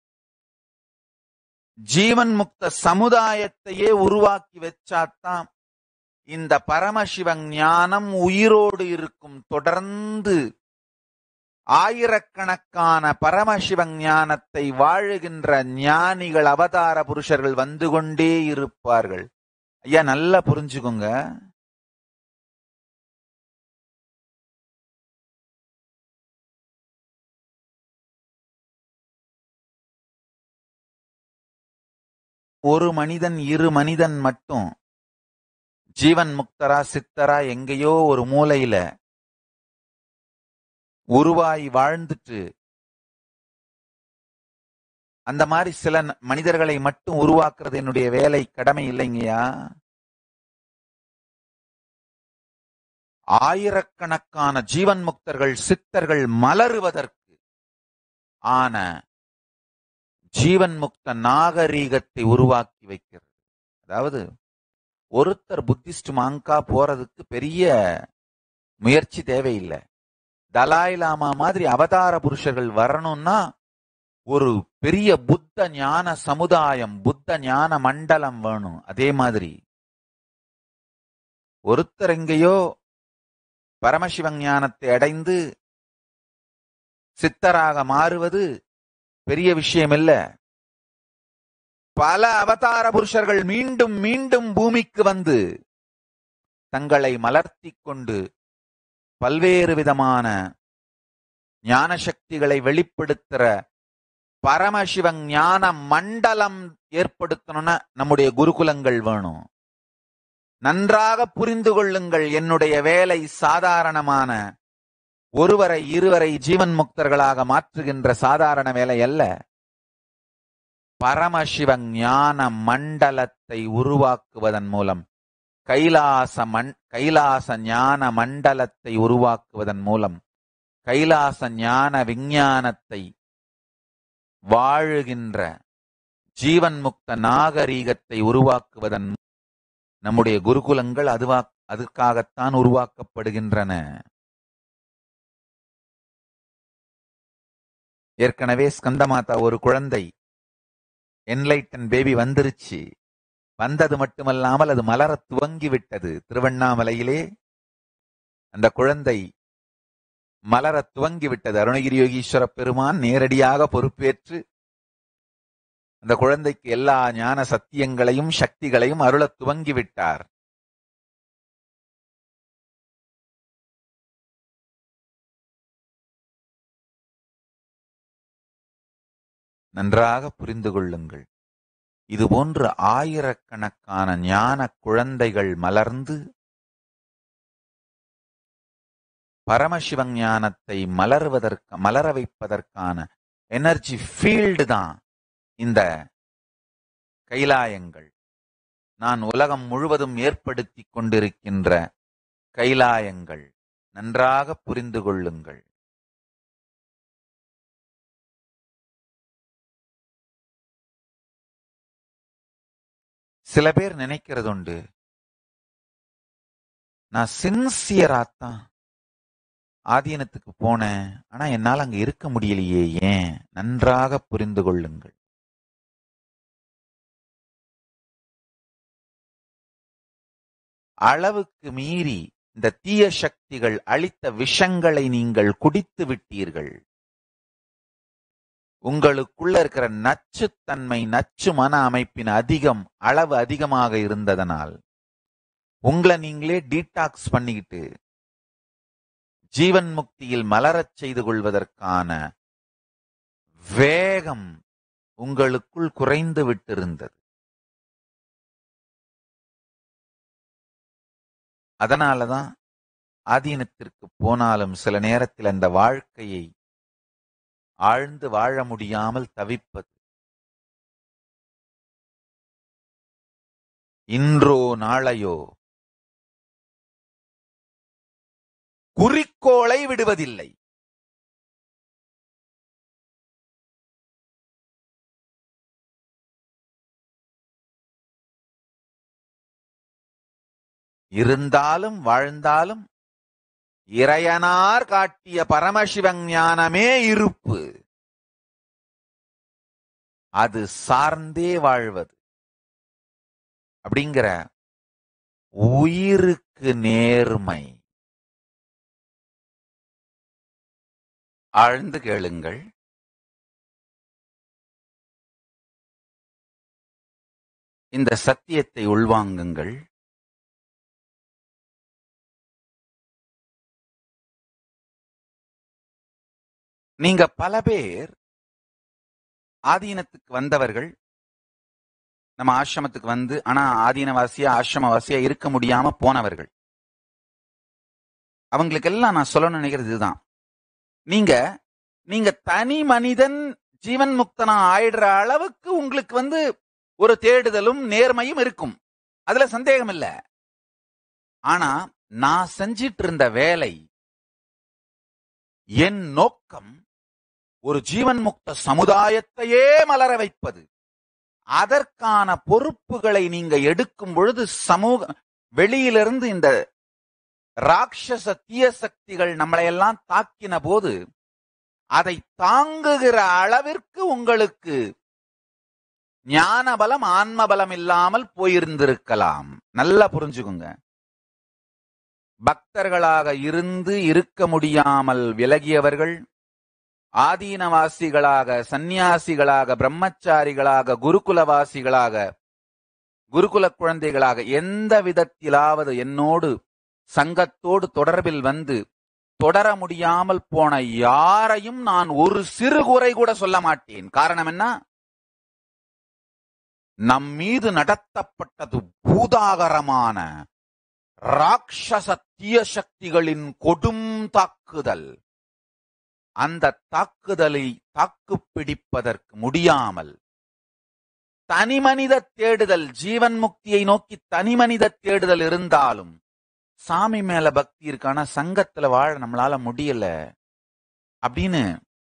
ஜீவன் முக்த சமுதாயத்தையே உருவாக்கி வச்சாதான் இந்த பரமசிவ ஞானம் உயிரோடு இருக்கும் தொடர்ந்து ஆயிரக்கணக்கான பரமசிவ ஞானத்தை வாழுகின்ற ஞானிகள் அவதார புருஷர்கள் வந்து கொண்டே இருப்பார்கள் ஐயா நல்லா புரிஞ்சுக்கோங்க ஒரு மனிதன் இரு மனிதன் மட்டும் ஜீவன் முக்தரா சித்தரா எங்கேயோ ஒரு மூலையில உருவாகி வாழ்ந்துட்டு அந்த மாதிரி சில ந- மனிதர்களை மட்டும் உருவாக்குறது என்னுடைய வேலை கடமை இல்லைங்கய்யா ஆயிரக்கணக்கான ஜீவன் முக்தர்கள் சித்தர்கள் மலருவதற்கு ஆன ஜீவன் முக்த நாகரீகத்தை உருவாக்கி வைக்கிறது அதாவது ஒருத்தர் புத்திஸ்ட் மாங்கா போறதுக்கு பெரிய முயற்சி தேவையில்லை தலாய் லாமா மாதிரி அவதார புருஷர்கள் வரணும்னா ஒரு பெரிய புத்த ஞான சமுதாயம் புத்த ஞான மண்டலம் வேணும் அதே மாதிரி ஒருத்தர் எங்கேயோ பரமசிவ ஞானத்தை அடைந்து சித்தராக மாறுவது பெரிய விஷயம் இல்ல பல அவதார புருஷர்கள் மீண்டும் மீண்டும் பூமிக்கு வந்து தங்களை மலர்த்திக் கொண்டு பல்வேறு விதமான ஞான சக்திகளை வெளிப்படுத்துற பரமசிவ ஞான மண்டலம் ஏற்படுத்தணும்னா நம்முடைய குருகுலங்கள் வேணும் நன்றாக புரிந்து கொள்ளுங்கள் என்னுடைய வேலை சாதாரணமான ஒருவரை இருவரை ஜீவன் முக்தர்களாக மாற்றுகின்ற சாதாரண வேலை அல்ல பரமசிவ ஞான மண்டலத்தை உருவாக்குவதன் மூலம் கைலாச மண் கைலாச ஞான மண்டலத்தை உருவாக்குவதன் மூலம் கைலாச ஞான விஞ்ஞானத்தை வாழுகின்ற ஜீவன் முக்த நாகரீகத்தை உருவாக்குவதன் நம்முடைய குருகுலங்கள் அதுவா அதுக்காகத்தான் உருவாக்கப்படுகின்றன ஏற்கனவே ஸ்கந்தமாதா ஒரு குழந்தை என்லைட்டன் பேபி வந்துருச்சு வந்தது மட்டுமல்லாமல் அது மலர துவங்கி விட்டது திருவண்ணாமலையிலே அந்த குழந்தை மலர துவங்கி விட்டது அருணகிரி யோகீஸ்வர பெருமான் நேரடியாக பொறுப்பேற்று அந்த குழந்தைக்கு எல்லா ஞான சத்தியங்களையும் சக்திகளையும் அருளத் துவங்கி விட்டார் நன்றாக புரிந்து கொள்ளுங்கள் இதுபோன்று ஆயிரக்கணக்கான ஞான குழந்தைகள் மலர்ந்து பரமசிவ ஞானத்தை மலர்வதற்கு மலர வைப்பதற்கான எனர்ஜி ஃபீல்டு தான் இந்த கைலாயங்கள் நான் உலகம் முழுவதும் ஏற்படுத்தி கொண்டிருக்கின்ற கைலாயங்கள் நன்றாக புரிந்து கொள்ளுங்கள் சில பேர் நினைக்கிறது உண்டு நான் சின்சியராத்தான் ஆதீனத்துக்கு போனேன் ஆனா என்னால் அங்க இருக்க முடியலையே ஏன் நன்றாக புரிந்து கொள்ளுங்கள் அளவுக்கு மீறி இந்த தீய சக்திகள் அளித்த விஷங்களை நீங்கள் குடித்து விட்டீர்கள் உங்களுக்குள்ள இருக்கிற நச்சுத்தன்மை நச்சு மன அமைப்பின் அதிகம் அளவு அதிகமாக இருந்ததனால் உங்களை நீங்களே டீடாக்ஸ் பண்ணிக்கிட்டு ஜீவன் முக்தியில் மலரச் செய்து கொள்வதற்கான வேகம் உங்களுக்குள் குறைந்து விட்டிருந்தது அதனாலதான் ஆதீனத்திற்கு போனாலும் சில நேரத்தில் அந்த வாழ்க்கையை ஆழ்ந்து வாழ முடியாமல் தவிப்பது இன்றோ நாளையோ குறிக்கோளை விடுவதில்லை இருந்தாலும் வாழ்ந்தாலும் இறையனார் காட்டிய பரமசிவன் ஞானமே இருப்பு அது சார்ந்தே வாழ்வது அப்படிங்கிற உயிருக்கு நேர்மை ஆழ்ந்து கேளுங்கள் இந்த சத்தியத்தை உள்வாங்குங்கள் நீங்க பல பேர் ஆதீனத்துக்கு வந்தவர்கள் நம்ம ஆசிரமத்துக்கு வந்து ஆனா ஆதீனவாசியா ஆசிரமவாசியா இருக்க முடியாம போனவர்கள் அவங்களுக்கெல்லாம் நான் சொல்ல நினைக்கிறது இதுதான் நீங்க நீங்க தனி மனிதன் ஜீவன் முக்தனா ஆயிடுற அளவுக்கு உங்களுக்கு வந்து ஒரு தேடுதலும் நேர்மையும் இருக்கும் அதுல சந்தேகம் இல்ல ஆனா நான் செஞ்சிட்டு இருந்த வேலை என் நோக்கம் ஒரு ஜீவன் முக்த சமுதாயத்தையே மலர வைப்பது அதற்கான பொறுப்புகளை நீங்க எடுக்கும் பொழுது சமூக வெளியிலிருந்து இந்த ராட்சச தீய சக்திகள் நம்மளையெல்லாம் தாக்கின போது அதை தாங்குகிற அளவிற்கு உங்களுக்கு ஞான பலம் ஆன்ம பலம் இல்லாமல் போயிருந்திருக்கலாம் நல்லா புரிஞ்சுக்குங்க பக்தர்களாக இருந்து இருக்க முடியாமல் விலகியவர்கள் ஆதீனவாசிகளாக சந்நியாசிகளாக பிரம்மச்சாரிகளாக குருகுலவாசிகளாக குருகுல குழந்தைகளாக எந்த விதத்திலாவது என்னோடு சங்கத்தோடு தொடர்பில் வந்து தொடர முடியாமல் போன யாரையும் நான் ஒரு சிறு குறை கூட சொல்ல மாட்டேன் காரணம் என்ன நம் மீது நடத்தப்பட்டது பூதாகரமான ராட்சச தீய சக்திகளின் கொடும் தாக்குதல் அந்த தாக்குதலை தாக்குப்பிடிப்பதற்கு முடியாமல் தனிமனித தேடுதல் ஜீவன் முக்தியை நோக்கி தனிமனித தேடுதல் இருந்தாலும் சாமி மேல பக்தி இருக்கான சங்கத்துல வாழ நம்மளால முடியல அப்படின்னு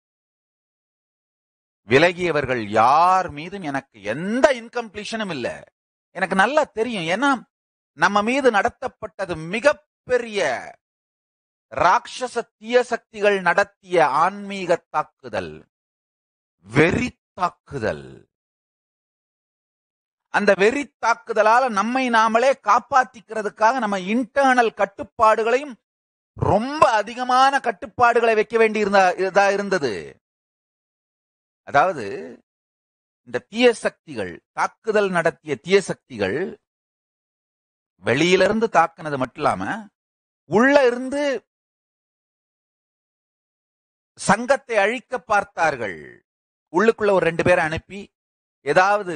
விலகியவர்கள் யார் மீதும் எனக்கு எந்த இன்கம்ப்ளீஷனும் இல்ல எனக்கு நல்லா தெரியும் ஏன்னா நம்ம மீது நடத்தப்பட்டது மிகப்பெரிய ராட்சச தீய சக்திகள் நடத்திய ஆன்மீக தாக்குதல் வெறி தாக்குதல் அந்த வெறி தாக்குதலால நம்மை நாமளே காப்பாத்திக்கிறதுக்காக நம்ம இன்டர்னல் கட்டுப்பாடுகளையும் ரொம்ப அதிகமான கட்டுப்பாடுகளை வைக்க வேண்டி இருந்தா இதா இருந்தது அதாவது இந்த தீய சக்திகள் தாக்குதல் நடத்திய தீய சக்திகள் வெளியிலிருந்து தாக்குனது மட்டும் இல்லாம உள்ள இருந்து சங்கத்தை அழிக்க பார்த்தார்கள் உள்ளுக்குள்ள ஒரு ரெண்டு பேரை அனுப்பி ஏதாவது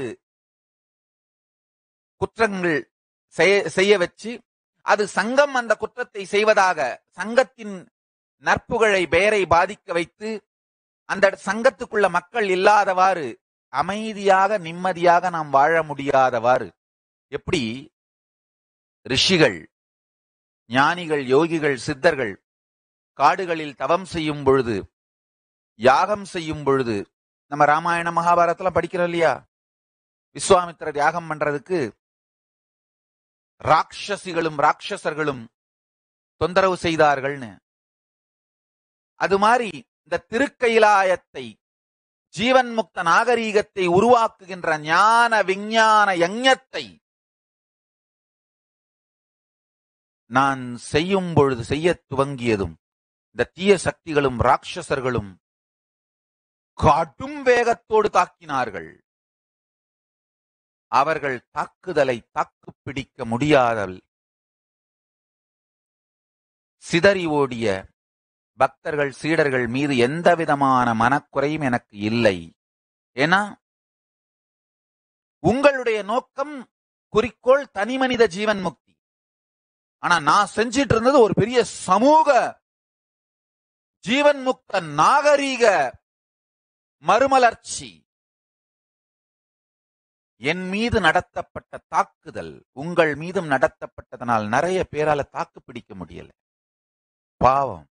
குற்றங்கள் செய்ய- செய்ய வச்சு அது சங்கம் அந்த குற்றத்தை செய்வதாக சங்கத்தின் நற்புகழை பெயரை பாதிக்க வைத்து அந்த சங்கத்துக்குள்ள மக்கள் இல்லாதவாறு அமைதியாக நிம்மதியாக நாம் வாழ முடியாதவாறு எப்படி ரிஷிகள் ஞானிகள் யோகிகள் சித்தர்கள் காடுகளில் தவம் செய்யும் பொழுது யாகம் செய்யும் பொழுது நம்ம ராமாயண மகாபாரதத்துல படிக்கிறோம் இல்லையா விஸ்வாமித்திரர் யாகம் பண்றதுக்கு ராட்சசிகளும் ராட்சசர்களும் தொந்தரவு செய்தார்கள்னு அது மாதிரி இந்த திருக்கைலாயத்தை ஜீவன் முக்த நாகரீகத்தை உருவாக்குகின்ற ஞான விஞ்ஞான யஞத்தை நான் செய்யும் பொழுது செய்யத் துவங்கியதும் இந்த தீய சக்திகளும் ராட்சசர்களும் கடும் வேகத்தோடு தாக்கினார்கள் அவர்கள் தாக்குதலை தாக்குப் பிடிக்க முடியாதல் சிதறி ஓடிய பக்தர்கள் சீடர்கள் மீது எந்த விதமான மனக்குறையும் எனக்கு இல்லை ஏன்னா உங்களுடைய நோக்கம் குறிக்கோள் தனிமனித ஜீவன் முக்தி ஆனா நான் செஞ்சிட்டு இருந்தது ஒரு பெரிய சமூக ஜீவன் முக்த நாகரீக மறுமலர்ச்சி என் மீது நடத்தப்பட்ட தாக்குதல் உங்கள் மீதும் நடத்தப்பட்டதனால் நிறைய பேரால தாக்கு பிடிக்க முடியல பாவம்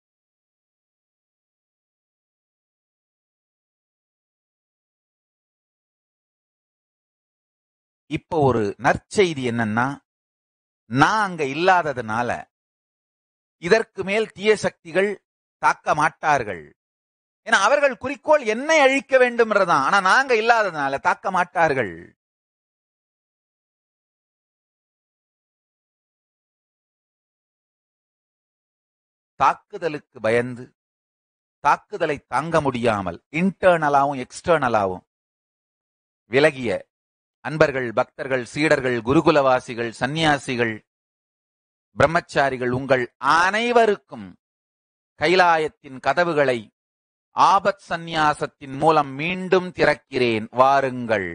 இப்போ ஒரு நற்செய்தி என்னன்னா நான் அங்க இல்லாததுனால இதற்கு மேல் தீய சக்திகள் தாக்க மாட்டார்கள் ஏன்னா அவர்கள் குறிக்கோள் என்னை அழிக்க வேண்டும்ன்றதான் ஆனா நாங்க இல்லாததுனால தாக்க மாட்டார்கள் தாக்குதலுக்கு பயந்து தாக்குதலை தாங்க முடியாமல் இன்டர்னலாவும் எக்ஸ்டர்னலாவும் விலகிய அன்பர்கள் பக்தர்கள் சீடர்கள் குருகுலவாசிகள் சந்நியாசிகள் பிரம்மச்சாரிகள் உங்கள் அனைவருக்கும் கைலாயத்தின் கதவுகளை ஆபத் சந்நியாசத்தின் மூலம் மீண்டும் திறக்கிறேன் வாருங்கள்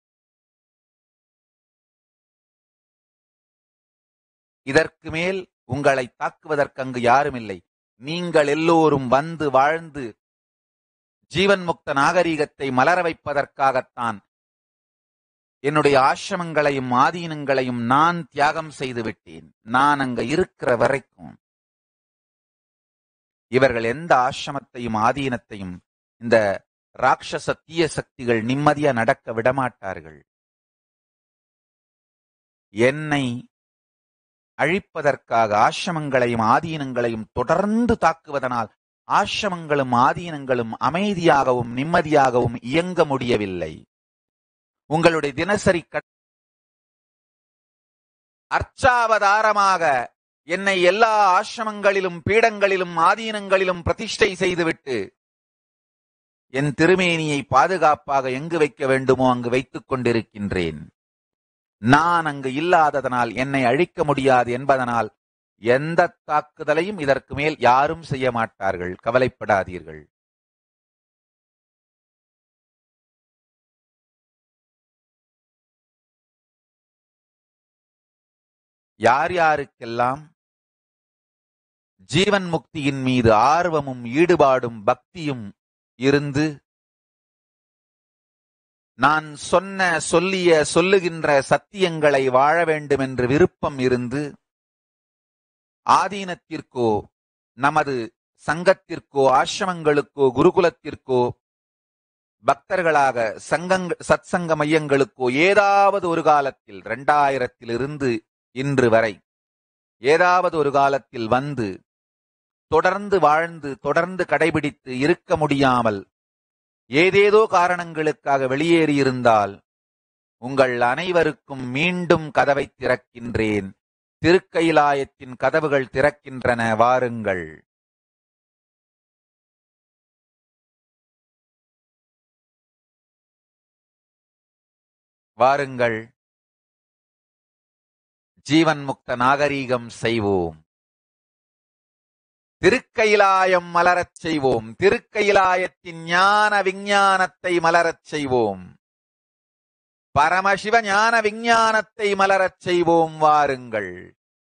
இதற்கு மேல் உங்களை தாக்குவதற்கு அங்கு யாரும் இல்லை நீங்கள் எல்லோரும் வந்து வாழ்ந்து ஜீவன் முக்த நாகரீகத்தை மலர வைப்பதற்காகத்தான் என்னுடைய ஆசிரமங்களையும் ஆதீனங்களையும் நான் தியாகம் செய்து விட்டேன் நான் அங்க இருக்கிற வரைக்கும் இவர்கள் எந்த ஆசிரமத்தையும் ஆதீனத்தையும் இந்த ராட்சச தீய சக்திகள் நிம்மதியா நடக்க விடமாட்டார்கள் என்னை அழிப்பதற்காக ஆசிரமங்களையும் ஆதீனங்களையும் தொடர்ந்து தாக்குவதனால் ஆசிரமங்களும் ஆதீனங்களும் அமைதியாகவும் நிம்மதியாகவும் இயங்க முடியவில்லை உங்களுடைய தினசரி கட்- அர்ச்சாவதாரமாக என்னை எல்லா ஆசிரமங்களிலும் பீடங்களிலும் ஆதீனங்களிலும் பிரதிஷ்டை செய்துவிட்டு என் திருமேனியை பாதுகாப்பாக எங்கு வைக்க வேண்டுமோ அங்கு வைத்துக் கொண்டிருக்கின்றேன் நான் அங்கு இல்லாததனால் என்னை அழிக்க முடியாது என்பதனால் எந்த தாக்குதலையும் இதற்கு மேல் யாரும் செய்ய மாட்டார்கள் கவலைப்படாதீர்கள் யார் யாருக்கெல்லாம் ஜீவன் முக்தியின் மீது ஆர்வமும் ஈடுபாடும் பக்தியும் இருந்து நான் சொன்ன சொல்லிய சொல்லுகின்ற சத்தியங்களை வாழ வேண்டும் என்று விருப்பம் இருந்து ஆதீனத்திற்கோ நமது சங்கத்திற்கோ ஆசிரமங்களுக்கோ குருகுலத்திற்கோ பக்தர்களாக சங்கங்க சத்சங்க மையங்களுக்கோ ஏதாவது ஒரு காலத்தில் இரண்டாயிரத்திலிருந்து இன்று வரை ஏதாவது ஒரு காலத்தில் வந்து தொடர்ந்து வாழ்ந்து தொடர்ந்து கடைபிடித்து இருக்க முடியாமல் ஏதேதோ காரணங்களுக்காக வெளியேறியிருந்தால் உங்கள் அனைவருக்கும் மீண்டும் கதவை திறக்கின்றேன் திருக்கைலாயத்தின் கதவுகள் திறக்கின்றன வாருங்கள் வாருங்கள் ஜீவன் முக்த நாகரீகம் செய்வோம் திருக்கைலாயம் மலரச் செய்வோம் திருக்கைலாயத்தின் ஞான விஞ்ஞானத்தை மலரச் செய்வோம் பரமசிவ ஞான விஞ்ஞானத்தை மலரச் செய்வோம் வாருங்கள்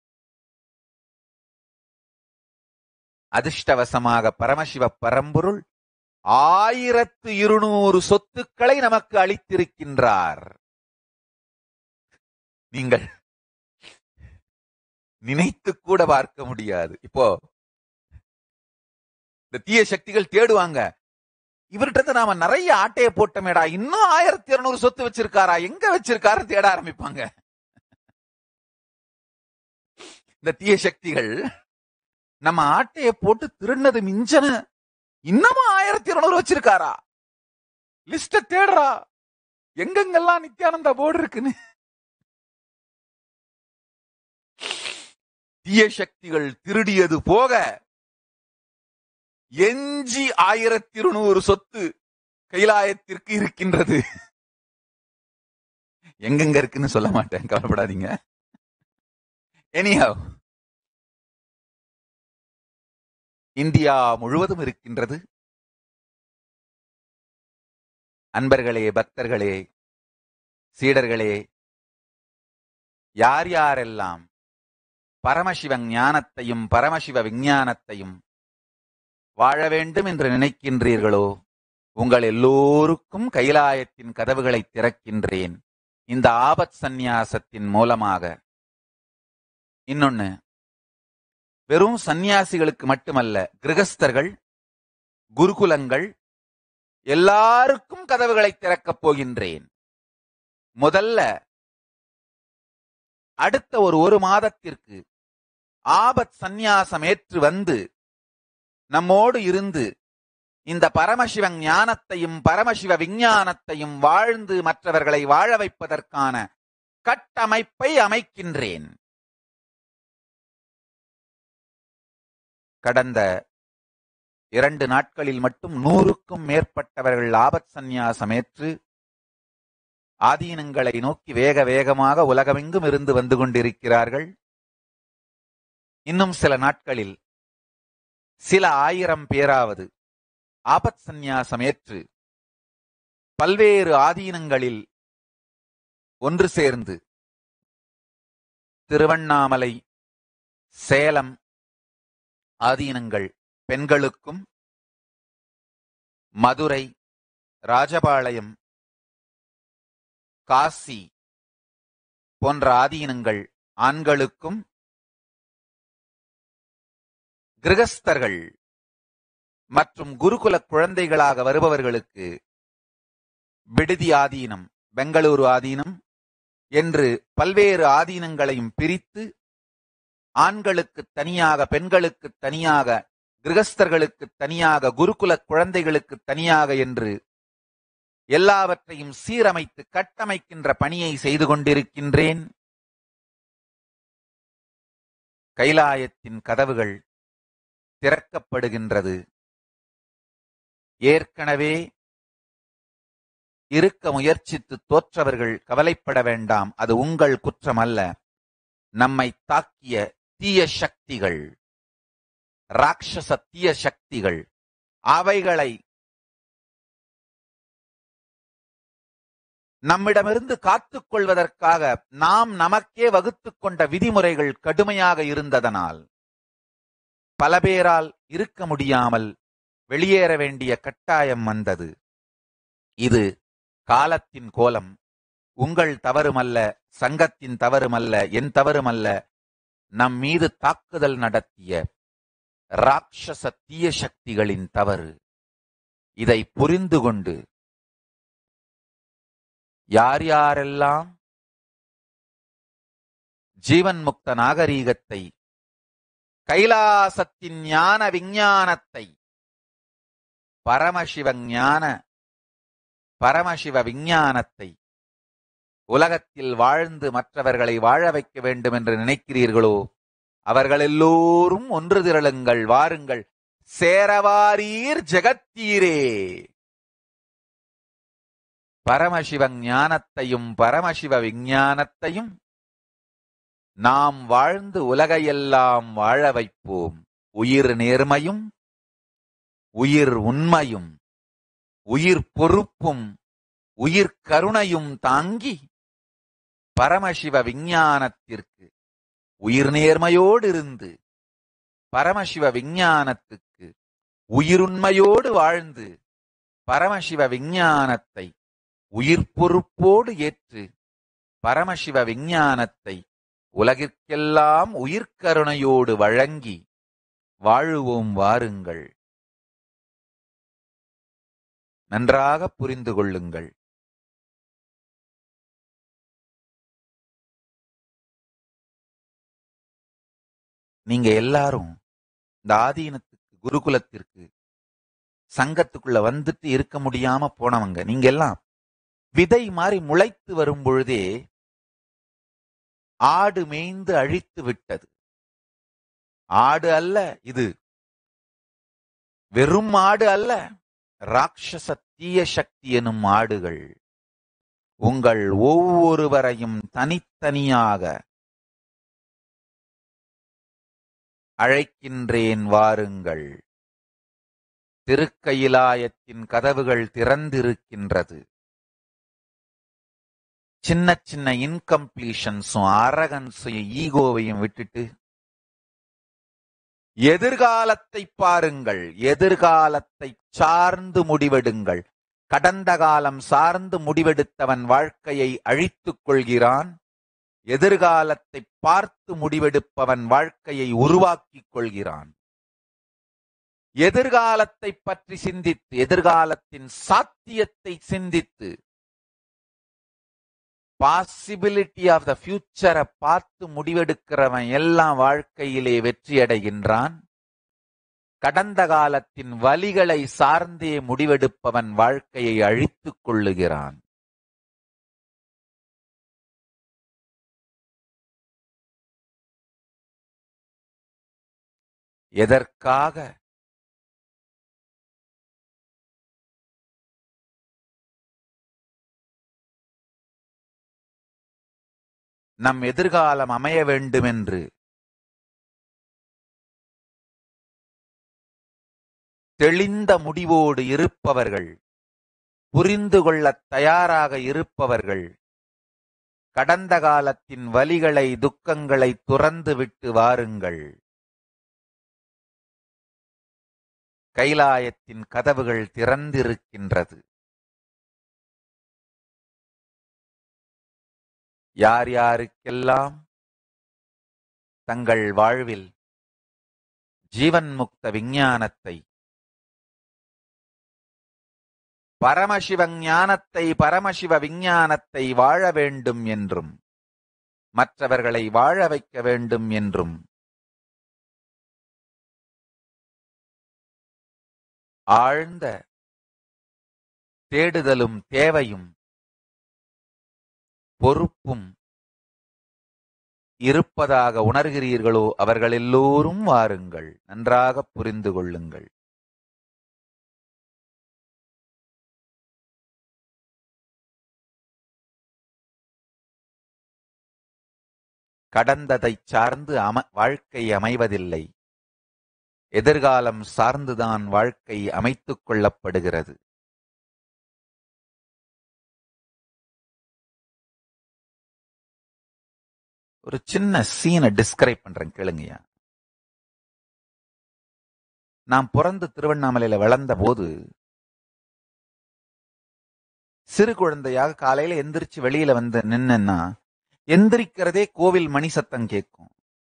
அதிர்ஷ்டவசமாக பரமசிவ பரம்பொருள் ஆயிரத்து இருநூறு சொத்துக்களை நமக்கு அளித்திருக்கின்றார் நீங்கள் நினைத்து கூட பார்க்க முடியாது இப்போ இந்த தீய சக்திகள் தேடுவாங்க இவர்கிட்ட நாம நிறைய ஆட்டைய போட்டமேடா இன்னும் ஆயிரத்தி இருநூறு சொத்து வச்சிருக்காரா எங்க வச்சிருக்காரு தேட ஆரம்பிப்பாங்க இந்த தீய சக்திகள் நம்ம ஆட்டைய போட்டு திருடினது மிஞ்சன இன்னமும் ஆயிரத்தி இருநூறு வச்சிருக்காரா லிஸ்ட தேடுறா எங்கெங்கெல்லாம் நித்யானந்தா போர்டு இருக்குன்னு தீய சக்திகள் திருடியது போக எஞ்சி ஆயிரத்தி இருநூறு சொத்து கைலாயத்திற்கு இருக்கின்றது எங்கெங்க இருக்குன்னு சொல்ல மாட்டேன் கவலைப்படாதீங்க எனியாவ் இந்தியா முழுவதும் இருக்கின்றது அன்பர்களே பக்தர்களே சீடர்களே யார் யாரெல்லாம் பரமசிவ ஞானத்தையும் பரமசிவ விஞ்ஞானத்தையும் வாழ வேண்டும் என்று நினைக்கின்றீர்களோ உங்கள் எல்லோருக்கும் கைலாயத்தின் கதவுகளை திறக்கின்றேன் இந்த ஆபத் சந்நியாசத்தின் மூலமாக இன்னொன்னு வெறும் சந்நியாசிகளுக்கு மட்டுமல்ல கிரகஸ்தர்கள் குருகுலங்கள் எல்லாருக்கும் கதவுகளை திறக்கப் போகின்றேன் முதல்ல அடுத்த ஒரு ஒரு மாதத்திற்கு ஆபத் சந்நியாசம் ஏற்று வந்து நம்மோடு இருந்து இந்த பரமசிவ ஞானத்தையும் பரமசிவ விஞ்ஞானத்தையும் வாழ்ந்து மற்றவர்களை வாழ வைப்பதற்கான கட்டமைப்பை அமைக்கின்றேன் கடந்த இரண்டு நாட்களில் மட்டும் நூறுக்கும் மேற்பட்டவர்கள் ஆபத் சந்நியாசம் ஏற்று ஆதீனங்களை நோக்கி வேக வேகமாக உலகமெங்கும் இருந்து வந்து கொண்டிருக்கிறார்கள் இன்னும் சில நாட்களில் சில ஆயிரம் பேராவது ஆபத் சந்நியாசம் ஏற்று பல்வேறு ஆதீனங்களில் ஒன்று சேர்ந்து திருவண்ணாமலை சேலம் ஆதீனங்கள் பெண்களுக்கும் மதுரை ராஜபாளையம் காசி போன்ற ஆதீனங்கள் ஆண்களுக்கும் கிரகஸ்தர்கள் மற்றும் குருகுல குழந்தைகளாக வருபவர்களுக்கு விடுதி ஆதீனம் பெங்களூரு ஆதீனம் என்று பல்வேறு ஆதீனங்களையும் பிரித்து ஆண்களுக்கு தனியாக பெண்களுக்கு தனியாக கிரகஸ்தர்களுக்கு தனியாக குருகுல குழந்தைகளுக்கு தனியாக என்று எல்லாவற்றையும் சீரமைத்து கட்டமைக்கின்ற பணியை செய்து கொண்டிருக்கின்றேன் கைலாயத்தின் கதவுகள் திறக்கப்படுகின்றது ஏற்கனவே இருக்க முயற்சித்து தோற்றவர்கள் கவலைப்பட வேண்டாம் அது உங்கள் குற்றம் அல்ல நம்மை தாக்கிய தீய சக்திகள் ராட்சச தீய சக்திகள் அவைகளை நம்மிடமிருந்து காத்துக் கொள்வதற்காக நாம் நமக்கே வகுத்துக் கொண்ட விதிமுறைகள் கடுமையாக இருந்ததனால் பல பேரால் இருக்க முடியாமல் வெளியேற வேண்டிய கட்டாயம் வந்தது இது காலத்தின் கோலம் உங்கள் தவறுமல்ல சங்கத்தின் தவறுமல்ல என் தவறுமல்ல நம் மீது தாக்குதல் நடத்திய ராட்சச தீய சக்திகளின் தவறு இதை புரிந்து கொண்டு யார் யாரெல்லாம் ஜீவன் முக்த நாகரீகத்தை கைலாசத்தின் ஞான விஞ்ஞானத்தை பரமசிவ ஞான பரமசிவ விஞ்ஞானத்தை உலகத்தில் வாழ்ந்து மற்றவர்களை வாழ வைக்க வேண்டும் என்று நினைக்கிறீர்களோ அவர்கள் எல்லோரும் ஒன்று திரளுங்கள் வாருங்கள் சேரவாரீர் ஜெகத்தீரே பரமசிவ ஞானத்தையும் பரமசிவ விஞ்ஞானத்தையும் நாம் வாழ்ந்து உலகையெல்லாம் வாழ வைப்போம் உயிர் நேர்மையும் உயிர் உண்மையும் உயிர் பொறுப்பும் உயிர் கருணையும் தாங்கி பரமசிவ விஞ்ஞானத்திற்கு உயிர் நேர்மையோடு இருந்து பரமசிவ விஞ்ஞானத்துக்கு உயிருண்மையோடு வாழ்ந்து பரமசிவ விஞ்ஞானத்தை உயிர் பொறுப்போடு ஏற்று பரமசிவ விஞ்ஞானத்தை உலகிற்கெல்லாம் உயிர்க்கருணையோடு வழங்கி வாழுவோம் வாருங்கள் நன்றாக புரிந்து கொள்ளுங்கள் நீங்க எல்லாரும் இந்த ஆதீனத்துக்கு குருகுலத்திற்கு சங்கத்துக்குள்ள வந்துட்டு இருக்க முடியாம போனவங்க நீங்க எல்லாம் விதை மாதிரி முளைத்து வரும் பொழுதே ஆடு மேய்ந்து அழித்து விட்டது ஆடு அல்ல இது வெறும் ஆடு அல்ல ராட்சச தீய சக்தி எனும் ஆடுகள் உங்கள் ஒவ்வொருவரையும் தனித்தனியாக அழைக்கின்றேன் வாருங்கள் திருக்கயிலாயத்தின் கதவுகள் திறந்திருக்கின்றது சின்ன சின்ன இன்கம்ப்ளீஷன்ஸும் அரகன்ஸையும் ஈகோவையும் விட்டுட்டு எதிர்காலத்தை பாருங்கள் எதிர்காலத்தை சார்ந்து முடிவெடுங்கள் கடந்த காலம் சார்ந்து முடிவெடுத்தவன் வாழ்க்கையை அழித்துக் கொள்கிறான் எதிர்காலத்தை பார்த்து முடிவெடுப்பவன் வாழ்க்கையை உருவாக்கிக் கொள்கிறான் எதிர்காலத்தை பற்றி சிந்தித்து எதிர்காலத்தின் சாத்தியத்தை சிந்தித்து பாசிபிலிட்டி ஆஃப் த ஃபியூச்சரை பார்த்து முடிவெடுக்கிறவன் எல்லாம் வாழ்க்கையிலே வெற்றி அடைகின்றான் கடந்த காலத்தின் வலிகளை சார்ந்தே முடிவெடுப்பவன் வாழ்க்கையை அழித்துக் கொள்ளுகிறான் எதற்காக நம் எதிர்காலம் அமைய வேண்டுமென்று தெளிந்த முடிவோடு இருப்பவர்கள் புரிந்து கொள்ளத் தயாராக இருப்பவர்கள் கடந்த காலத்தின் வலிகளை துக்கங்களை துறந்து விட்டு வாருங்கள் கைலாயத்தின் கதவுகள் திறந்திருக்கின்றது யார் யாருக்கெல்லாம் தங்கள் வாழ்வில் ஜீவன் முக்த விஞ்ஞானத்தை பரமசிவ ஞானத்தை பரமசிவ விஞ்ஞானத்தை வாழ வேண்டும் என்றும் மற்றவர்களை வாழ வைக்க வேண்டும் என்றும் ஆழ்ந்த தேடுதலும் தேவையும் பொறுப்பும் இருப்பதாக உணர்கிறீர்களோ அவர்கள் எல்லோரும் வாருங்கள் நன்றாக புரிந்து கொள்ளுங்கள் கடந்ததைச் சார்ந்து அம வாழ்க்கை அமைவதில்லை எதிர்காலம் சார்ந்துதான் வாழ்க்கை அமைத்துக் கொள்ளப்படுகிறது ஒரு சின்ன சீனை டிஸ்கிரைப் பண்றேன் கேளுங்கய்யா நான் பிறந்து திருவண்ணாமலையில வளர்ந்த போது சிறு குழந்தையாக காலையில எந்திரிச்சு வெளியில வந்து நின்னா எந்திரிக்கிறதே கோவில் மணி சத்தம் கேட்கும்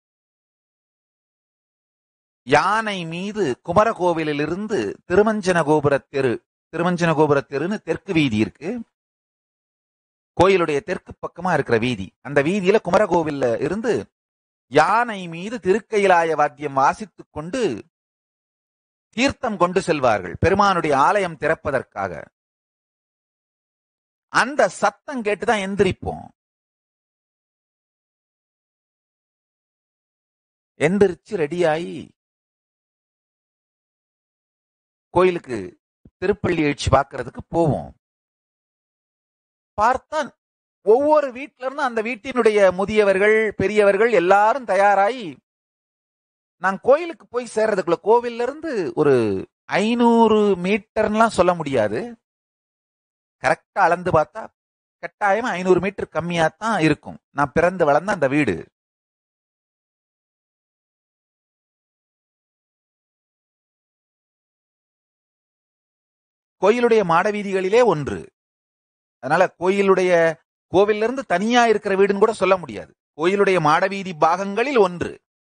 யானை மீது குமரகோவிலிருந்து திருமஞ்சன கோபுர தெரு திருமஞ்சன கோபுர தெருன்னு தெற்கு வீதி இருக்கு கோயிலுடைய தெற்கு பக்கமா இருக்கிற வீதி அந்த வீதியில குமரகோவில்ல இருந்து யானை மீது திருக்கையிலாய வாத்தியம் வாசித்துக் கொண்டு தீர்த்தம் கொண்டு செல்வார்கள் பெருமானுடைய ஆலயம் திறப்பதற்காக அந்த சத்தம் கேட்டுதான் எந்திரிப்போம் எந்திரிச்சு ரெடியாகி கோயிலுக்கு திருப்பள்ளி எழுச்சி பார்க்கறதுக்கு போவோம் பார்த்தா ஒவ்வொரு வீட்ல இருந்து அந்த வீட்டினுடைய முதியவர்கள் பெரியவர்கள் எல்லாரும் தயாராகி நான் கோயிலுக்கு போய் சேர்றதுக்குள்ள கோவில்ல இருந்து ஒரு ஐநூறு மீட்டர்லாம் சொல்ல முடியாது கரெக்டா அளந்து பார்த்தா கட்டாயமா ஐநூறு மீட்டர் கம்மியா தான் இருக்கும் நான் பிறந்து வளர்ந்த அந்த வீடு கோயிலுடைய மாட வீதிகளிலே ஒன்று அதனால கோயிலுடைய கோவில்ல இருந்து தனியா இருக்கிற வீடுன்னு கூட சொல்ல முடியாது கோயிலுடைய மாடவீதி பாகங்களில் ஒன்று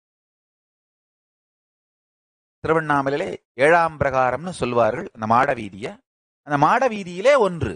திருவண்ணாமலையிலே ஏழாம் பிரகாரம்னு சொல்வார்கள் அந்த மாட வீதிய அந்த மாட வீதியிலே ஒன்று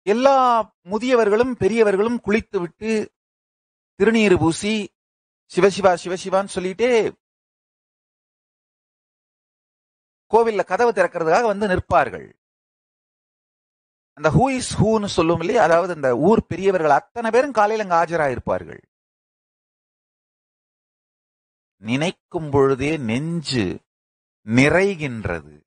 எல்லா முதியவர்களும் பெரியவர்களும் குளித்து விட்டு திருநீறு பூசி சிவசிவா சிவசிவான்னு சொல்லிட்டே கோவில்ல கதவு திறக்கிறதுக்காக வந்து நிற்பார்கள் அந்த ஹூ இஸ் ஹூன்னு சொல்லுவோம் இல்லையா அதாவது அந்த ஊர் பெரியவர்கள் அத்தனை பேரும் காலையில அங்க ஆஜராயிருப்பார்கள் நினைக்கும் பொழுதே நெஞ்சு நிறைகின்றது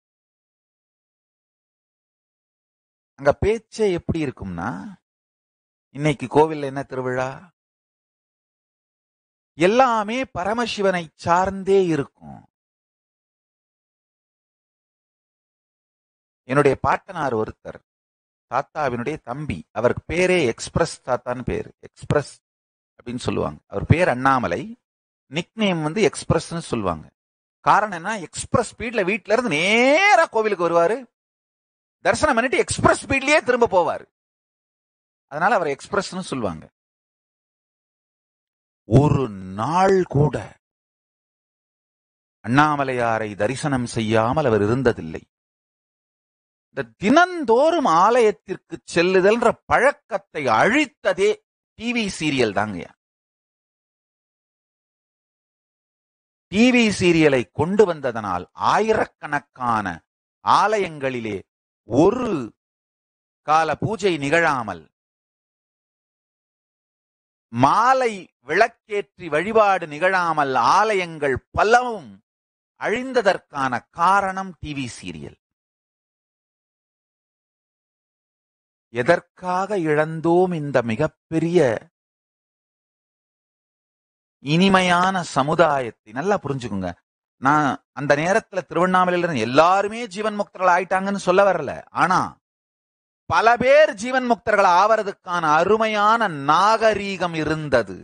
அங்க பேச்சே எப்படி இருக்கும்னா இன்னைக்கு கோவில்ல என்ன திருவிழா எல்லாமே பரமசிவனை சார்ந்தே இருக்கும் என்னுடைய பாட்டனார் ஒருத்தர் தாத்தாவினுடைய தம்பி அவருக்கு பேரே எக்ஸ்பிரஸ் தாத்தான்னு பேரு எக்ஸ்பிரஸ் அப்படின்னு சொல்லுவாங்க அவர் பேர் அண்ணாமலை நிக் நேம் வந்து எக்ஸ்பிரஸ்னு சொல்லுவாங்க காரணம் என்ன எக்ஸ்பிரஸ் ஸ்பீட்ல வீட்ல இருந்து நேரா கோவிலுக்கு வருவாரு தரிசனம் பண்ணிட்டு எக்ஸ்பிரஸ் ஸ்பீட்லயே திரும்ப போவாரு அதனால அவர் எக்ஸ்பிரஸ்னு சொல்லுவாங்க ஒரு நாள் கூட அண்ணாமலையாரை தரிசனம் செய்யாமல் அவர் இருந்ததில்லை இந்த தினந்தோறும் ஆலயத்திற்கு செல்லுதல்ன்ற பழக்கத்தை அழித்ததே டிவி சீரியல் தாங்கய்யா டிவி சீரியலை கொண்டு வந்ததனால் ஆயிரக்கணக்கான ஆலயங்களிலே ஒரு கால பூஜை நிகழாமல் மாலை விளக்கேற்றி வழிபாடு நிகழாமல் ஆலயங்கள் பலவும் அழிந்ததற்கான காரணம் டிவி சீரியல் எதற்காக இழந்தோம் இந்த மிகப்பெரிய இனிமையான சமுதாயத்தை நல்லா புரிஞ்சுக்குங்க நான் அந்த நேரத்துல திருவண்ணாமலையில இருந்து எல்லாருமே ஜீவன் முக்தர்கள் ஆயிட்டாங்கன்னு சொல்ல வரல ஆனா பல பேர் ஜீவன் முக்தர்கள் ஆவறதுக்கான அருமையான நாகரீகம் இருந்தது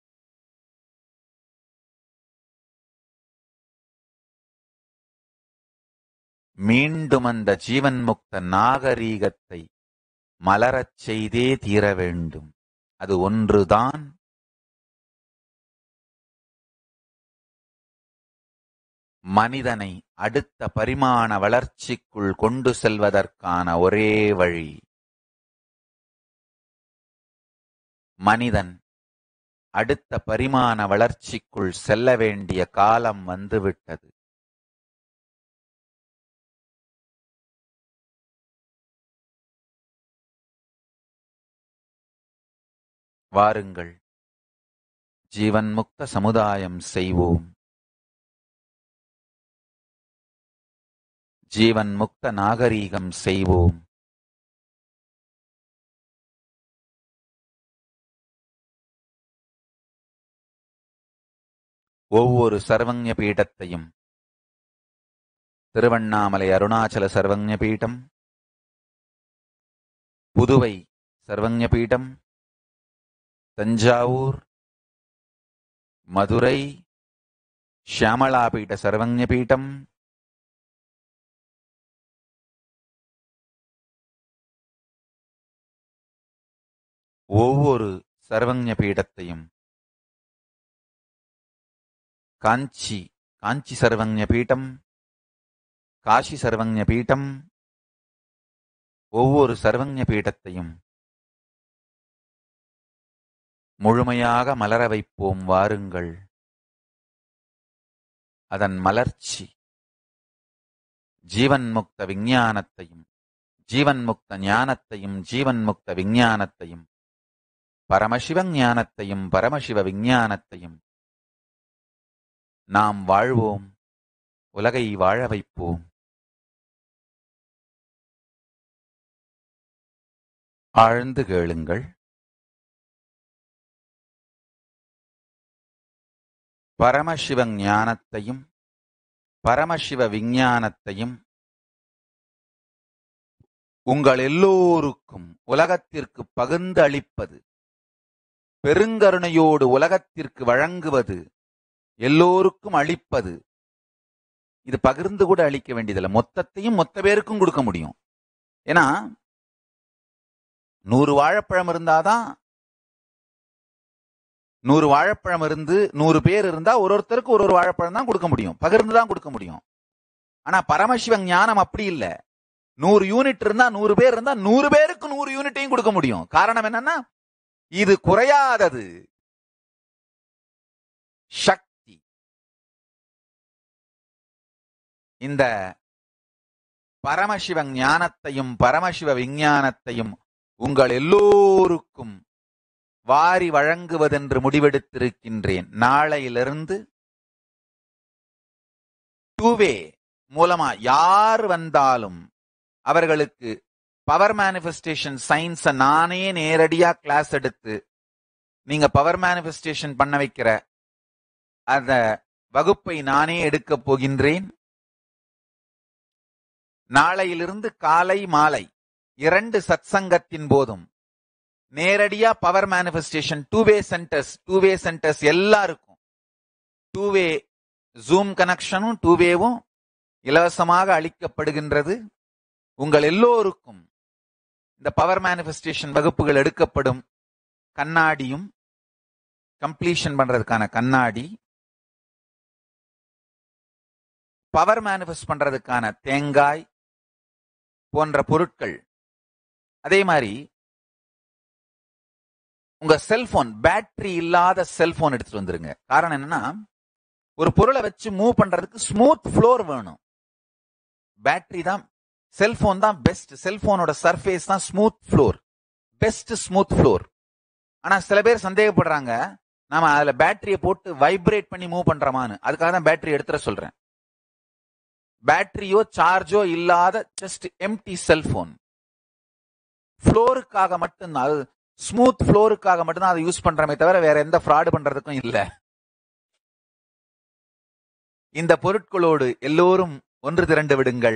மீண்டும் அந்த ஜீவன் முக்த நாகரீகத்தை மலரச் செய்தே தீர வேண்டும் அது ஒன்றுதான் மனிதனை அடுத்த பரிமாண வளர்ச்சிக்குள் கொண்டு செல்வதற்கான ஒரே வழி மனிதன் அடுத்த பரிமாண வளர்ச்சிக்குள் செல்ல வேண்டிய காலம் வந்துவிட்டது வாருங்கள் ஜீவன் முக்த சமுதாயம் செய்வோம் ஜீவன் முக்த நாகரீகம் செய்வோம் ஒவ்வொரு சர்வஞ பீடத்தையும் திருவண்ணாமலை அருணாச்சல சர்வஞ பீடம் புதுவை சர்வஞ பீடம் தஞ்சாவூர் மதுரை ஷியாமளாபீட சர்வஞ பீடம் ஒவ்வொரு சர்வஞ பீடத்தையும் காஞ்சி காஞ்சி சர்வஞ பீடம் காஷி சர்வஞ பீடம் ஒவ்வொரு சர்வஞ பீடத்தையும் முழுமையாக மலர வைப்போம் வாருங்கள் அதன் மலர்ச்சி ஜீவன் முக்த விஞ்ஞானத்தையும் ஜீவன் முக்த ஞானத்தையும் ஜீவன் முக்த விஞ்ஞானத்தையும் பரமசிவ ஞானத்தையும் பரமசிவ விஞ்ஞானத்தையும் நாம் வாழ்வோம் உலகை வாழ வைப்போம் ஆழ்ந்து கேளுங்கள் பரமசிவ ஞானத்தையும் பரமசிவ விஞ்ஞானத்தையும் உங்கள் எல்லோருக்கும் உலகத்திற்கு பகிர்ந்து அளிப்பது பெருங்கருணையோடு உலகத்திற்கு வழங்குவது எல்லோருக்கும் அளிப்பது இது பகிர்ந்து கூட அளிக்க வேண்டியதில்லை மொத்தத்தையும் மொத்த பேருக்கும் கொடுக்க முடியும் ஏன்னா நூறு வாழைப்பழம் இருந்தாதான் நூறு வாழைப்பழம் இருந்து நூறு பேர் இருந்தா ஒரு ஒருத்தருக்கு ஒரு ஒரு வாழைப்பழம் தான் கொடுக்க முடியும் பகிர்ந்து தான் கொடுக்க முடியும் ஆனா பரமசிவ ஞானம் அப்படி இல்ல நூறு யூனிட் இருந்தா நூறு பேர் இருந்தா நூறு பேருக்கு நூறு யூனிட்டையும் கொடுக்க முடியும் காரணம் என்னன்னா இது குறையாதது சக்தி இந்த பரமசிவ ஞானத்தையும் பரமசிவ விஞ்ஞானத்தையும் உங்கள் எல்லோருக்கும் வாரி வழங்குவதென்று முடிவெடுத்திருக்கின்றேன் நாளையிலிருந்து டூவே மூலமா யார் வந்தாலும் அவர்களுக்கு பவர் மேனிஃபெஸ்டேஷன் சயின்ஸ நானே நேரடியா கிளாஸ் எடுத்து நீங்க பவர் மேனிஃபெஸ்டேஷன் பண்ண வைக்கிற அந்த வகுப்பை நானே எடுக்கப் போகின்றேன் நாளையிலிருந்து காலை மாலை இரண்டு சத்சங்கத்தின் போதும் நேரடியா power manifestation two way centres two way centres எல்லாருக்கும் டூ வே ஜூம் கனெக்ஷனும் டூ வேவும் இலவசமாக அளிக்கப்படுகின்றது உங்கள் எல்லோருக்கும் இந்த பவர் மேனிஃபெஸ்டேஷன் வகுப்புகள் எடுக்கப்படும் கண்ணாடியும் கம்ப்ளீஷன் பண்றதுக்கான கண்ணாடி பவர் மேனிஃபெஸ்ட் பண்றதுக்கான தேங்காய் போன்ற பொருட்கள் அதே மாதிரி உங்க செல்போன் பேட்டரி இல்லாத செல்போன் எடுத்துட்டு வந்துருங்க காரணம் என்னன்னா ஒரு பொருளை வச்சு மூவ் பண்றதுக்கு ஸ்மூத் ஃப்ளோர் வேணும் பேட்டரி தான் செல்போன் தான் பெஸ்ட் செல்போனோட சர்ஃபேஸ் தான் smooth floor best smooth floor ஆனா சில பேர் சந்தேகப்படுறாங்க நாம அதுல பேட்டரியை போட்டு வைப்ரேட் பண்ணி மூவ் பண்றோமான்னு அதுக்காக தான் பேட்டரி எடுத்துட சொல்றேன் பேட்டரியோ சார்ஜோ இல்லாத ஜஸ்ட் எம்டி செல்போன் ஃப்ளோருக்காக மட்டும்தான் அது ஸ்மூத் ஃப்ளோருக்காக மட்டும்தான் அதை யூஸ் பண்றமே தவிர வேற எந்த ஃப்ராடு பண்றதுக்கும் இல்ல இந்த பொருட்களோடு எல்லோரும் ஒன்று திரண்டு விடுங்கள்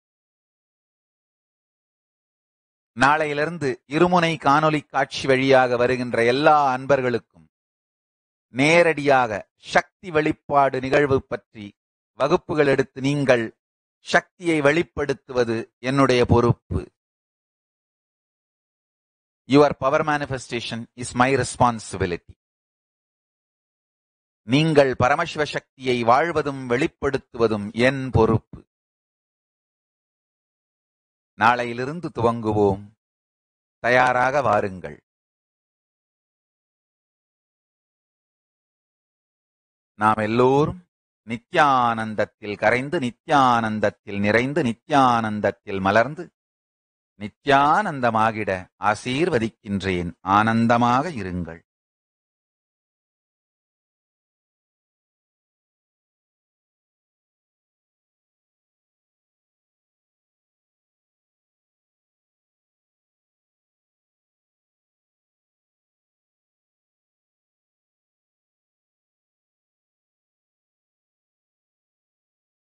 நாளையிலிருந்து இருமுனை காணொளி காட்சி வழியாக வருகின்ற எல்லா அன்பர்களுக்கும் நேரடியாக சக்தி வெளிப்பாடு நிகழ்வு பற்றி வகுப்புகள் எடுத்து நீங்கள் சக்தியை வெளிப்படுத்துவது என்னுடைய பொறுப்பு your power manifestation is my responsibility நீங்கள் பரமசிவ சக்தியை வாழ்வதும் வெளிப்படுத்துவதும் என் பொறுப்பு நாளையிலிருந்து துவங்குவோம் தயாராக வாருங்கள் நாம் எல்லோரும் நித்யானந்தத்தில் கரைந்து நித்யானந்தத்தில் நிறைந்து நித்யானந்தத்தில் மலர்ந்து நித்யானந்தமாகிட ஆசீர்வதிக்கின்றேன் ஆனந்தமாக இருங்கள்